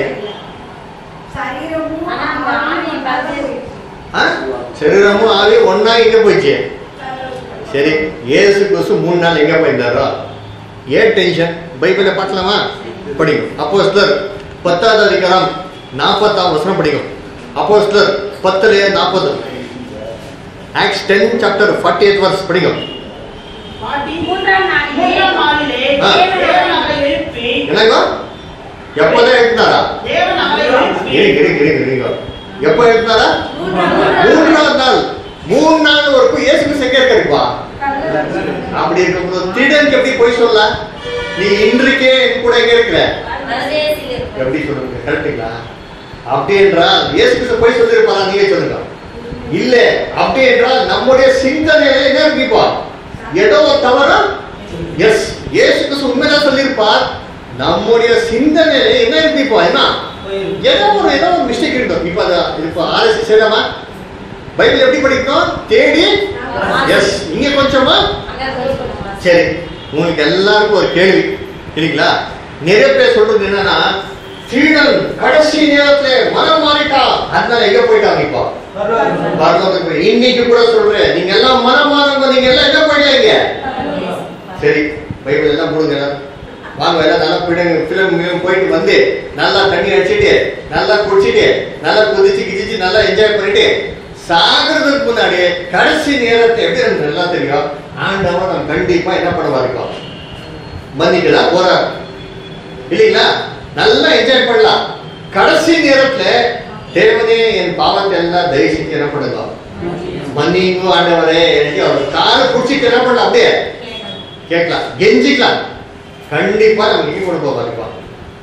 சரீரமும் ஆனா அந்த ஆவியை பார்த்து ஆ? சரீரமும் ஆவி ஒண்ணா எங்க போயிடுச்சு சரி இயேசு கிறிஸ்து மூணு நாள் எங்க போயிருந்தாரோ ஏன் டென்ஷன் பைபிளை பார்க்கலாமா படிக்கும் அப்போஸ்தலர் பத்தாவது அதிகாரம் நாற்பத்தாம் வசனம் படிக்கும் அப்போஸ்தலர் பத்துல நாற்பது Acts ten chapter forty eight verse படிக்கும் பாட்டி மூன்றாம் நாளிலே மூன்றாம் நாளிலே ஆ. தேவன் அவரை எழுப்பி என்னங்க எப்போதான் எடுத்தாரா தேவன் அவரை எழுப்பி இருங்க இருங்க இருங்க இருங்க எப்போ எடுத்தாரா மூன்றாம் நாள் மூன்றாவது நாள் மூணு நாள் வரைக்கும் இயேசு கிறிஸ்து எங்க இருக்காருப்பா அப்படி இருக்கும்போது திருடனுக்கு எப்படி போய் சொல்ல நீ இன்றைக்கே என் கூட எங்க இருக்கிற பரதேசில் இருப்பார். எப்படி சொல்லுங்க கரெக்டுங்களா அப்படி என்றால் இயேசு கிறிஸ்து போய் சொல்லிருப்பாரா நீங்க சொல்லுங்க இல்ல அப்படி என்றால் நம்முடைய சிந்தனையில என்ன இருக்குப்பா ஏதோ ஒரு தவறா எஸ் இயேசு கிறிஸ்து உண்மைதான் சொல்லியிருப்பார் நம்முடைய சிந்தனையில என்ன இருக்குப்பா என்ன போயிரு. ஏதோ ஒரு ஏதோ ஒரு மிஸ்டேக் இருக்கும் இப்போ அது இப்போ ஆர்எஸ்சி செய்யலாமா பைபிள் எப்படி படிக்கணும் தேடி எஸ் இங்க கொஞ்சமா அங்க போய் சொல்லுவாங்க. சரி உங்களுக்கு எல்லாருக்கும் ஒரு கேள்வி சரிங்களா நிறைய பேர் சொல்றது என்னன்னா சீடன் கடைசி நேரத்துல மனம் மாறிட்டா அதனால எங்க போயிட்டாங்க இப்போ வருவார். பரலோகத்துக்கு போய். இன்னைக்கு கூட சொல்றேன் நீங்க எல்லாம் மனம் மாறுங்க நீங்க எல்லாம் எங்க போயிட்டீங்க சரி பைபிள் எல்லாம் போடுங்க எல்லாரும். வாங்க எல்லாம் நல்லா பிடிங்க பிலிம் போயிட்டு வந்து நல்லா தண்ணி அடிச்சிட்டு நல்லா குடிச்சிட்டு நல்லா குதிச்சு கிதிச்சு நல்லா என்ஜாய் பண்ணிட்டு சாகிறதுக்கு முன்னாடி கடைசி நேரத்தை எப்படி எனக்கு நல்லா தெரியும் ஆண்டவன் நம்ம கண்டிப்பா என்ன பண்ணுவா இருக்கோம் மன்னிக்கலா போறார் இல்லைங்களா நல்லா என்ஜாய் பண்ணலாம் கடைசி நேரத்துல தேவனே என் பாவத்தை எல்லாம் தயவு செஞ்சு என்ன பண்ணுங்க மன்னிங்க ஆண்டவரே எனக்கு அவர் காரை குடிச்சிட்டு என்ன பண்ணலாம் அப்படியே கேட்கலாம் கெஞ்சிக்கலாம் கண்டிப்பா நம்ம இங்க கொண்டு போக இருப்போம்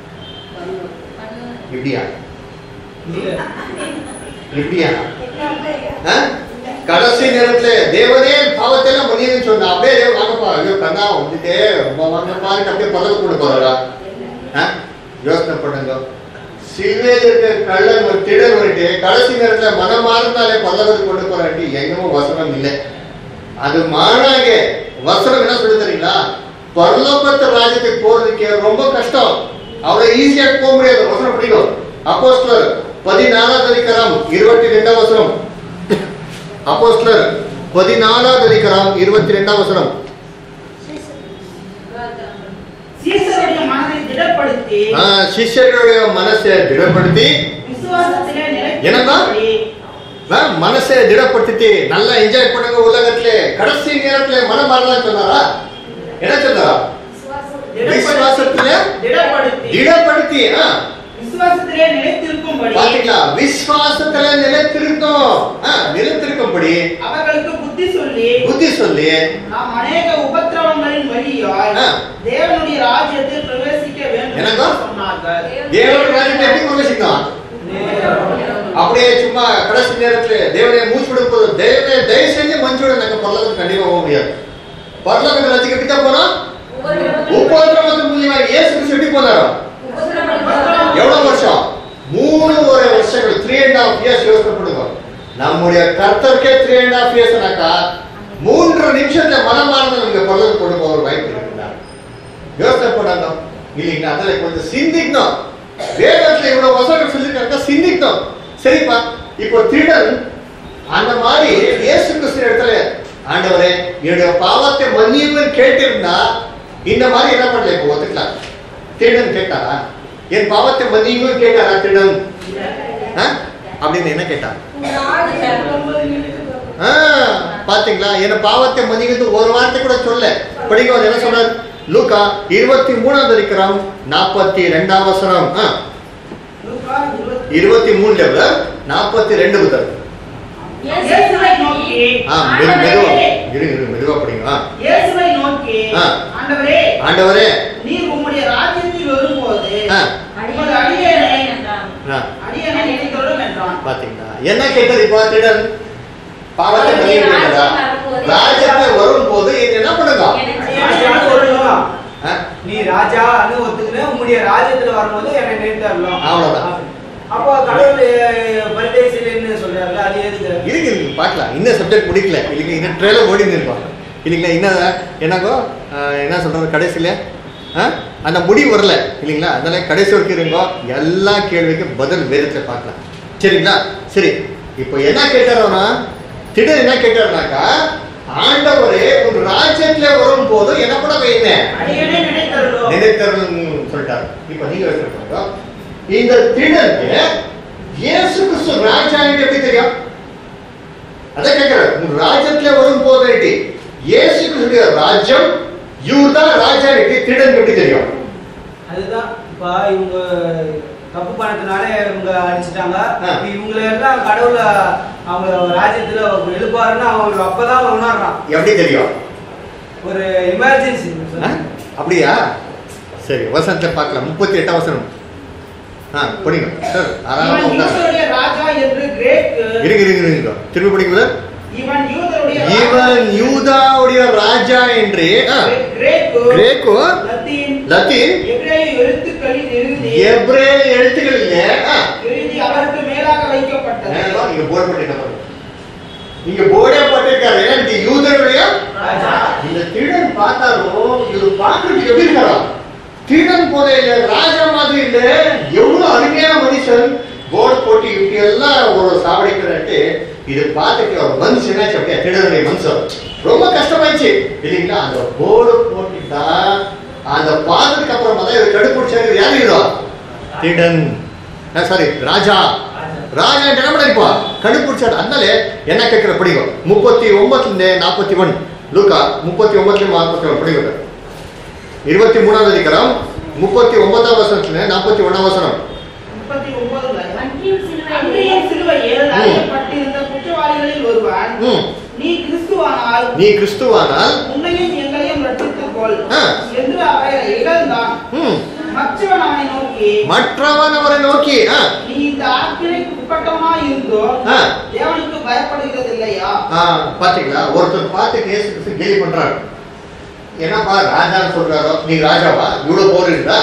இப்படியா இல்ல. இப்படியா ஆ? கடைசி நேரத்துல தேவனே பாவத்தை எல்லாம் மன்னின்னு சொன்னா அப்படியே வாங்கப்பா ஐயோ கண்ணா வந்துட்டே ரொம்ப வாங்கப்பா அப்படியே பதவி கொண்டு போறாரா ஆ? யோசனை பண்ணுங்க சிலுவையில் இருக்க கள்ளன் ஒரு திடல் வந்துட்டு கடைசி நேரத்துல மனம் மாறினாலே பல்லவத்துக்கு கொண்டு போறாட்டி எங்கேயும் வசனம் இல்லை அது மாறாக வசனம் என்ன சொல்லி தெரியுங்களா பரலோகத்து ராஜ்யத்துக்கு போறதுக்கு ரொம்ப கஷ்டம் அவ்வளவு ஈஸியா போக முடியாது வசனம் படிக்கும் அப்போஸ்தலர் பதினாலாவது அதிகாரம் இருபத்தி ரெண்டாம் வசனம் அப்போஸ்தலர் பதினாலாவது அதிகாரம் இருபத்தி ரெண்டாம் வசனம் சீசருடைய மனதை திடப்படுத்தி ஆ, சிஷ்யர்களுடைய மனசை திடப்படுத்தி விசுவாசத்திலே என்னப்பா? நிலைத்திருக்கும்படி ஆ, மனசை திடப்படுத்திட்டு நல்லா என்ஜாய் பண்ணுங்க உலகத்துல கடைசி நேரத்துல மனம் மாறலாம் சொன்னாரா என்ன சொன்னாரா விசுவாசத்திலே திடப்படுத்தி திடப்படுத்தி ஆ, விசுவாசத்திலே நிலைத்திருக்கும்படி பாத்தீங்களா விசுவாசத்துல நிலைத்திருக்கும் ஆ, நிலைத்திருக்கும்படி அவர்களுக்கு புத்தி சொல்லி புத்தி சொல்லி நாம் அநேக உபத்திரவங்களின் வழியாய் ஆ. தேவனுடைய ராஜ்யத்தில் பிரவேசிக்க வேண்டும் என்னங்க? என்று சொன்னார்கள் தேவனுடைய ராஜ்யத்தை எப்படி பிரவேசிக்கும் அப்படியே சும்மா கடைசி நேரத்துல தேவனைய மூச்சு விட போதும் தேவனே தயவு செஞ்சு மஞ்சோட நாங்க பரலோகத்துக்கு கண்டிப்பா போக முடியாது பரலோகத்து ராஜ்யத்துக்கு எப்படி தான் போனோம் உபதிரவத்து மூலியமா இயேசு கிறிஸ்து எப்படி போனாரோ எவ்வளவு வருஷம் மூணு ஒரு வருஷங்கள் த்ரீ அண்ட் ஹாஃப் இயர்ஸ் யோசனை பண்ணுங்க நம்முடைய கர்த்தருக்கே த்ரீ அண்ட் ஹாஃப் இயர்ஸ்னாக்கா மூன்று நிமிஷத்துல மனமார்ந்த நீங்க பரலோகம் கொண்டு போகிற வாய்ப்பு இருக்குதா யோசனை பண்ணாங்க இல்லைங்களா அதில் கொஞ்சம் சிந்திக்கணும் வேதத்துல இவ்வளவு வசனம் சொல்லியிருக்காங்க சிந்திக்கணும் சரிப்பா இப்போ திருடன் அந்த மாதிரி இயேசு கிறிஸ்து இடத்துல ஆண்டவரே என்னுடைய பாவத்தை மன்னியுன்னு கேட்டிருந்தா இந்த மாதிரி என்ன பண்ணல இப்போ ஒத்துக்கலாம் திருடன் கேட்டாரா என் பாவத்தை மன்னியுன்னு கேட்டாரா திருடன் ஆ? அப்படின்னு என்ன கேட்டான் ஆ, பாத்தீங்களா என்ன பாவத்தை மன்னிக்கிறது ஒரு வார்த்தை கூட சொல்ல படிக்க அவர் என்ன சொல்றாரு லூக்கா இருபத்தி மூணாவது அதிகாரம் நாற்பத்தி ரெண்டாம் வசனம் ஆ, லூக்கா இருபத்தி- இருபத்தி மூணுல விட நாற்பத்தி ரெண்டு முதல் இயேசுவை நோக்கி ஆ மெது மெதுவா இருங்க இருங்க மெதுவா படிங்க ஆ இயேசுவை நோக்கி ஆ. ஆண்டவரே ஆண்டவரே நீர் உம்முடைய ராஜ்யத்தில் வரும்போது ஆ, உமது அடியேனை ஆ, அடியேனை நினைத்தருளும் என்றான் பாத்தீங்களா என்ன கேட்டது இப்போ திருடன் பாவத்தை மன்னிக்கிறதா ராஜ்யத்தை வரும்போது இது என்ன பண்ணுங்க ராஜான்னு சொல்லணும். ஆ, நீ ராஜா அனு ஒத்துக்கின உம்முடைய ராஜ்யத்துல வரும்போது என்னை நினைத்தரலாம் அவ்வளவுதான். அப்போ கடவுள் பரிதேசிலன்னு சொல்றாருல அது எதுக்கு இருக்கு இருக்கு பார்க்கலாம் இன்னும் சப்ஜெக்ட் முடிக்கல இல்லைங்க இன்னும் ட்ரெயிலர் ஓடின்னு இருக்கோம் இல்லைங்களா இன்னும் என்னக்கோ ஆ, என்ன சொல்றது கடைசியில் அந்த முடிவு வரல இல்லைங்களா அதனால கடைசி வரைக்கும் இருங்கோ எல்லா கேள்விக்கும் பதில் வேதத்தை பார்க்கலாம் சரிங்களா சரி இப்போ என்ன கேட்டாரோனா திடீர் என்ன கேட்டாருனாக்கா ஆண்டவரே உன் ராஜ்யத்துல வரும்போது என்ன பண்ண வைங்க அடியேனை நினைத்தருளும் நினைத்தருள்னு சொல்லிட்டாரு இப்போ நீங்க வச்சிருக்கோங்க இந்த திருடனுக்கு இயேசு கிறிஸ்து ராஜா எப்படி தெரியும் அதான் கேட்கிறேன் உன் ராஜ்யத்துல வரும் போது இயேசு கிறிஸ்துடைய ராஜ்யம் இவர்தான் ராஜா திருடனுக்கு எப்படி தெரியும் அதுதான் இப்ப இவங்க தப்பு பண்ணதுனால இவங்க அடிச்சிட்டாங்க ஆ. இப்ப இவங்களை எல்லாம் கடவுள அவங்க ராஜ்யத்துல எழுப்பாருன்னு அவங்க அப்பதான் அவன் உணர்றான் எப்படி தெரியும் ஒரு எமர்ஜென்சி ஆ? அப்படியா சரி வசனத்தை பார்க்கலாம் முப்பத்தி எட்டாம் வசனம் ஆ படிங்க சார் ஆறாம் இவன் யூதருடைய ராஜா என்று கிரேக்கு இருங்க இருங்க இருங்க திரும்பி படிங்க இவன் யூதருடைய இவன் யூதாவுடைய ராஜா என்று ஆ, கிரேக்கு கிரேக்கோ லத்தீன் லத்தீன் எபிரேய எழுத்துக்களில் எழுதி எப்ரே எழுத்துக்களிலே ஆ, எழுதி அவருக்கு மேலாக வைக்கப்பட்டது ஏன்னா, இங்க போர்டு போட்டிருக்காங்க இங்க போர்டே போட்டிருக்காரு ஏன்னா இது யூதருடைய ராஜா. இந்த திருடன் பார்த்தாலும் இது பார்க்கறதுக்கு எப்படி இருக்காரா திருடன் போல இல்ல ராஜா மாதிரி இல்ல எவ்வளவு அருமையான மனுஷன் போர்டு போட்டு இப்படி எல்லாம் ஒரு சாவடிக்கிறாட்டு இது பார்த்துட்டு ஒரு மனுஷன் என்னாச்சு அப்படியே திருடனுடைய மனுஷன் ரொம்ப கஷ்டமாயிடுச்சு இல்லைங்களா அந்த போர்டு போட்டுட்டா அந்த பார்த்ததுக்கு அப்புறமா தான் இவர் கடுப்பிடிச்சாரு இவர் யாரு ஹீரோ திருடன் சாரி ராஜா ராஜா என்ன பண்ணிருப்பா கண்டுபிடிச்சாரு அதனால என்ன கேட்கிற படிக்கும் முப்பத்தி ஒன்பத்துல நாற்பத்தி ஒன் லூக்கா முப்பத்தி ஒன்பதுல நாற்பத்தி ஒன் படிக்கும் இருபத்தி மூணாவது அதிகாரம் முப்பத்தி ஒன்பதாம் வசனத்துல நாற்பத்தி ஒன்னாம் வசனம் முப்பத்தி ஒன்பதுல அன்றியும் சிலுவையிலே அன்றைய சிலுவையில் அறையப்பட்டிருந்த குற்றவாளிகளில் ஒருவன் ம். நீ கிறிஸ்துவானால் நீ கிறிஸ்துவானால் உன்னையும் எங்களையும் ரட்சித்துக் கொள் ஆ. என்று அவரை இகழ்ந்தான் ம், மற்றவன் அவனை நோக்கி மற்றவன் அவரை நோக்கி ஆ, நீ இந்த ஆக்கினைக்கு உட்பட்டவனாய் இருந்தோ ஆ, தேவனுக்கு பயப்படுகிறது இல்லையா ஆ, பாத்தீங்களா ஒருத்தர் பார்த்து கேஸ் கிறிஸ்து கேலி பண்றாரு என்னப்பா ராஜான்னு சொல்றாரோ நீ ராஜாவா இவ்வளவு போறீங்களா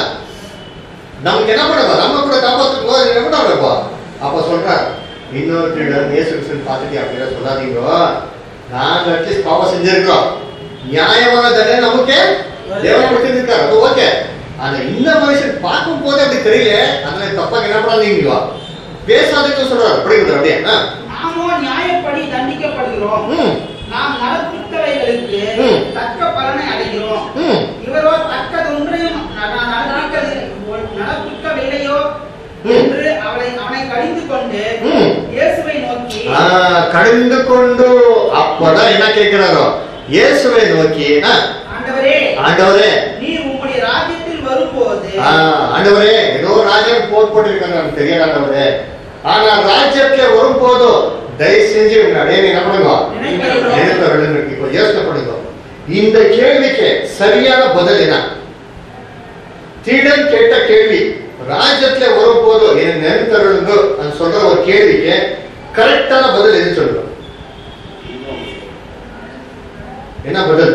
நமக்கு என்ன பண்ணுவா நம்ம கூட காப்பாத்துக்கோ என்ன பண்ணுவாருப்பா அப்ப சொல்றாரு இன்னொரு திருடன் இயேசு கிறிஸ்துன்னு பார்த்துட்டு அப்படிலாம் சொல்லாதீங்க நாங்க அட்லீஸ்ட் பாவம் செஞ்சிருக்கிறோம் நியாயமான தண்டனை நமக்கு தேவன் கொடுத்திருக்காரு அது ஓகே ஆனா இந்த மனுஷன் பார்க்கும் போதே அப்படி தெரியல அதனால தப்பா என்ன பண்ணாதீங்க பேசாதீங்கன்னு சொல்றாரு படிக்கிறது அப்படியே ஆ. நாமோ நியாயப்படி தண்டிக்கப்படுகிறோம் ம் நாம் நடப்பித்தவைகளுக்கு ம். தக்க பலனை அடைகிறோம் ம் இவரோ தக்கதொன்றையும் ந- ந- நடப்பிக்க- நடப்பிக்கவில்லையோ ம். என்று அவளை அவனை கடிந்து கொண்டு ம். இயேசுவை நோக்கி ஆ, கடிந்து கொண்டு அப்பதான் என்ன கேட்கிறாரோ இயேசுவை நோக்கி ஆ, ஆண்டவரே ஆண்டவரே நீர் உம்முடைய ராஜ்யத்தில் வரும்போது ஆ, ஆண்டவரே ஏதோ ராஜ்யம் போர் போட்டிருக்காங்க நமக்கு தெரியாது ஆண்டவரே ஆனா ராஜ்யத்துல வரும்போதோ தயவு செஞ்சு உங்க அடையை என்ன பண்ணுங்க நினைத்தருளும். நினைத்தருளும் இருக்கு. இப்போ யோசனை பண்ணுங்க இந்த கேள்விக்கு சரியான பதில் என்ன திருடன் கேட்ட கேள்வி ராஜ்யத்துல வரும்போது என்ன நினைத்தருளுங்க அது சொல்ற ஒரு கேள்விக்கு கரெக்டான பதில் எது சொல்லுங்க என்ன பதில்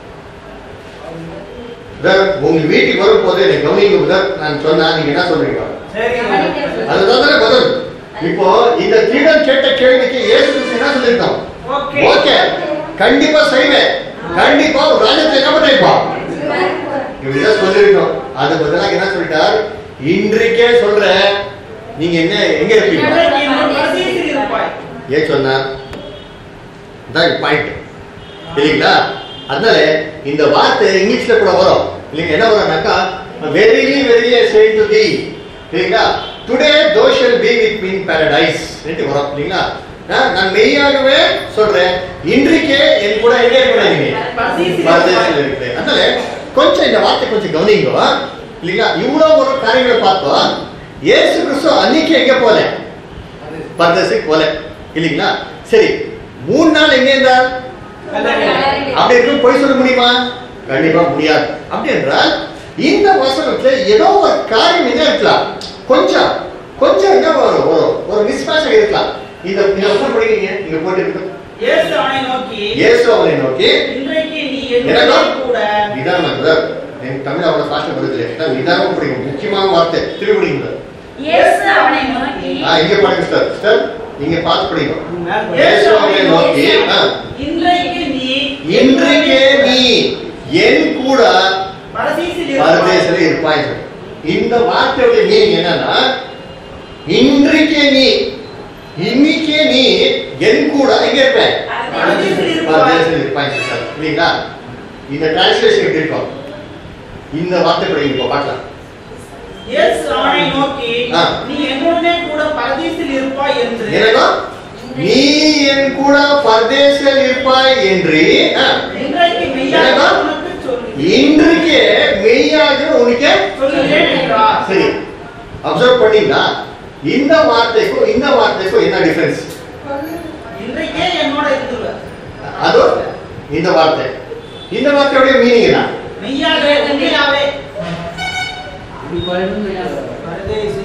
பிரதர், உங்க வீட்டுக்கு வரும்போது என்னை கவனிங்க பிரதர் நான் சொன்னா நீங்க என்ன சொல்றீங்க சரி அதுதான் தானே பதில் இப்போ இந்த திருடன் கேட்ட கேள்விக்கு இயேசு கிறிஸ்து என்ன சொல்லியிருக்கோம் ஓகே ஓகே கண்டிப்பா செய்வேன் கண்டிப்பா ஒரு ராஜ்யத்தை என்ன பண்ணிருப்பா இப்படிதான் சொல்லிருக்கோம் அது பதிலாக என்ன சொல்லிட்டார் இன்றைக்கே சொல்றேன் நீங்க என்ன எங்க இருப்பீங்க இன்றைக்கு என்னும் பரதேசில் இருப்பாய் ஏன் சொன்னார் தான் பாயிண்ட் இல்லைங்களா அதனால இந்த வார்த்தை இங்கிலீஷ்ல கூட வரும் இல்லைங்க என்ன வரும்னாக்கா verily verily saying to the இல்லைங்களா today thou shall be with me in paradise வரும் இல்லைங்களா ஆ, நான் மெய்யாகவே சொல்றேன் இன்றைக்கே என் கூட எங்கே இருக்கிறீங்க பரதேசத்தில் இருக்கிறேன் அதனால கொஞ்சம் இந்த வார்த்தை கொஞ்சம் கவனிங்க இல்லைங்களா இவ்வளவு ஒரு காரியங்களை பார்த்தோம் இயேசு கிறிஸ்து அன்னைக்கு எங்க போல பரதேசுக்கு போல இல்லைங்களா சரி மூணு நாள் எங்க இருந்தார் அப்படி இருக்கும் போய் சொல்ல முடியுமா கண்டிப்பா முடியாது அப்படி என்றால் இந்த வசனத்துல ஏதோ ஒரு காரியம் என்ன இருக்கலாம் கொஞ்சம் கொஞ்சம் என்ன ஒரு ஒரு ஒரு மிஸ்மேட்ச் இருக்கலாம் இந்த இந்த வசனம் படிக்கிறீங்க இங்க போட்டு இருக்கு இயேசு அவனை நோக்கி இயேசு அவனை நோக்கி இன்றைக்கு நீ எனக்கா? என்னோட கூட நிதானம் பிரதர் எனக்கு தமிழ் அவ்வளவு பாஷை வருது ஏன்னா நிதானம் பிடிக்கும் முக்கியமான வார்த்தை திருப்பி படிங்க இயேசு அவனை நோக்கி ஆ இங்க படிங்க சார் சார் இங்க பார்த்து படிங்க மேல இயேசு அவனை நோக்கி ஆ, இன்றைக்கு நீ இன்றைக்கே நீ என் கூட பரதீசில் பரதேசல இருப்பாய் இந்த வார்த்தையுடைய மீனிங் என்னன்னா இன்றைக்கே நீ இன்னைக்கே நீ என் கூட எங்க இருப்ப பரதேசில் இருப்பாய் பரதேசத்தில் இருப்பாய் சார் இல்லைங்களா இந்த டிரான்ஸ்லேஷன் எப்படி இருக்கும் இந்த வார்த்தை படிங்க இப்போ பார்க்கலாம் இயேசு அவனை நோக்கி ஆ. நீ என்னுடனே கூட பரதீசில் இருப்பாய் என்று எனக்கோ நீ என் கூட பரதேசில் இருப்பாய் என்று ஆ, இன்றைக்கு மெய்யாக எனக்கா? உனக்கு சொல்கிறேன் இன்றைக்கே மெய்யாக உனக்கு சொல்லுகிறேன் என்றார் சரி அப்சர்வ் பண்ணீங்களா இந்த வார்த்தைக்கும் இந்த வார்த்தைக்கும் என்ன டிஃபரன்ஸ் இன்றைக்கே என்னோட இருக்கிறார் அது இந்த வார்த்தை இந்த வார்த்தையுடைய மீனிங் என்ன மெய்யாக உண்மையாவே பரதேசி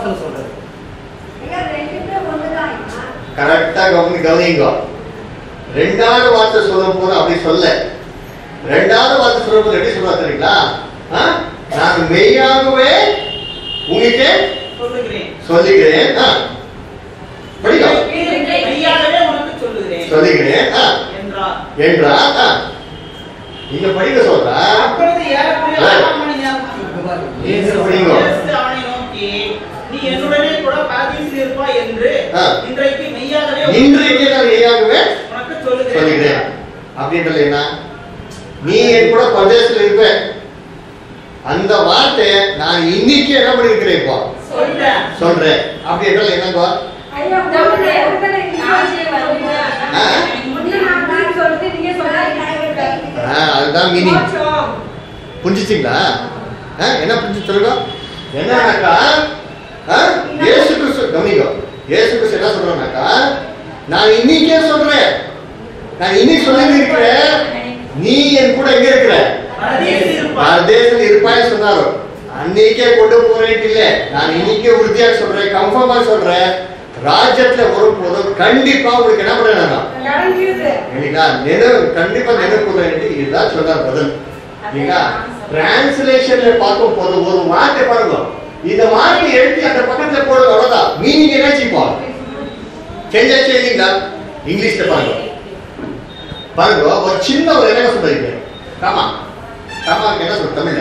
ஐயா, ரெண்டுமே ஒண்ணுதான் ஐயா. கரெக்டா கவனி கவனிங்க ரெண்டாவது வார்த்தை சொல்லும் போது அப்படி சொல்ல ரெண்டாவது வார்த்தை சொல்லும் போது எப்படி சொல்லுவா தெரியுங்களா ஆ? நான் மெய்யாகவே உங்களுக்கு சொல்லுகிறேன் சொல்லுகிறேன் ஆ. படிங்க இன்றைக்கு மெய்யாகவே உனக்கு சொல்லுகிறேன் சொல்லுகிறேன் ஆ. என்றார் என்றா ஆ. இங்க படிக்க சொல்றா அப்பொழுது ஏறக்குறைய ஆ. ஆறாம் மணி நேரம் இங்க படிங்க இயேசு அவனை நோக்கி நீ என்னுடனே கூட பரதீசில் இருப்பாய் என்று ஆ. இன்றைக்கு மெய்யாகவே இன்றைக்கு நான் மெய்யாகவே உனக்கு சொல்லுகிறேன் சொல்லுகிறேன் அப்படின்றது என்ன நீ என் கூட பரதேசத்தில் இருப்ப அந்த வார்த்தை நான் இன்னைக்கு என்ன பண்ணிருக்கிறேன் இப்போ சொல்லிட்டேன் சொல்றேன் அப்படின்றது என்னங்கோ ஐயா, ஒண்ணுமே ஒண்ணுதானே நீங்க சொல்றீங்க. ஆ? ஒண்ணு நான் தான் சொல்றது, நீங்க சொல்லாதீங்க. ஆ, அதுதான் மீனிங் மோட்சம். புரிஞ்சிச்சிங்களா ஆ, என்ன புரிஞ்சு சொல்லுங்க என்னன்னாக்கா ஆ, இயேசு கிறிஸ்து கவனிங்க இயேசு கிறிஸ்து என்ன சொல்றானாக்கா நான் இன்னைக்கே சொல்றேன் நான் இன்னைக்கு சொல்லி இருக்கிறேன் நீ என் கூட எங்க இருக்கிற பரதீசில் இருப்பாய் பரதேசத்தில் இருப்பாய் சொன்னாரு அன்னைக்கே கொண்டு போறேன் இல்ல நான் இன்னைக்கே உறுதியா சொல்றேன் கன்ஃபார்மா சொல்றேன் ராஜ்யத்துல வரும்போது கண்டிப்பா உங்களுக்கு என்ன பண்றேன் நான் நடந்தது. இல்லைங்களா நினைவு கண்டிப்பா நினைவுறேன் இதுதான் சொன்னார் பதில் இல்லைங்களா டிரான்ஸ்லேஷன்ல பார்க்கும் போது ஒரு வார்த்தை பாருங்க இந்த வார்த்தை எழுதி அந்த பக்கத்துல போடுறது அவ்வளவுதான் மீனிங் என்ன செய்வோம் சேஞ்ச் ஆச்சு இல்லைங்களா இங்கிலீஷ்ல பாருங்க பாருங்க ஒரு சின்ன ஒரு என்ன சொல்றீங்க காமா காமா என்ன சொல்ற தமிழ்ல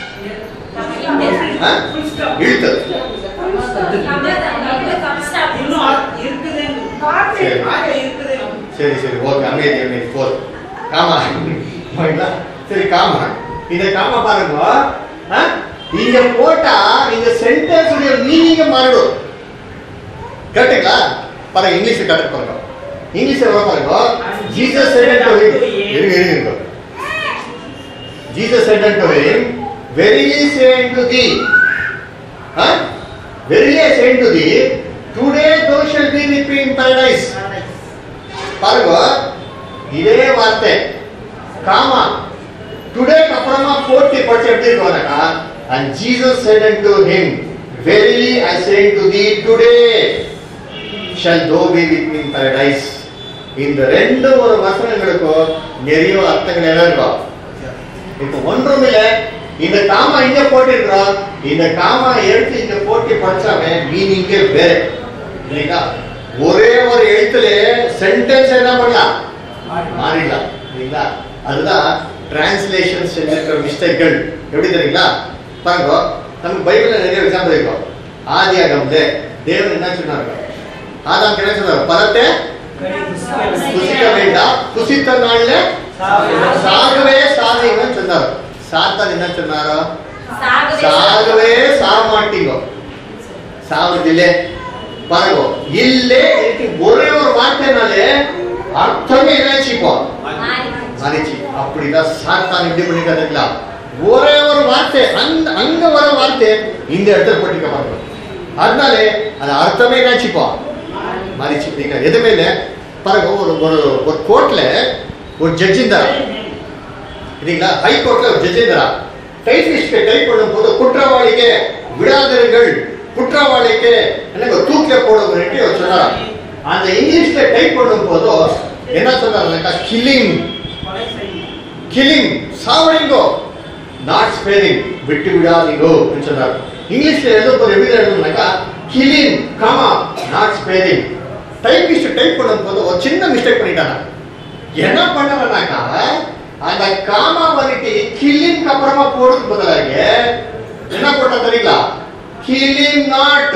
ஆ? Full stop. இழுத்து இன்னும் ஆ- இருக்குது வார்த்தை. சரி. ஆக இருக்குது சரி சரி ஓகே அமைதி அமைதி போதும் காமா ஓகேங்களா சரி காமா இந்த காமா பாருங்க ஆ? இங்க போட்டா இந்த சென்டென்ஸ் உடைய மீனிங் மாறிடும் கேட்டுங்களா பாருங்க இங்கிலீஷ் கரெக்ட் பாருங்க இங்கிலீஷ்ல எவ்வளவு பாருங்க ஜீசஸ் said unto him இருங்க இருங்க இருங்க Jesus said unto him verily say unto thee huh? verily I say unto thee today thou shalt be with me in paradise பாருங்க இதே வார்த்தை காமா டுடேக்கு அப்புறமா போட்டி படிச்சு எப்படி இருக்கும்னாக்கா and Jesus said unto him verily I say unto thee today shall thou be with me in paradise இந்த ரெண்டு ஒரு வசனங்களுக்கும் நிறைய அர்த்தங்கள் எல்லாம் இருக்கும் இப்போ ஒன்றும் இல்லை இந்த காமா இங்க போட்டிருக்கிறோம் இந்த காமா எடுத்து இங்க போட்டி படிச்சாவே மீனிங்கே வேற இல்லைங்களா ஒரே ஒரு எழுத்துல சென்டென்ஸ் என்ன பண்ணலாம் மாறிடலாம் இல்லைங்களா அதுதான் டிரான்ஸ்லேஷன் செஞ்சிருக்கிற மிஸ்டேக்கள் எப்படி தெரியுங்களா பாருங்க நமக்கு பைபிள்ல நிறைய எக்ஸாம்பிள் இருக்கும் ஆதி ஆகம்ல தேவன் என்ன சொன்னாங்க ஆதாம் என்ன சொன்னார் பழத்தை புசிக்க வேண்டாம் புசித்த நாள்ல சாகவே சாதீங்கன்னு சொன்னார் சாத்தான் என்ன சாகவே சாக மாட்டீங்க சாவதில்லை பாருங்க இல்லே இதுக்கு ஒரே ஒரு வார்த்தைனாலே அர்த்தமே என்னாச்சு இப்போ மாறிச்சு அப்படிதான் சாத்தான் எப்படி பண்ணிருக்காருங்களா ஒரே ஒரு வார்த்தை அந்த அங்க வர வார்த்தை இந்த இடத்துல போட்டிருக்க பாருங்க அதனால அது அர்த்தமே என்னாச்சுப்பா மாறிச்சு அப்படிங்க எதுவுமே இல்லை பாருங்க ஒரு ஒரு ஒரு கோர்ட்ல ஒரு ஜட்ஜ் இருந்தார் இல்லைங்களா ஹை கோர்ட்ல ஒரு ஜட்ஜ் இருந்தாரா டைப் லிஸ்ட் டைப் பண்ணும்போது குற்றவாளிக்கு விடாதிருங்கள் குற்றவாளிக்கு எனக்கு தூக்கில போடுங்கன்னு அவர் சொன்னார் அந்த இங்கிலீஷ்ல டைப் பண்ணும் போதோ என்ன சொன்னார் கில்லிங் கொலை செய்யும் கில்லிங் சாவடிங்கோ நாட் ஸ்பேரிங் விட்டு விடாதீங்கோ அப்படின்னு சொன்னார் இங்கிலீஷ்ல எழுதும் போது எப்படி எழுதணும்னாக்கா killing comma not sparing typist type பண்ணும் போது ஒரு சின்ன மிஸ்டேக் பண்ணிட்டாங்க என்ன பண்ணவனாக்கா அந்த காமா வந்துட்டு கில்லிங் அப்புறமா போடுறது பதிலாக என்ன போட்டா தெரியுங்களா கில்லிங் நாட்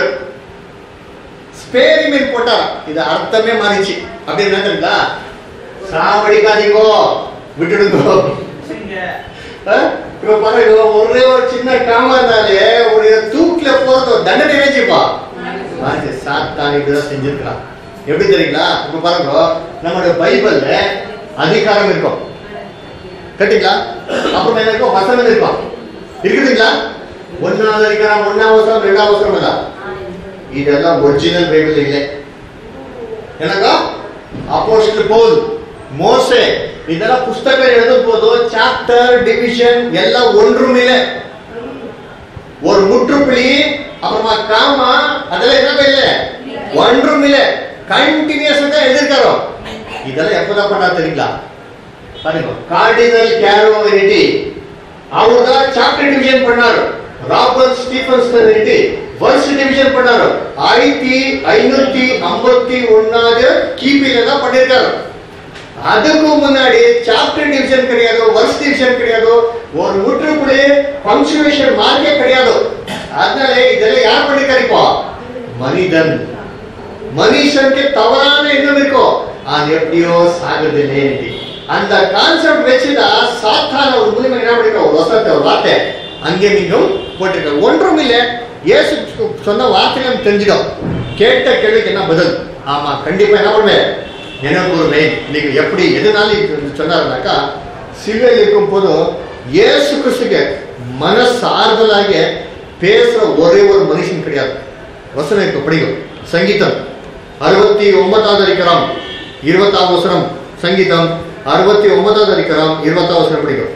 ஸ்பேரிங் போட்டார் இது அர்த்தமே மாறிச்சு அப்படி என்ன தெரியுங்களா சாவடிக்காதீங்கோ விட்டுடுங்கோ சரிங்க. அஹ்? இப்ப பாருங்க ஒரே ஒரு சின்ன காமா இருந்தாலே ஒரு தூக்கில போறது ஒரு தண்டனை நினைச்சுப்பா மாறிச்சு சாத்தான் இப்படிதான் செஞ்சிருக்கிறான் எப்படி தெரியுங்களா இப்ப பாருங்க நம்மளுடைய பைபிள்ல அதிகாரம் இருக்கும் கேட்டீங்களா அப்புறம் என்ன இருக்கும் வசனம் இருக்கும் இருக்குதுங்களா ஒன்னாவது அதிகாரம் ஒன்னாம் வசனம் ரெண்டாம் வசனம் தான் இதெல்லாம் ஒரிஜினல் பைபிள் இல்லை என்னக்கா அப்போஸ்டல் போல் மோசே இதெல்லாம் புஸ்தக எழுதும் போது சாப்டர் டிவிஷன் எல்லாம் ஒன்றும் இல்லை ஒரு முற்றுப்புள்ளி அப்புறமா காமா அதெல்லாம் என்னவே இல்லை ஒன்றும் இல்லை கண்டினியூஸா தான் எழுதிருக்காரோ இதெல்லாம் எப்பதான் பண்ணா தெரியுங்களா பாருங்க கார்டினல் கேரோவினிட்டி அவர் தான் சாப்டர் டிவிஷன் பண்ணாரு ராபர்ட் ஸ்டீஃபன்ஸ் வருஷ டிவிஷன் பண்ணாரு ஆயிரத்தி ஐநூத்தி ஐம்பத்தி ஒன்னாவது கிபில தான் பண்ணிருக்காரு அதுக்கு முன்னாடி சாப்டர் டிவிஷன் கிடையாது வருஷ டிவிஷன் கிடையாது ஒரு முற்றுப்புள்ளி பங்க்சுவேஷன் மார்க்கே கிடையாது அதனால இதெல்லாம் யார் பண்ணிருக்காரு இப்போ மனிதன் மனுஷனுக்கு தவறான எண்ணம் இருக்கும் அது எப்படியோ சாகுதில்லை அந்த கான்செப்ட் வச்சுதான் சாத்தான ஒரு மூலியமா என்ன பண்ணிருக்க ஒரு வசத்தை ஒரு வார்த்தை அங்கே மீண்டும் போட்டிருக்க ஒன்றும் இல்லை இயேசு சொன்ன வார்த்தைகள் தெரிஞ்சிடும் கேட்ட கேள்விக்கு என்ன பதில் ஆமா கண்டிப்பா என்ன பண்ணுவேன் எனக்கு ஒரு மெயின் இன்னைக்கு எப்படி எதனால இப்படி சொன்னாருனாக்கா சிலுவையில் இருக்கும் போது இயேசு கிறிஸ்துக்கு மனசார்தலாக பேசுற ஒரே ஒரு மனுஷன் கிடையாது வசனம் இப்ப படிக்கும் சங்கீதம் அறுபத்தி ஒன்பதாவது அதிகாரம் இருபத்தாம் வசனம் சங்கீதம் அறுபத்தி ஒன்பதாவது அதிகாரம் இருபத்தாம் வசனம் படிக்கும்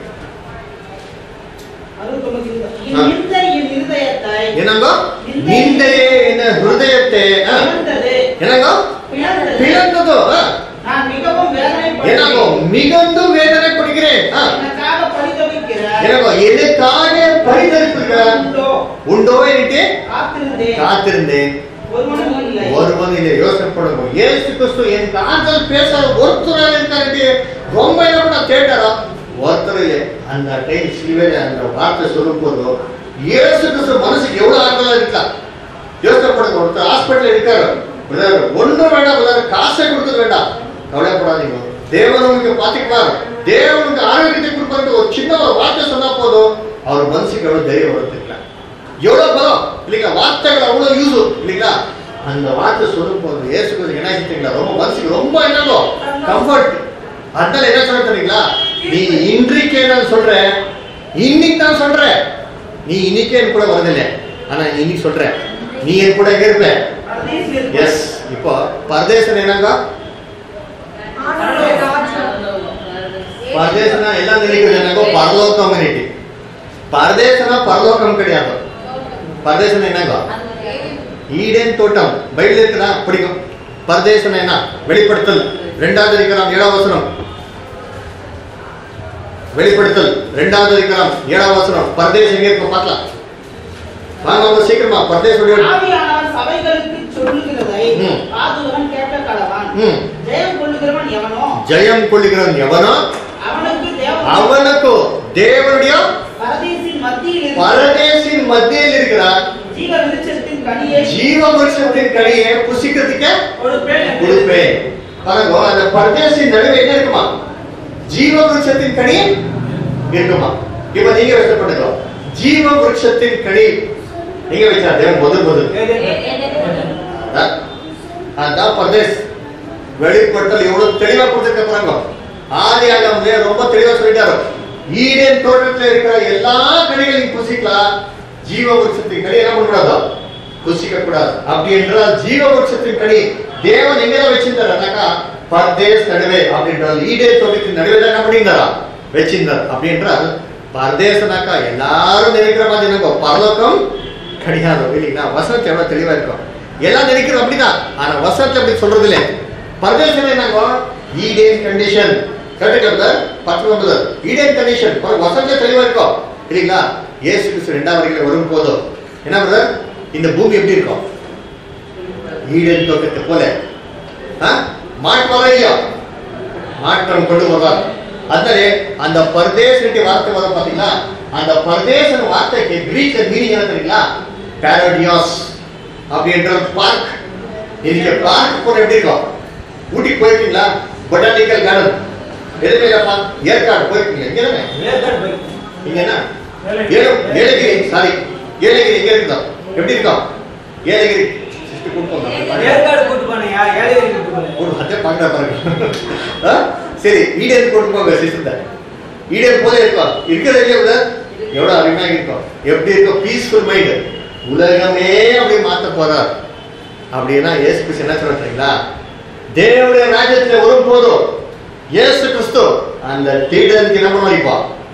அறுபத்தொன்பது இருபது. ஆ. என் நிந்தை என் இருதயத்தை என்னங்க நிந்தையே என்ன ஹிருதயத்தை ஆ, பிளந்தது. என்னங்க பிளந்தது. பிளந்ததோ ஆ, நான் மிகவும் வேதனைப்படுகிறேன். என்னங்கோ மிகுந்து வேதனை படுகிறேன் ஆ, எனக்காக பரிதபிக்கிற என்னங்கோ எதுக்காக பரிதவிப்புங்க உண்டோ? உண்டோ என்று காத்திருந்தேன். காத்திருந்தேன் ஒருவனும் இல்லை. ஒருவன் இல்லை யோசனை பண்ணுங்க ஏசு கிறிஸ்து என் காதல் பேச ஒருத்தராக இருக்காரு ரொம்ப என்ன பண்ண கேட்டாரா ஒருத்தர் இல்லை அந்த டைம் சிலுவையில அந்த வார்த்தை சொல்லும் போது ஏசு கிறிஸ்து மனசுக்கு எவ்வளவு ஆறுதலா இருக்கலாம் யோசனை பண்ணுங்க ஒருத்தர் ஹாஸ்பிட்டல் இருக்காரு brother, ஒண்ணும் வேண்டாம் brother, காசை கொடுக்க வேண்டாம் கவலைப்படாதீங்க தேவன் உங்களுக்கு பாத்துக்குவார் தேவனுக்கு ஆரோக்கியத்தை கொடுப்பாரு ஒரு சின்ன ஒரு வார்த்தை சொன்னா போதும் அவர் மனசுக்கு எவ்வளவு தைரியம் வருத்திருக்கலாம் எவ்வளவு பலம் இல்லைங்களா வார்த்தைகள் அவ்வளவு யூஸ் இல்லைங்களா அந்த வார்த்தை சொல்லும் போது இயேசு கிறிஸ்து என்ன செஞ்சீங்களா ரொம்ப மனசுக்கு ரொம்ப என்னங்கோ கம்ஃபர்ட் அதனால என்ன சொல்ல தெரியுங்களா நீ இன்றைக்கே நான் சொல்றேன் இன்னைக்கு தான் சொல்றேன் நீ இன்னைக்கே என் கூட வரதில்லை ஆனா நீ இன்னைக்கு சொல்ற நீ என் கூட எங்க இருப்ப பரதேசி இருப்பான். எஸ் இப்போ பரதேசம் என்னங்க ஆண்டவருடைய ராஜ்யம். பரதேசனா எல்லாம் நினைக்கிறது என்னங்கோ பரலோக கம்யூனிட்டி பரதேசனா பரலோகம் கிடையாது பரதேசம் என்னங்க ஈடேன் தோட்டம் பைபிள் இருக்குதா பிடிக்கும் பரதேசம் என்ன வெளிப்படுத்தல் ரெண்டாவது அதிகாரம் ஏழாம் வசனம் வெளிப்படுத்தல் ரெண்டாவது அதிகாரம் ஏழாம் வசனம் பரதேசம் எங்க இருக்கு பார்க்கலாம் வாங்க வாங்க சீக்கிரமா பரதேசம் ஆவியானவர் சபைகளுக்கு சொல்லுகிறதை ம். காதுவன் கேட்க கடவான் ம் ஜெயம் கொள்ளுகிறவன் எவனோ ஜெயம் கொள்ளுகிறவன் எவனோ அவனுக்கு தேவன் அவனுக்கு தேவனுடைய பரதேசின் மத்தியில் இருந்து பரதேசின் மத்தியில் இருக்கிறார் ஜீவ விருட்சத்தின் கனியை ஜீவ வருஷத்தின் கனியை புசிக்கிறதுக்கு கொடுப்பேன் என்று கொடுப்பேன் பாருங்க அந்த பரதேசின் நடுவே என்ன இருக்குமா ஜீவ விருட்சத்தின் கனி இருக்குமா இப்ப நீங்க வச்சப்படுங்க ஜீவ விருட்சத்தின் கனி நீங்க வச்சா தேவன் முதல் முதல் ஏதேன். அஹ், அதுதான் பர்தேஸ் வெளிப்படுத்தல் எவ்வளவு தெளிவா கொடுத்துருக்க பாருங்க ஆதி ஆகம்லே ரொம்ப தெளிவா சொல்லிட்டாரு ஈடேன் தோட்டத்துல இருக்கிற எல்லா கனிகளையும் புசிக்கலாம் ஜீவ விருட்சத்தின் கனி என்ன பண்ணக்கூடாது புசிக்க கூடாது அப்படி என்றால் ஜீவ விருட்சத்தின் கனி தேவன் எங்க வச்சிருந்தாருனாக்கா பர்தேஸ் நடுவே அப்படின்றால் ஈடே தோட்டத்தின் நடுவே தான் என்ன பண்ணியிருந்தாரா வச்சிருந்தார் அப்படி என்றால் பரதேசனாக்கா எல்லாரும் நினைக்கிற மாதிரி என்னங்கோ பரலோகம் கிடையாது இல்லைங்களா வசனத்தை எவ்வளவு தெளிவா இருக்கும் எல்லாம் நினைக்கிறது அப்படிதான் ஆனா வசனத்தை அப்படி சொல்றது இல்லை பரதேசம் என்னங்கோ ஈடேன் கண்டிஷன் கரெக்ட் பத்தொன்பது ஈடேன் கண்டிஷன் வசனத்தை தெளிவா இருக்கும் இல்லைங்களா இயேசு கிறிஸ்து ரெண்டாவது வரைக்கும் வரும் போதும் என்ன பிரதர் இந்த பூமி எப்படி இருக்கும் ஈடேன் தோட்டத்தை போல ஆ? மாற்றுவாரா இல்லையா மாற்றம் கொண்டு வருவார் அதனாலே அந்த பரதேசனுடைய வார்த்தை வர பாத்தீங்களா அந்த பரதேசன் வார்த்தைக்கு கிரீக்ல மீனிங் என்ன தெரியுங்களா பாரடியாஸ் அப்படின்ற பார்க் இன்னைக்கு பார்க் போன எப்படி இருக்கும் ஊட்டி போயிருக்கீங்களா பொட்டானிக்கல் கார்டன் எதுவுமே இல்லப்பா ஏற்காடு போயிருக்கீங்க எங்க தானே ஏற்காடு போய் இங்க என்ன ஏழு ஏலகிரி சாரி ஏலகிரி எங்க இருக்கோம் எப்படி இருக்கோம் ஏலகிரி சிஸ்டர் கூப்பிட்டு ஏற்காடு கூட்டு போனேயா ஏழை கூட்டு போனேன் ஒரு ஹத்தை பாக்குறா பாருங்க ஆ? சரி ஈடேன் கொண்டு போங்க சிஸ்டர் ஈடேன் போல இருக்கும் இருக்கிறது இல்லையா உள்ள எவ்வளவு அருமையாக இருக்கும் எப்படி இருக்கும் பீஸ்ஃபுல் மைண்ட் உலகமே அப்படி மாத்த போறார் அப்படின்னா இயேசு கிறிஸ்து என்ன சொல்ல தெரியுங்களா தேவனுடைய ராஜ்யத்துல வரும் போதும் இயேசு கிறிஸ்து அந்த தீடனுக்கு என்ன பண்ணுவா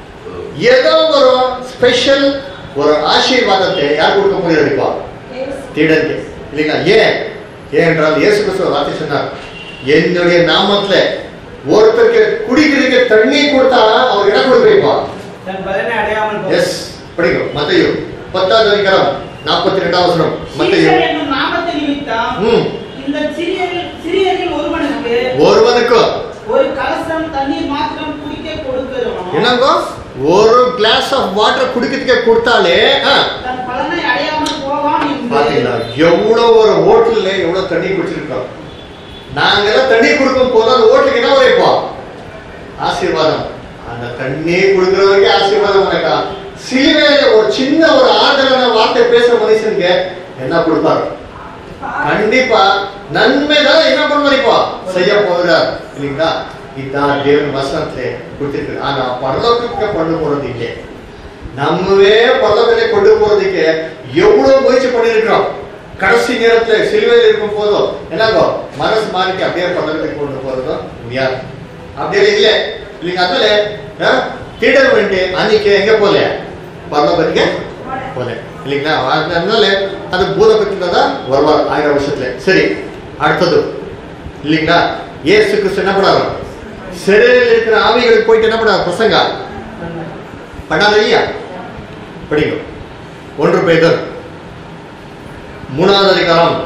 ஏதோ ஒரு ஸ்பெஷல் ஒரு ஆசீர்வாதத்தை யார் கொடுக்க முடியாது இப்போ தீடனுக்கு இல்லைங்களா ஏன் ஏனென்றால் இயேசு கிறிஸ்துவ வார்த்தை சொன்னார் என்னுடைய நாமத்துல ஒருத்தருக்கு குடிக்கிறதுக்கு தண்ணி கொடுத்தா அவர் என்ன கொடுக்குறீப்பா தன் பலனை அடையாமல் போ. எஸ் படிக்கும் மத்தையு பத்தாவது அதிகாரம் நாற்பத்தி ரெண்டாவது வசனம் மத்தையு சீசர் என்னும் நாமத்தை நிமித்தம் ம் இந்த சிறியரில் சிறியரில் ஒருவனுக்கு ஒருவனுக்கு ஒரு கலசம் தண்ணீர் மாத்திரம் குடிக்க கொடுக்கிறவனும் என்னங்கோ ஒரு கிளாஸ் ஆஃப் வாட்டர் குடிக்கிறதுக்கே கொடுத்தாலே ஆ, தன் பலனை அடையாமல் போவான் பாத்தீங்களா என்று எவ்வளவு ஒரு ஹோட்டல்ல எவ்வளவு தண்ணி குடிச்சிருக்கோம் நாங்க எல்லாம் தண்ணி கொடுக்கும் போது அந்த ஹோட்டலுக்கு என்ன வரைப்போம் ஆசீர்வாதம் அந்த தண்ணி கொடுக்கறவங்க ஆசீர்வாதம் உனக்கா சிலுவையில ஒரு சின்ன ஒரு ஆதரவான வார்த்தை பேசுற மனுஷனுக்கு என்ன கொடுப்பாரு கண்டிப்பா நன்மை தான் என்ன பண்ணுவார் இப்போ செய்ய போகிறார் இல்லைங்களா இதான் தேவன் வசனத்திலே கொடுத்திருக்கு ஆனா பரலோகத்துக்கு கொண்டு போறது இல்லை நம்மவே பரலோகத்தை கொண்டு போறதுக்கு எவ்வளவு முயற்சி பண்ணிருக்கிறோம் கடைசி நேரத்துல சிலுவையில் இருக்கும் போதும் என்னங்கோ மனசு மாறிக்கு அப்படியே பரலோகத்துக்கு கொண்டு போறதும் முடியாது அப்படியே இல்லை இல்லைங்க அதனால ஆ, தீடர் வேண்டி அன்னைக்கு எங்க போல பரலோகத்துக்கு போல இல்லைங்களா அதனால அது பூதபத்தில தான் வருவார் ஆயிரம் வருஷத்துல சரி அடுத்தது இல்லைங்களா ஏசு கிறிஸ்து என்ன பண்ணாரு சிறையில் இருக்கிற ஆவிகளுக்கு போயிட்டு என்ன பண்ணாரு பசங்க பண்ணாத இல்லையா படிங்க ஒன்று பேதர் மூணாவது அதிகாரம்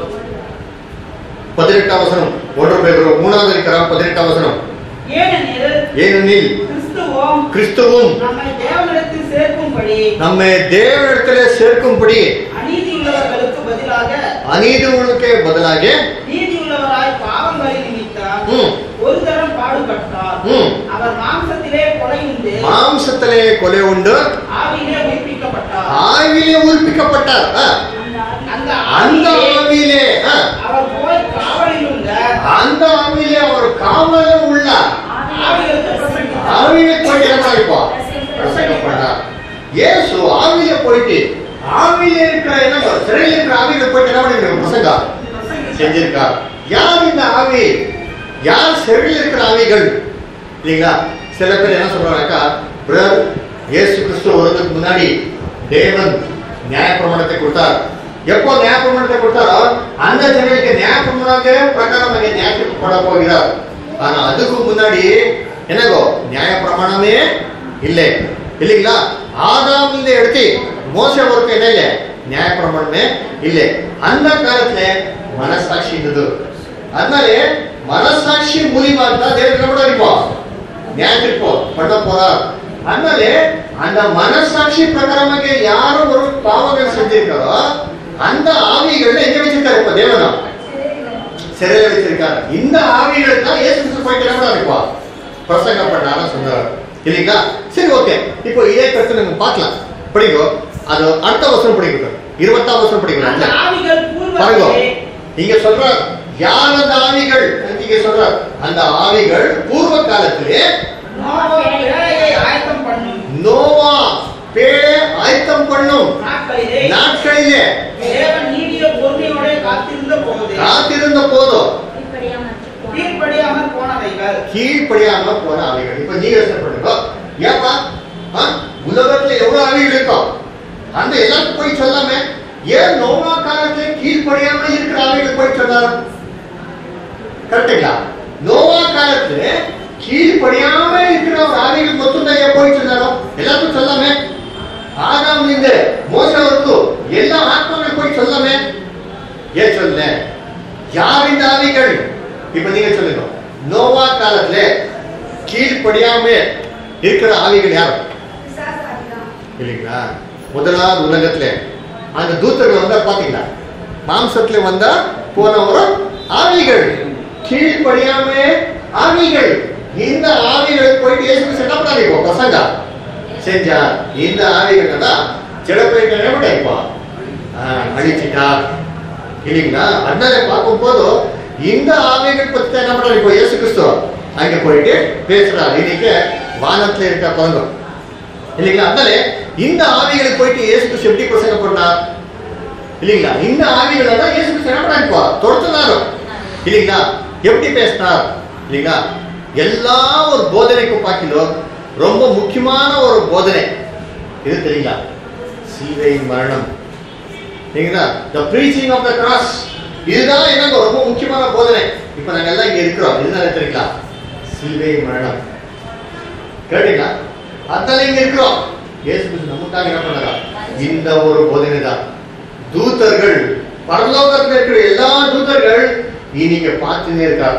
பதினெட்டாம் வசனம் ஒன்று பேதர் மூணாவது அதிகாரம் பதினெட்டாம் வசனம் ஏனெனில் ஏனெனில் கிறிஸ்துவும் கிறிஸ்துவும் நம்மை தேவனிடத்தில் சேர்க்கும்படி நம்மை தேவனிடத்திலே சேர்க்கும்படி அநீதியுள்ளவர்களுக்கு பதிலாக அநீதிகளுக்கே பதிலாக நீதியுள்ளவராய் பாவங்களின் நிமித்தம் ம். ஒரு தரம் பாடுபட்டார் ம். அவர் மாம்சத்திலே கொலையுண்டு மாம்சத்திலே கொலை உண்டு ஆவியிலே உயிர்ப்பிக்கப்பட்டார் ஆவிலே உயிர்ப்பிக்கப்பட்டார் ஆ. அந்த அந்த ஆவியிலே ஆவியிலே ஆ. அவர் போய் காவலில் உள்ள அந்த ஆவியிலே அவர் காவலில் உள்ளார் ஆவிகளுக்கு பிரசங்கித்தார் ஆவியிலே போயிட்டு என்ன பண்ணிப்பா பிரசங்கப்பட்டார் இயேசு ஆவியில போயிட்டு ஆவியில இருக்கிற என்ன சிறையில் இருக்கிற ஆவியில போயிட்டு என்ன பண்ணிருக்காரு பிரசங்கா செஞ்சிருக்கார் யார் இந்த ஆவி யார் சிறையில் இருக்கிற ஆவிகள் இல்லைங்களா சில பேர் என்ன சொல்றாங்கக்கா பிரதர் இயேசு கிறிஸ்து வருவதற்கு முன்னாடி தேவன் நியாயப்பிரமாணத்தை கொடுத்தார் எப்போ நியாயப்பிரமாணத்தை கொடுத்தாரோ அந்த ஜனங்களுக்கு நியாயப்பிரமாணத்தை பிரகாரம் அங்கே நியாயத்துக்கு போட போகிறார் ஆனா அதுக்கு முன்னாடி என்னகோ நியாயப்பிரமாணமே இல்லை இல்லைங்களா ஆதாம் இந்த எடுத்து மோச வரைக்கும் என்ன இல்லை நியாயப்பிரமாணமே இல்லை அந்த காலத்துல மனசாட்சி இருந்தது அதனாலே மனசாட்சி மூலியமா தான் தேவன் நம்ம இருப்போம் ನ್ಯಾಯಕ್ಕೆ ಪಡ போறார் அதனால அந்த மனசாட்சி பிரகாரமாக யாரும் ஒரு பாவங்கள் செஞ்சிருக்காரோ அந்த ஆவிகள் எங்க வச்சிருக்காரு இப்ப தேவனா சிறையில வச்சிருக்காரு இந்த ஆவிகள் தான் இயேசு கிறிஸ்து போய் கிளம்புறா இருப்பா பிரசங்கம் பண்ணாலும் சொன்னார் இல்லைங்களா சரி ஓகே இப்போ இதே கருத்து நம்ம பார்க்கலாம் படிங்கோ அது அடுத்த வருஷம் படிக்கணும் இருபத்தாம் வருஷம் அந்த படிக்கணும் ஆவிகள் பாருங்க பூர்வத்திலே இங்க சொல்ற யார் அந்த ஆவிகள் இங்க சொல்றார் அந்த ஆவிகள் பூர்வ காலத்திலே நோவா பேழையை ஆயத்தம் பண்ணும் நோவா பேழை ஆயத்தம் பண்ணும் நாட்களிலே நாட்களிலே தேவன் நீடிய பொறுமையோட காத்திருந்த போது காத்திருந்த போதும் இப்படியாமற்று போனேன். கீழ்ப்படியாமல் போனவைகள் கீழ்ப்படியாம போன ஆவிகள் இப்ப நீங்க யோசனை பண்ணுங்க ஏப்பா ஆ? உலகத்துல எவ்வளவு ஆவிகள் இருக்கும் அந்த எல்லாத்துக்கும் போய் சொல்லாம ஏன் நோவா காலத்துல கீழ்ப்படியாம இருக்கிற ஆவிகள் போய் சொன்னார் கரெக்டுங்களா நோவா காலத்துல கீழ்ப்படியாம இருக்கிற ஒரு ஆவிகள் மொத்தம் தான் ஏன் போய் சொன்னாரோ எல்லாத்துக்கும் சொல்லாமே ஆதாம் இந்த மோசம் வரைக்கும் எல்லா ஆத்மாக்கள் போய் சொல்லாமே ஏன் சொல்ல யார் இந்த ஆவிகள் இப்ப நீங்க சொல்லுங்க நோவா காலத்துல கீழ்ப்படியாம இருக்கிற ஆவிகள் யார் பிசாசாவிதான். இல்லைங்களா முதலாவது உலகத்துல அந்த தூத்தர்கள் வந்தா பாத்தீங்களா மாம்சத்துல வந்தா போன ஒரு ஆவிகள் கீழ்ப்படியாம ஆவிகள் இந்த ஆவிகள் போயிட்டு இயேசு கிறிஸ்து என்ன பண்ணாரு இப்போ பசங்க செஞ்சா இந்த ஆவிகள் தான் ஜடப்பைக்கு என்ன பண்ணா இப்போ ஆஹ், அழிச்சிட்டா இல்லைங்களா அதனால பார்க்கும் போது இந்த ஆவிகள் பத்தி தான் என்ன பண்றாரு இப்போ இயேசு கிறிஸ்து அங்க போயிட்டு பேசுறாரு இன்னைக்கு வானத்துல இருக்க குழந்தை இல்லைங்களா அதனால இந்த ஆவிகளுக்கு போயிட்டு இயேசு கிறிஸ்து எப்படி பிரசங்க பண்ணார் இல்லைங்களா இந்த ஆவிகளை தான் இயேசு கிறிஸ்து என்ன பண்ணாருப்பா தொடுத்துனாரு இல்லைங்களா எப்படி பேசினார் இல்லைங்களா எல்லா ஒரு போதனைக்கும் பார்க்கிலும் ரொம்ப முக்கியமான ஒரு போதனை இது தெரியுங்களா சீதை மரணம் சரிங்களா the preaching of the cross இதுதான் எனக்கு ரொம்ப முக்கியமான போதனை இப்ப நாங்க எல்லாம் இங்க இருக்கிறோம் இதுதான் தெரியுங்களா சிலுவை மரணம் கேட்டீங்களா அதனால இங்க இருக்கிறோம் இயேசு கிறிஸ்து நமக்காக என்ன பண்ணாரா இந்த ஒரு போதனை தான் தூதர்கள் பரலோகத்தில் இருக்கிற எல்லா தூதர்கள் நீங்க பார்த்துனே இருக்கார்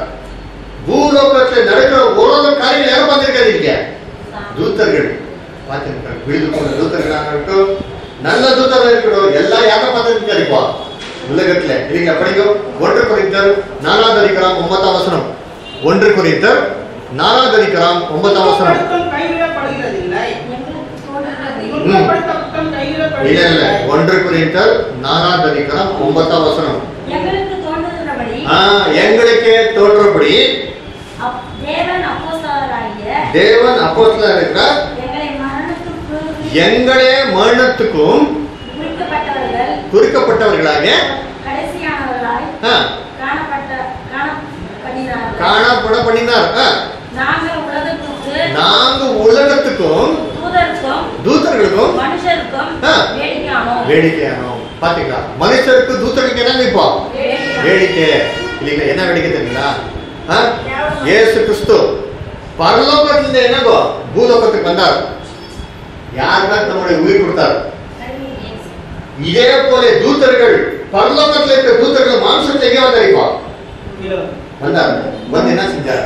பூலோகத்தில் நடக்கிற ஒரு ஒரு காரியங்கள் யாரும் பார்த்திருக்காது இல்லையா தூதர்கள் பார்த்திருக்காங்க விழுது போன தூதர்களாக இருக்கட்டும் நல்ல தூதர்கள் இருக்கட்டும் எல்லாம் யாரும் பார்த்திருக்காரு இப்போ உலகத்துல இல்லைங்களா படிங்க ஒன்று குறித்தர் நாலாவது அதிகாரம் ஒன்பதாம் வசனம் ஒன்று குறித்தர் நாலாவது அதிகாரம் ஒன்பதாம் வசனம் குற்றம் கைவிடப்படுகிறதில்லை எங்களுக்கு தோன்றுகிறது குற்றப்படுத்த குற்றம் இல்ல இல்ல கைவிடப்படுகிறதில்லை ஒன்று குறித்தர் நாலாவது அதிகாரம் ஒன்பதாம் வசனம் எங்களுக்கு தோன்றுகிறபடி ஆ, எங்களுக்கே தோற்றபடி அப்- தேவன் அப்போஸ்தலராகிய தேவன் அப்போஸ்தலர் இருக்கிறார் எங்களை மரணத்துக்கு எங்களே மரணத்துக்கும் குறிக்கப்பட்டவர்கள் குறிக்கப்பட்டவர்களாக கடைசியானவர்களாய் ஆ, காணப்பட்ட காணப்படினார்கள் காணப்பட பண்ணினார் ஆ, நாங்கள் உலகத்துக்கு நாங்க உலகத்துக்கும் தூதருக்கும் தூதர்களுக்கும் மனுஷருக்கும் ஆ. வேடிக்கையானோம் வேடிக்கையானோம் பாத்தீங்களா மனுஷருக்கு தூதருக்கு என்னங்க இப்போ வேடிக்கை வேடிக்கை இல்லைங்களா என்ன வேடிக்கை தெரியுங்களா ஆ? இயேசு கிறிஸ்து பரலோகத்திலிருந்து என்னங்கோ பூலோகத்துக்கு வந்தார் யாருக்காக தன்னுடைய உயிர் கொடுத்தார் இதே போல தூதர்கள் பரலோகத்தில் இருக்க தூதர்கள் மாம்சத்துல எங்கே வந்தார் இப்போ வந்தார் வந்து என்ன செஞ்சார்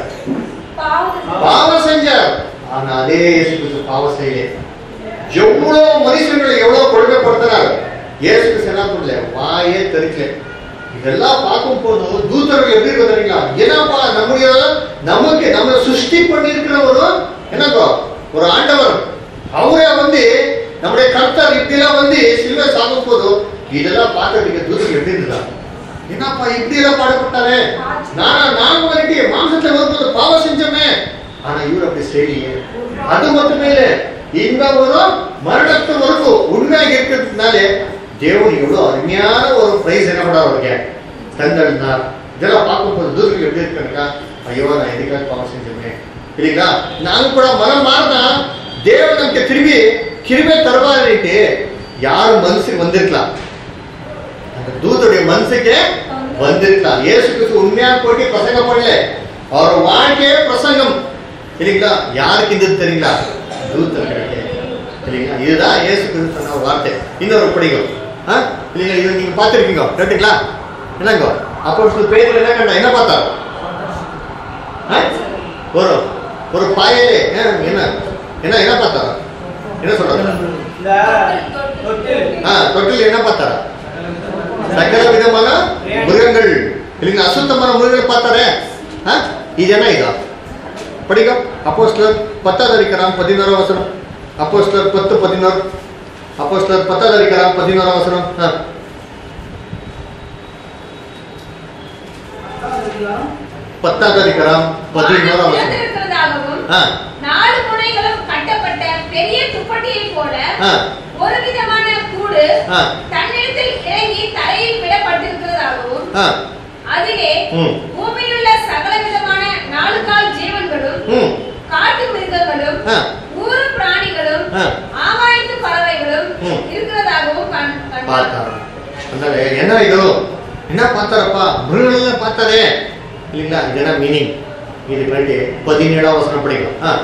பாவம் செஞ்சார் ஆனா அதே இயேசு கிறிஸ்து பாவம் செய்யல எவ்வளவு மனுஷங்களை எவ்வளவு கொடுமைப்படுத்தினார் இயேசு கிறிஸ்து என்ன பண்ணல வாயே தெரிக்கல இதெல்லாம் பார்க்கும் போது தூதர்கள் எப்படி இருக்கு தெரியுங்களா ஏன்னாப்பா நம்முடைய நமக்கு நம்ம சிருஷ்டி பண்ணியிருக்கிற ஒரு என்னங்கோ ஒரு ஆண்டவர் அவரே வந்து நம்முடைய கர்த்தர் இப்படிலாம் வந்து சிலுவை சாகும் போது இதெல்லாம் பார்க்கறதுக்கு தூதர்கள் எப்படி இருந்தா என்னப்பா இப்படி எல்லாம் பாடப்பட்டாரே நான் நான் வந்துட்டு மாம்சத்துல வரும்போது பாவம் செஞ்சோமே ஆனா இவர் அப்படி செய்யலையே அது மட்டுமே இல்ல இந்த ஒரு மரணத்து வரைக்கும் உண்மையாக இருக்கிறதுனாலே தேவன் எவ்வளவு அருமையான ஒரு பிரைஸ் என்ன பண்ண அவருக்கு தந்திருந்தார் இதெல்லாம் பார்க்கும்போது தூரத்தில் எப்படி இருக்காங்க ஐயோ நான் எதுக்காக பாவம் செஞ்சோமே இல்லைங்களா நாங்க கூட மனம் மாறினா தேவன் நமக்கு திரும்பி கிருபை தருவாரிட்டு யாரும் மனசுக்கு வந்திருக்கலாம் அந்த தூதருடைய மனசுக்கே வந்திருக்கலாம் இயேசு கிறிஸ்து உண்மையா போயிட்டு பிரசங்கம் பண்ணல அவர் வாழ்க்கையே பிரசங்கம் இல்லைங்களா யாருக்கு இது தெரியுங்களா தூதர்களுக்கு இல்லைங்களா இதுதான் இயேசு கிறிஸ்து சொன்ன ஒரு வார்த்தை இன்னொரு படிக்கும் ஆ இல்லைங்களா இது நீங்க பார்த்துருக்கீங்க கேட்டுங்களா என்னங்க அப்போ பேர் என்ன கண்டா என்ன பார்த்தாரு ஆ? ஒரு ஒரு பாயலே ஆ, என்ன என்ன என்ன பார்த்தாரா என்ன சொல்றாரு இந்த தொட்டு ஆ தொட்டில் என்ன பார்த்தாரா சகல விதமான மிருகங்கள் இல்லைங்களா அசுத்தமான மிருகங்கள் பார்த்தாரே ஆ? இது என்ன இதா படிங்க அப்போஸ்லர் பத்தாவது அதிகாரம் பதினோராம் வசனம் அப்போஸ்லர் பத்து பதினோரு அப்போஸ்லர் பத்தாவது அதிகாரம் பதினோராம் வசனம் ஆ. பத்தாவது அதிகாரம் பதினோராம் வானம் வசனம் திறந்திருக்கிறதாகவும், ஆ நாலு முனைகளும் கட்டப்பட்ட பெரிய துப்பட்டியைப் போல ஆ ஒரு விதமான கூடு ஆ தன்னிடத்தில் இறங்கி தரையில் விடப்பட்டிருக்கிறதாகவும் ஆ அதிலே ம் பூமியிலுள்ள சகல விதமான நாலு கால் ஜீவன்களும் ம் காட்டு மிருகங்களும் ஆ ஊரு பிராணிகளும் ஆ ஆகாயத்து பறவைகளும் ம். இருக்கிறதாகவும் கண்- கண்டார். பார்த்தாரு ಅಂದ್ರೆ என்ன ಇದು என்ன பார்த்தாரப்பா மிருகங்கள்லாம் பார்த்தாரே இல்லைங்களா ಇದನ್ನ மீனிங் இது வேண்டி பதினேழாம் வசனம் படிக்கும் ஆ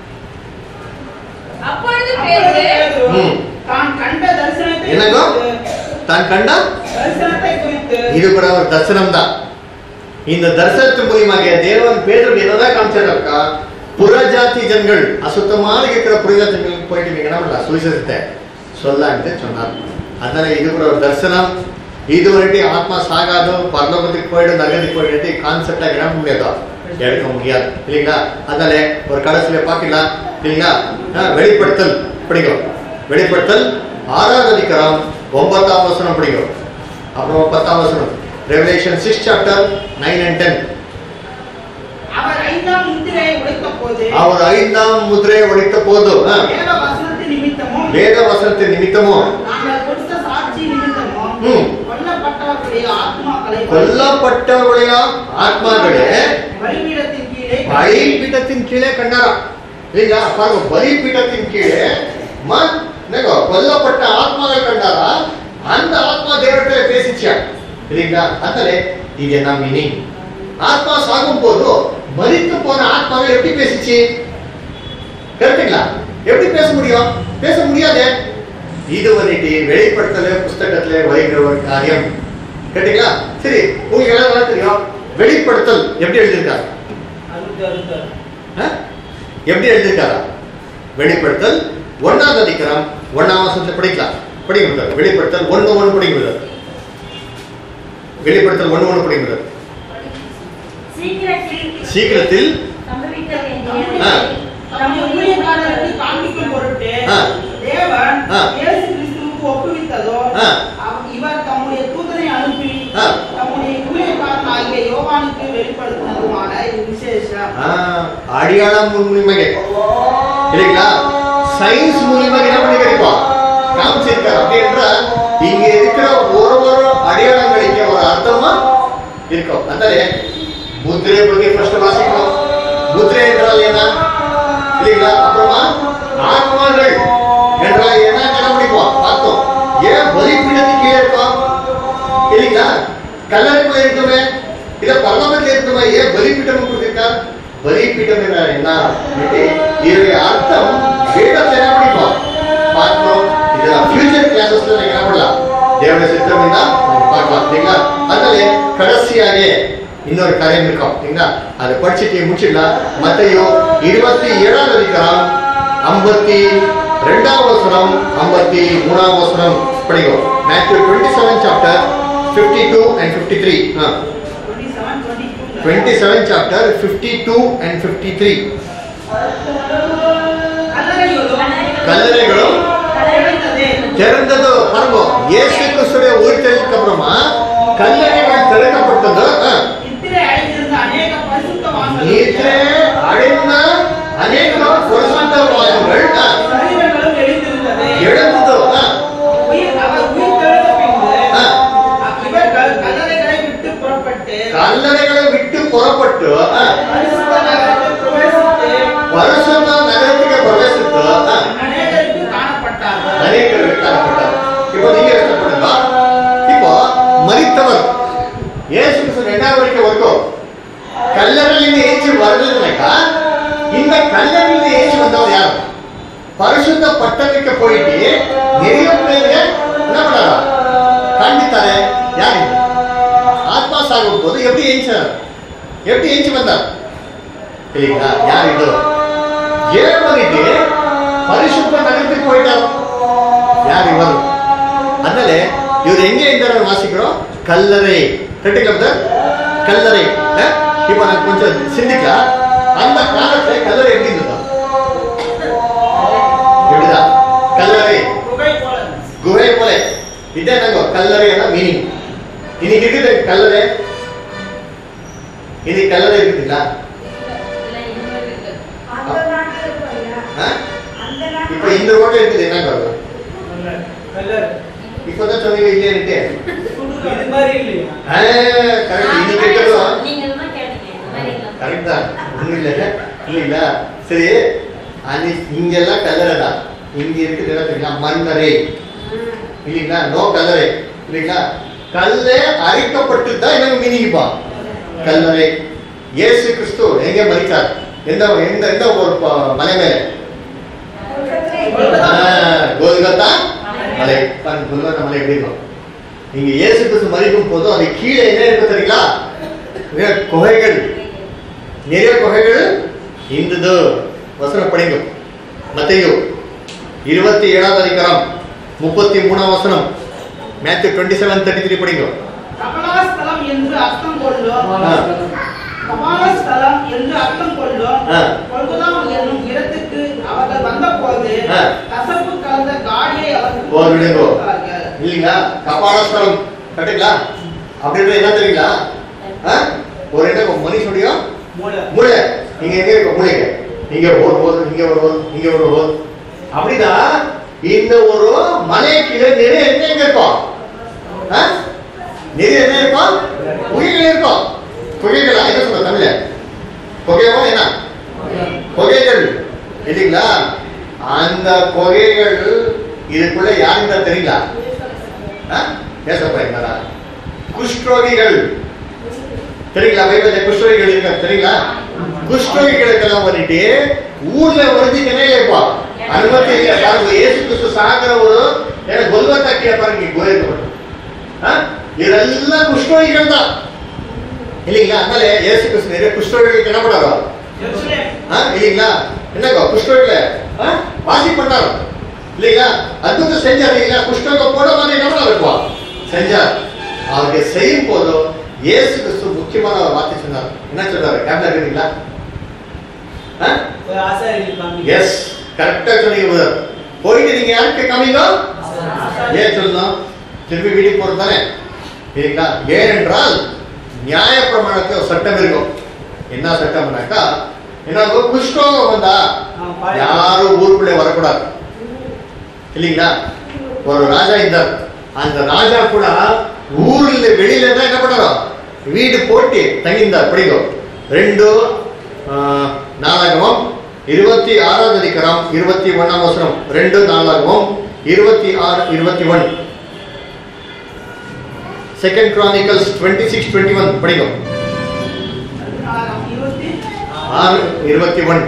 அப்பொழுது அப்பொழுது பேதுரு பேதுரு ம். தான் கண்ட தரிசனத்தை என்னங்கோ? குறித்து- தான் கண்ட தரிசனத்தை குறித்து இது கூட ஒரு தரிசனம் தான் இந்த தரிசனத்தின் மூலியமாக தேவன் பேதருக்கு என்னதான் காமிச்சாருக்கா புறஜாதி ஜனங்கள் அசுத்தமாக இருக்கிற புறஜாதி ஜனங்களுக்கு போயிட்டு நீங்க என்ன பண்ணலாம் சுவிசேஷத்தை சொல்லான்ட்டு சொன்னார் அதனால இது கூட ஒரு தரிசனம் இது வரைக்கும் ஆத்மா சாகாதோ பரலோகத்துக்கு போயிடும் நரகத்துக்கு போயிட்டு கான்செப்டா என்ன முடியாதோ எடுக்க முடியாது இல்லைங்களா அதனால ஒரு கடைசியில பார்க்கலாம் இல்லைங்களா ஆ, வெளிப்படுத்தல் பிடிக்கும் வெளிப்படுத்தல் ஆறாவது அதிகாரம் ஒன்பதாம் வசனம் பிடிக்கும் அப்புறம் பத்தாம் வசனம் Revelation six chapter nine and ten அவர் ஐந்தாம் முத்திரையை உடைத்த போது அவர் ஐந்தாம் முதிரை ஒழித்த போது ஆ, வேத வசனத்தின் நிமித்தமும் வேத வசனத்தின் நிமித்தமும் நாங்கள் கொடுத்த சாட்சி நிமித்தமும் ம். கொல்லப்பட்டவர்களுடைய ஆத்மாக்களை கொல்லப்பட்டவருடைய ஆத்மாக்களே பலிபீடத்தின் கீழே பலிபீடத்தின் கீழே கண்டாரா இல்லைங்களா பாருங்க பலிபீடத்தின் கீழே ம- என்னங்க, கொல்லப்பட்ட ஆத்மாவை கண்டாரா அந்த ஆத்மா தேவர்கிட்ட பேசிச்சா இல்லைங்களா அதனால இது என்ன மீனிங் ஆத்மா சாகும் போது மரித்து போன ஆத்மாவை எப்படி பேசிச்சு கரெக்டுங்களா எப்படி பேச முடியும் பேச முடியாதே இது வந்துட்டு வெளிப்படுத்தல புஸ்தகத்துல வருகிற ஒரு காரியம் கேட்டீங்களா சரி உங்களுக்கு எல்லாம் நல்லா தெரியும் வெளிப்படுத்தல் எப்படி எழுதியிருக்காரு அறுத்து அறுத்து ஆ? எப்படி எழுதியிருக்காரா வெளிப்படுத்தல் ஒன்னாவது அதிகாரம் ஒன்னாம் வருஷத்துல படிக்கலாம் படிக்க முடியாது வெளிப்படுத்தல் ஒன்று ஒன்று படிக்க முடியாது வெளிப்படுத்தல் ஒன்று ஒன்று படிக்க முடியாது சீக்கிரத்தில் சீக்கிரத்தில் சம்பவிக்க ஆ. வேண்டிய தம்முடைய ஊழியக்காரருக்கு காண்பிக்கும் பொருட்டு ஆ. தேவன் ஆ. இயேசு கிறிஸ்துவுக்கு ஒப்புவித்ததோ ஆ. அவ- இவர் தம்முடைய தூதனை அனுப்பி ஆ. தம்முடைய ஊழியக்காரன் ஆகிய யோவானுக்கு வெளிப்படுத்தினதுமான இது விசேஷம் ஆ, அடையாளம் மூலியமாக இல்லைங்களா சயின்ஸ் மூலியமாக என்ன பண்ணி கிடைப்போம் காமிச்சிருக்காரு அப்படி என்றால் இங்க இருக்கிற ஒரு ஒரு அடையாளங்களுக்கு ஒரு அர்த்தமா இருக்கும் ಅಂದರೆ முத்திரை ಬಗ್ಗೆ ஃபர்ஸ்ட் வாசிக்கணும் முத்திரை என்றால் என்ன இல்லைங்களா அப்புறமா ஆத்மாக்கள் என்றால் என்ன கண்டுபிடிப்போம் பார்த்தோம் ஏன் பலிப்பீடத்துக்கு கீழே இருக்கோம் இல்லைங்களா கல்லறைக்குள்ள இருக்குமே இல்ல பரலோகத்துல இருக்குமே ஏன் பலிப்பீடம் கொடுத்திருக்கார் பலிப்பீடம் என்றால் என்ன இது இதனுடைய அர்த்தம் வேதத்தை என்ன படிப்போம் பார்த்தோம் இதுல ஃபியூச்சர் கிளாஸஸ்ல நீங்க என்ன பண்ணலாம் தேவனுடைய சித்தம் இருந்தா நீங்க பார்க்கலாம் சரிங்களா அதனால கடைசியாக இன்னொரு காரியம் இருக்கும் சரிங்களா அதை படிச்சுட்டு முடிச்சிடலாம் மத்தையோ இருபத்தி ஏழாவது அதிகாரம் ஐம்பத்தி ரெண்டாம் வசனம் ஐம்பத்தி மூணாம் வசனம் படிக்கும் Matthew twenty seven chapter fifty two and fifty three twenty seven twenty two twenty seven chapter fifty two and fifty three கல்லறைகளும் கல்லறைகளும் திறந்தது. திறந்தது பாருங்க இயேசு கிறிஸ்துடைய உயிர்த்தெழுக்கு அப்புறமா கல்லறைகள் திறக்கப்பட்டது ஆ. நித்திரை அடைந்திருந்த அநேக பரிசுத்தவான்கள் நீச்சே அடைந்த அநேக பரிசுத்தவான்கள் ஆ, சரீரங்களும் எழுந்திருந்தது எழுந்தது ஆ, உயிர் அவர் உயிர் தெழுந்த பின்பு ஆ. இவர்கள் கல்லறைகளை விட்டு புறப்பட்டு கல்லறைகளை விட்டு புறப்பட்டு ஆ, பரிசுத்த நகரத்தில் பிரவேசித்து பரிசுத்த நகரத்துக்கு பிரவேசித்து ஆ, அநேகருக்கு காணப்பட்டார்கள் அநேகருக்கு காணப்பட்டார் இப்போ நீங்க யோசனை பண்ணுங்க இப்போ மரித்தவர் இயேசு கிறிஸ்து ரெண்டாவது வரைக்கும் வரைக்கும் கல்லறையிலிருந்து ஏற்றி வருதுன்னாக்கா இந்த கல்லறையிலிருந்து ஏற்றி வந்தவர் யார் பரிசுத்த பட்டறைக்கு போயிட்டு நிறைய பேருங்க என்ன பண்ணாரா காண்பித்தாரே யார் இது? ஆத்மா சாகும் போது எப்படி ஏஞ்சார் எப்படி ஏஞ்சி வந்தார் இல்லைங்களா யார் இது ஏன் பண்ணிட்டு பரிசுத்த நகரத்துக்கு போயிட்டார் யார் இவர் அதனால இவர் எங்க இருந்தாரு வாசிக்கிறோம் கல்லறை கரெக்டுங்களா brother? கல்லறை அஹ்? இப்போ நான் கொஞ்சம் சிந்திக்கலாம் அந்த காலத்துல கல்லறை எப்படி இருந்ததா எப்படிதான் கல்லறை புகை போல குகை போல இதே நாங்க கல்லறை மீனிங் இன்னைக்கு இருக்குது கல்லறை இது கல்லறை இருக்குங்களா அந்த நாட்டுல இருப்பாங்க ஆ? அந்த இப்ப நாட்டுல இந்த ரோட்ல இருக்குது என்ன காரணம் கலர் இப்பதான் சொன்னீங்க இல்லையா இருக்கு இது மாதிரி இல்லையா கரெக்ட் இது கேட்கறதும் நீங்க இந்த மாதிரி கேட்டீங்க இந்த மாதிரி எல்லாம். கரெக்ட் தான் ஒண்ணும் இல்ல இல்லைங்களா சரி அது இங்கெல்லாம் கல்லறை தான் இங்க இருக்குது என்ன தெரியுங்களா மண்ணறை இல்லைங்களா நோ கல்லறை இல்லைங்களா கல்லே அரிக்கப்பட்டு தான் என்ன மீனிங்கப்பா கல்லறை இயேசு கிறிஸ்து எங்க மறித்தார் எந்த எந்த எந்த ஒரு ப- மலை மேல கொல்கத்தா. ஆ, கோல்கத்தா மலை பாருங்க கோல்கத்தா மலை எப்படி இருக்கும் இங்க இயேசு கிறிஸ்து மறிக்கும் போதும் அது கீழே என்ன இருக்கு தெரியுங்களா நிறைய குகைகள் நிறைய குகைகள் இருந்தது வசனம் படிங்க மத்தையோ இருபத்தி ஏழாவது அதிகாரம் முப்பத்தி மூணாம் வசனம் Matthew twenty seven thirty three படிங்க கபலாஸ்தலம் என்று அர்த்தம் கொள்ளும் ஆ. கபாலஸ்தலம் என்று அர்த்தம் கொள்ளும் ஆ. கொல்கதா என்னும் இடத்துக்கு அவர்கள் வந்தபோது ஆ. கசப்பு கலந்த காடியை அவர்கள் ஓ, விடுங்கோ. கொடுத்தார்கள். இல்லைங்களா கபாலஸ்தலம் கரெக்டுங்களா அப்படின்றது என்ன தெரியுங்களா ஆ? ஒரு என்ன மனுஷனுடைய மூளை மூளை இங்க எங்க இருக்க மூளைங்க இங்க ஒரு ஹோல் இங்க ஒரு ஹோல் இங்க ஒரு ஹோல் அப்படிதான் இந்த ஒரு மலை கீழே நிறைய என்ன எங்க இருக்கும் ஆ? நிறைய என்ன இருக்கும் புகைகள் இருக்கும் புகைகளா என்ன சொல்ற தமிழ்ல புகையவா என்ன புகைகள் இல்லைங்களா அந்த புகைகள் இதுக்குள்ள யாருங்க தெரியுங்களா ஆ? ஏசப்பா என்னடா குஷ்டரோகிகள் தெரியுங்களா பைபிள்ல குஷ்டரோகிகள் இருக்க தெரியுங்களா குஷ்டரோகிகளுக்கெல்லாம் வந்துட்டு ஊர்ல வந்து நினைல இப்போ அனுமதி இல்ல பாருங்க இயேசு கிறிஸ்து சாகிற ஒரு ஏன்னா கொல்வத்தா கீழே பாருங்க கோயிலுக்கு இதெல்லாம் குஷ்டரோகிகள் தான் இல்லைங்களா அதனால இயேசு கிறிஸ்து நிறைய குஷ்டரோகிகளுக்கு என்ன பண்ணாரோ எருசலேம். ஆ, இல்லைங்களா என்னங்க குஷ்டரோகில வாசி பண்ணாரு இல்லைங்களா அற்புதம் செஞ்சார் இல்லைங்களா குஷ்டரோக போட மாதிரி என்ன பண்ணாரு இப்போ செஞ்சார் அவருக்கு செய்யும் போதும் இயேசு கிறிஸ்து முக்கியமான ஒரு வார்த்தை சொன்னார் என்ன சொன்னாரு கேப்ல இருக்கீங்களா ஒரு ஆசாரி காமி எஸ் கரெக்டா சொன்னீங்க brother. போயிட்டு நீங்க யாருக்கு காமிங்க ஏன் சொல்லணும் திரும்பி வீட்டுக்கு போறது தானே இல்லைங்களா ஏனென்றால் நியாய பிரமாணத்தில் ஒரு சட்டம் இருக்கும் என்ன சட்டம்னாக்கா என்ன குஷ்டரோகம் வந்தா ஆ, பாடி. யாரும் ஊருக்குள்ளே வரக்கூடாது இல்லைங்களா ஒரு ராஜா இருந்தார் அந்த ராஜா கூட ஊர்ல வெளியில தான் என்ன பண்ணாரோ வீடு போட்டு தங்கியிருந்தார் படிக்கும் ரெண்டு ஆ, நாளாகமம் இருபத்தி ஆறாவது அதிகாரம் இருபத்தி ஒண்ணாம் வசனம் ரெண்டு நாளாகமம் இருபத்தி ஆறு இருபத்தி one second Chronicles twenty six twenty one படிக்கும் நாளாகம் இருபத்தி ஆறு இருபத்தி ஒன்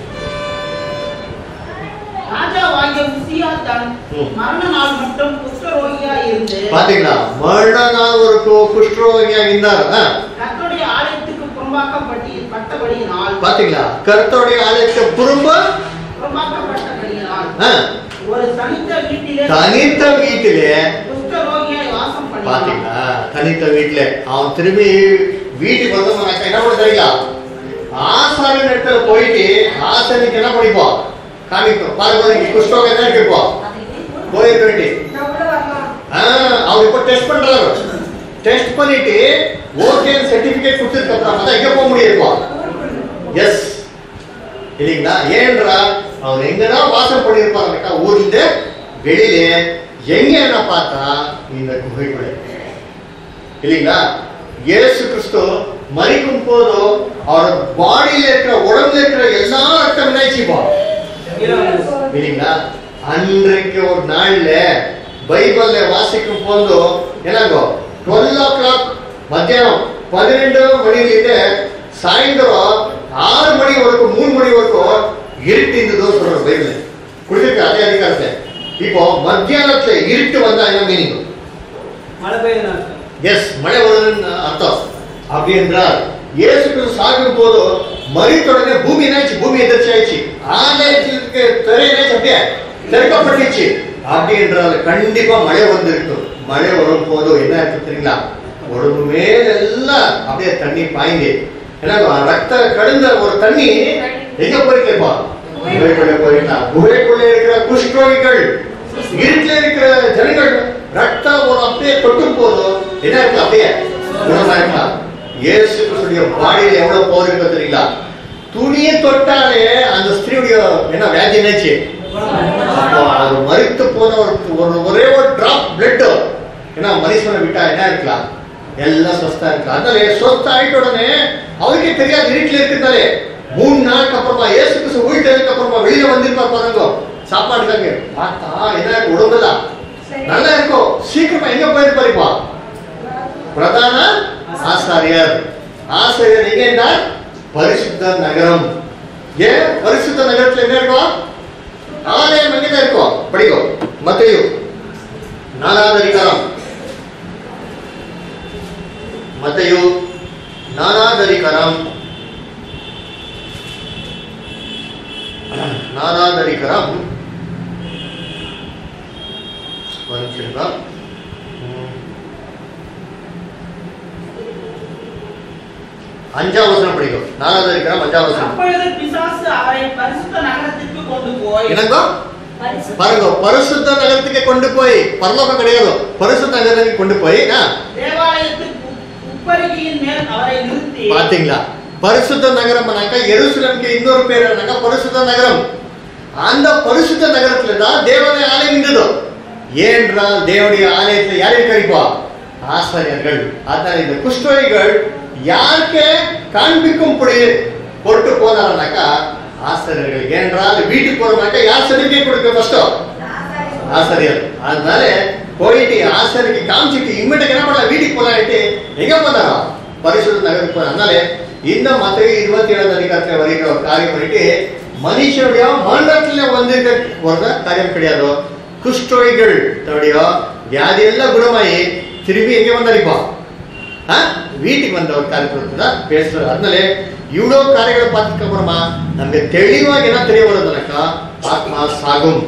ராஜாவாகிய உசியா தன் ம். மரண நாள் மட்டும் குஷ்டரோகியா இருந்து பாத்தீங்களா மறுநாள் நாள் ஒரு கு- குஷ்டரோகியா இருந்தார் ஆ, கர்த்தருடைய ஆலயத்துக்கு புறம்பாக்கப்பட்டி பட்டபடியினால் பாத்தீங்களா கர்த்தருடைய ஆலயத்தை புறம்ப புறம்பாக்கப்பட்டபடியினால் ஆ, ஒரு தனித்த வீட்டிலே தனித்த வீட்டிலே குஷ்டரோகியாய் வாசம் பண்ணினான் பாத்தீங்களா தனித்த வீட்டுல அவன் திரும்பி வீட்டுக்கு வந்தவனாக்கா என்ன பண்ண தெரியுங்களா ஆசாரின் இடத்துல போயிட்டு ஆசாரிக்கு என்ன பண்ணிப்போம் காமிப்போம் பாருங்க இங்க குஷ்டரோகம் என்ன இருப்போம் போயிருக்க வேண்டி நான் உள்ள வரலாம் ஆ, அவர் இப்போ டெஸ்ட் பண்றாரு டெஸ்ட் பண்ணிட்டு ஓகே சர்டிபிகேட் கொடுத்ததுக்கு அப்புறமா தான் எங்க போக முடியுமா எஸ் இல்லைங்களா ஏன்றா அவர் எங்கதான் வாசம் பண்ணியிருப்பாருக்கா ஊர்ல வெளியில எங்க என்ன பார்த்தா இந்த குகைக்குள்ள இல்லைங்களா இயேசு கிறிஸ்து மறிக்கும் போது அவர் பாடியில இருக்கிற உடம்புல இருக்கிற எல்லா ரத்தம் நினைச்சுப்போம் இல்லைங்களா அன்றைக்கு ஒரு நாள்ல பைபிள்ல வாசிக்கும் போது என்னங்கோ டுவெல் ஓ கிளாக் மத்தியானம் பன்னிரெண்டு மணிலிருந்து சாயந்தரம் ஆறு மணி வரைக்கும் மூணு மணி வரைக்கும் இருட்டு இருந்ததோ சொல்ற பைபிள் கொடுத்துருக்கு அதே அதிகாரத்தை இப்போ மத்தியானத்துல இருட்டு வந்தா என்ன மீனிங் மழை பெய்யுதுன்னு அர்த்தம். எஸ் மழை வருதுன்னு அர்த்தம் அப்படி என்றால் இயேசு கிறிஸ்து சாகும் போது மறித்தொடனே பூமி என்னாச்சு பூமி எதிர்ச்சி ஆயிடுச்சு ஆலயத்திற்கு திரை என்னாச்சு அப்படியே திறக்கப்பட்டுச்சு அப்படி என்றால் கண்டிப்பா மழை வந்திருக்கும் மழை வரும் போது என்ன இருக்கு தெரியுங்களா உடம்பு மேல எல்லாம் அப்படியே தண்ணி பாய்ந்து ஏன்னா ரத்த கடுந்த ஒரு தண்ணி எங்க போயிருக்கேப்பா குகைக்குள்ளே போயிருக்கலாம் குகைக்குள்ளே இருக்கிற குஷ்டரோகிகள் இருட்டுல இருக்கிற ஜனங்கள் ரத்தம் ஒரு அப்படியே தொட்டும் போதும் என்ன இருக்கு அப்படியே குணமா இருக்கலாம் இயேசு கிறிஸ்துடைய பாடியில் எவ்வளவு பவர் இருக்கு தெரியுங்களா துணியை தொட்டாலே அந்த ஸ்திரீயுடைய என்ன வியாதி என்னாச்சு அப்போ அவர் மறித்து போன ஒரு ஒரு ஒரே ஒரு டிராப் பிளட் ஏன்னா மனுஷனை விட்டா என்ன இருக்கலாம் எல்லாம் சொஸ்தா இருக்கலாம் அதனால சொஸ்தா ஆயிட்ட உடனே அவருக்கே தெரியாது வீட்டுல இருக்கிறதாலே மூணு நாளுக்கு அப்புறமா இயேசு கிறிஸ்து உயிர்த்ததுக்கு அப்புறமா வெளியில வந்திருப்பார் பாருங்க சாப்பாடுக்காக பார்த்தா என்ன இருக்கு உடம்புலாம் நல்லா இருக்கும் சீக்கிரமா எங்க போயிருப்பாரு இப்போ பிரதான ஆசாரியர் ஆசிரியர் எங்க என்றால் பரிசுத்த நகரம் ஏன் பரிசுத்த நகரத்துல என்ன இருக்கும் ஆலயம் எங்கதான் இருக்கும் படிக்கும் மத்தையும் நாலாவது அதிகாரம் மத்தையு நாலாவது அதிகாரம் நாலாவது அதிகாரம் ஒரு நிமிஷம் இருங்க. ம். அஞ்சாம் வசனம் படிக்கும் நாலாவது அதிகாரம் அஞ்சாம் வசனம் அப்பொழுது பிசாசு அவரை பரிசுத்த நகரத்திற்கு கொண்டு போய் என்னங்கோ பாருங்க பரிசுத்த நகரத்துக்கு கொண்டு போய் பரலோகம் கிடையாது பரிசுத்த நகரத்துக்கு கொண்டு போய் ஆ, தேவாலயத்துக்கு உப்பருகியின் மேல் அவரை நிறுத்தி பாத்தீங்களா பரிசுத்த நகரம்னாக்கா எருசலேமுக்கு இன்னொரு பேர் என்னக்கா பரிசுத்த நகரம் அந்த பரிசுத்த நகரத்துல தான் தேவனுடைய ஆலயம் இருந்தது ஏனென்றால் தேவனுடைய ஆலயத்துல யார் இருக்காரிப்பா ஆசாரியர்கள் அதனால இந்த குஷ்டோகிகள் யாருக்கு காண்பிக்கும்படி கொண்டு போனாருனாக்கா ஆசாரியர்கள் ஏனென்றால் வீட்டுக்கு போறனாக்கா யார் சர்டிபிகேட் கொடுக்க ஃபர்ஸ்ட் ஆசிரியர் அதனால போயிட்டு ஆசிரியருக்கு காமிச்சிட்டு இம்மிடியா என்ன பண்ணலாம் வீட்டுக்கு போலான்ட்டு எங்க போனாரோ பரிசுத்த நகருக்கு போனார் அதனால இந்த மத்த இருபத்தி ஏழாவது அதிகாரத்துல வரைக்கிற ஒரு காரியம் பண்ணிட்டு மனுஷனுடைய மரணத்துல வந்து ஒரு காரியம் கிடையாது குஷ்டோகிகள் தன்னுடைய வியாதி எல்லாம் குணமாயி திரும்பி எங்க வந்தாரிப்பா வீட்டுக்கு வந்த ஒரு காரியத்தை தான் பேசுறாரு அதனால இவ்வளவு காரியங்களை பார்த்ததுக்கு அப்புறமா நமக்கு தெளிவாக என்ன தெரிய வருதுனாக்கா ஆத்மா சாகும்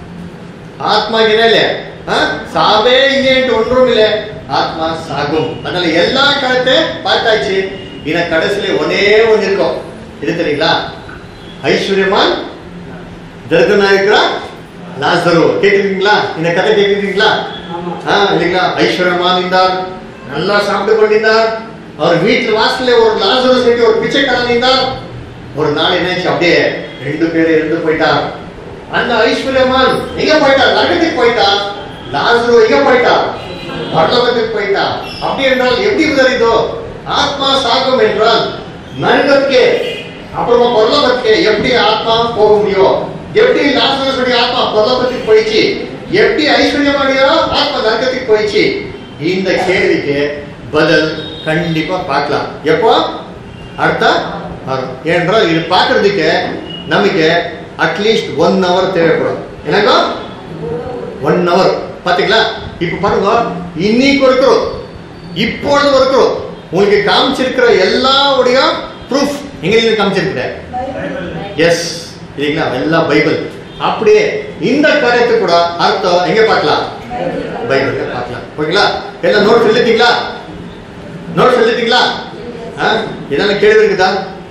ஆத்மாக்கு என்ன இல்லை ஆ? சாவே இல்லைன்ட்டு ஒன்றும் இல்லை ஆத்மா சாகும் அதனால எல்லா காலத்தை பார்த்தாச்சு இன கடைசியில ஒன்னே ஒண்ணு இருக்கும் இது தெரியுங்களா ஐஸ்வர்யமான் தர்கநாயக்கரா லாசரு கேட்டிருக்கீங்களா இந்த கதை கேட்டிருக்கீங்களா ஆமா ஆ, இல்லைங்களா ஐஸ்வர்யமான் இருந்தார் நல்லா சாப்பிட்டு கொண்டிருந்தார் அவர் வீட்டுல வாசல்ல ஒரு லாசரு சொல்லி ஒரு பிச்சைக்காரன் இருந்தார் ஒரு நாள் என்னாச்சு அப்படியே ரெண்டு பேரும் இருந்து போயிட்டார் அந்த ஐஸ்வர்யமான் எங்க போயிட்டார் நரகத்துக்கு போயிட்டார் லாசரு எங்க போயிட்டார் பரலோகத்துக்கு போயிட்டார் அப்படி என்றால் எப்படி உதறிதோ ஆத்மா சாகும் என்றால் நரகத்துக்கே அப்புறமா பரலோகத்துக்கு எப்படி ஆத்மா போக முடியும் எப்படி லாசருடைய ஆத்மா பரலோகத்துக்கு போயிடுச்சு எப்படி ஐஸ்வர்யமானிய ஆத்மா நரகத்துக்கு போயிடுச்சு இந்த கேள்விக்கு பதில் கண்டிப்பா பார்க்கலாம் எப்போ அடுத்த வரும் ஏனென்றால் இது பார்க்கறதுக்கு நமக்கு அட்லீஸ்ட் ஒன் ஹவர் தேவைப்படும் என்னங்க ஒன் ஹவர் பாத்தீங்களா இப்ப பாருங்க இன்னைக்கு இருக்கிறோம் இப்பொழுது இருக்கிறோம் உங்களுக்கு காமிச்சிருக்கிற எல்லாவுடைய ப்ரூஃப் எங்க நீங்க காமிச்சிருக்கிறேன் எஸ் இல்லைங்களா எல்லாம் பைபிள் அப்படியே இந்த காரியத்தை கூட அர்த்தம் எங்க பார்க்கலாம் பைபிள்ல பார்க்கலாம் ஓகேங்களா எல்லாம் நோட்ஸ் எழுதிட்டீங்களா நோட்ஸ் எழுதிட்டீங்களா ஆ? இதெல்லாம் கேள்வி இருக்குதா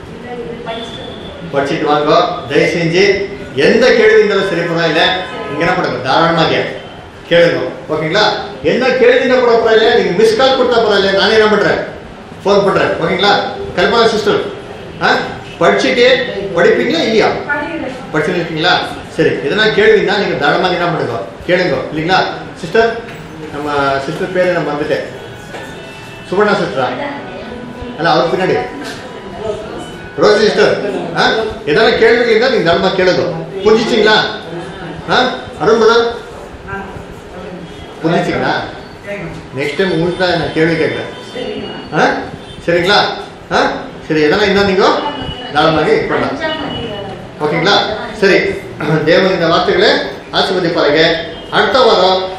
படிச்சுட்டு வாங்க தயவு செஞ்சு எந்த கேள்வி இருந்தாலும் சரி பரவாயில்ல நீங்க என்ன பண்ணுங்க தாராளமாக கேளுங்க ஓகேங்களா என்ன கேள்வி இருந்தா கூட பரவாயில்ல நீங்க மிஸ் கால் கொடுத்தா பரவாயில்ல நானே என்ன பண்றேன் ஃபோன் பண்றேன் ஓகேங்களா கல்பனா சிஸ்டர் ஆ படிச்சுட்டு படிப்பீங்களா இல்லையா படிச்சுட்டு இருக்கீங்களா சரி எதனா கேள்வி இருந்தா நீங்க தாராளமாக என்ன பண்ணுங்க கேளுங்க இல்லைங்களா சிஸ்டர் நம்ம சிஸ்டர் பேரை நான் மறந்துட்டேன் சுபர்ணா சிஸ்டரா அல்ல அவர் பின்னாடி ரோசி சிஸ்டர் ஆ எதனா கேள்வி இருந்தா நீங்க தாராளமாக கேளுங்க புரிஞ்சிச்சிங்களா ஆ அருண் பிரதர் புரிஞ்சிச்சிங்களா நெக்ஸ்ட் டைம் உங்களுக்கு தான் நான் கேள்வி கேட்குறேன் ஆ சரிங்களா ஆ சரி எதனா இருந்தா நீங்க தாராளமாக இது பண்ணலாம் ஓகேங்களா சரி தேவன் இந்த வார்த்தைகளை ஆசிர்வதிப்பாருங்க அடுத்த வாரம்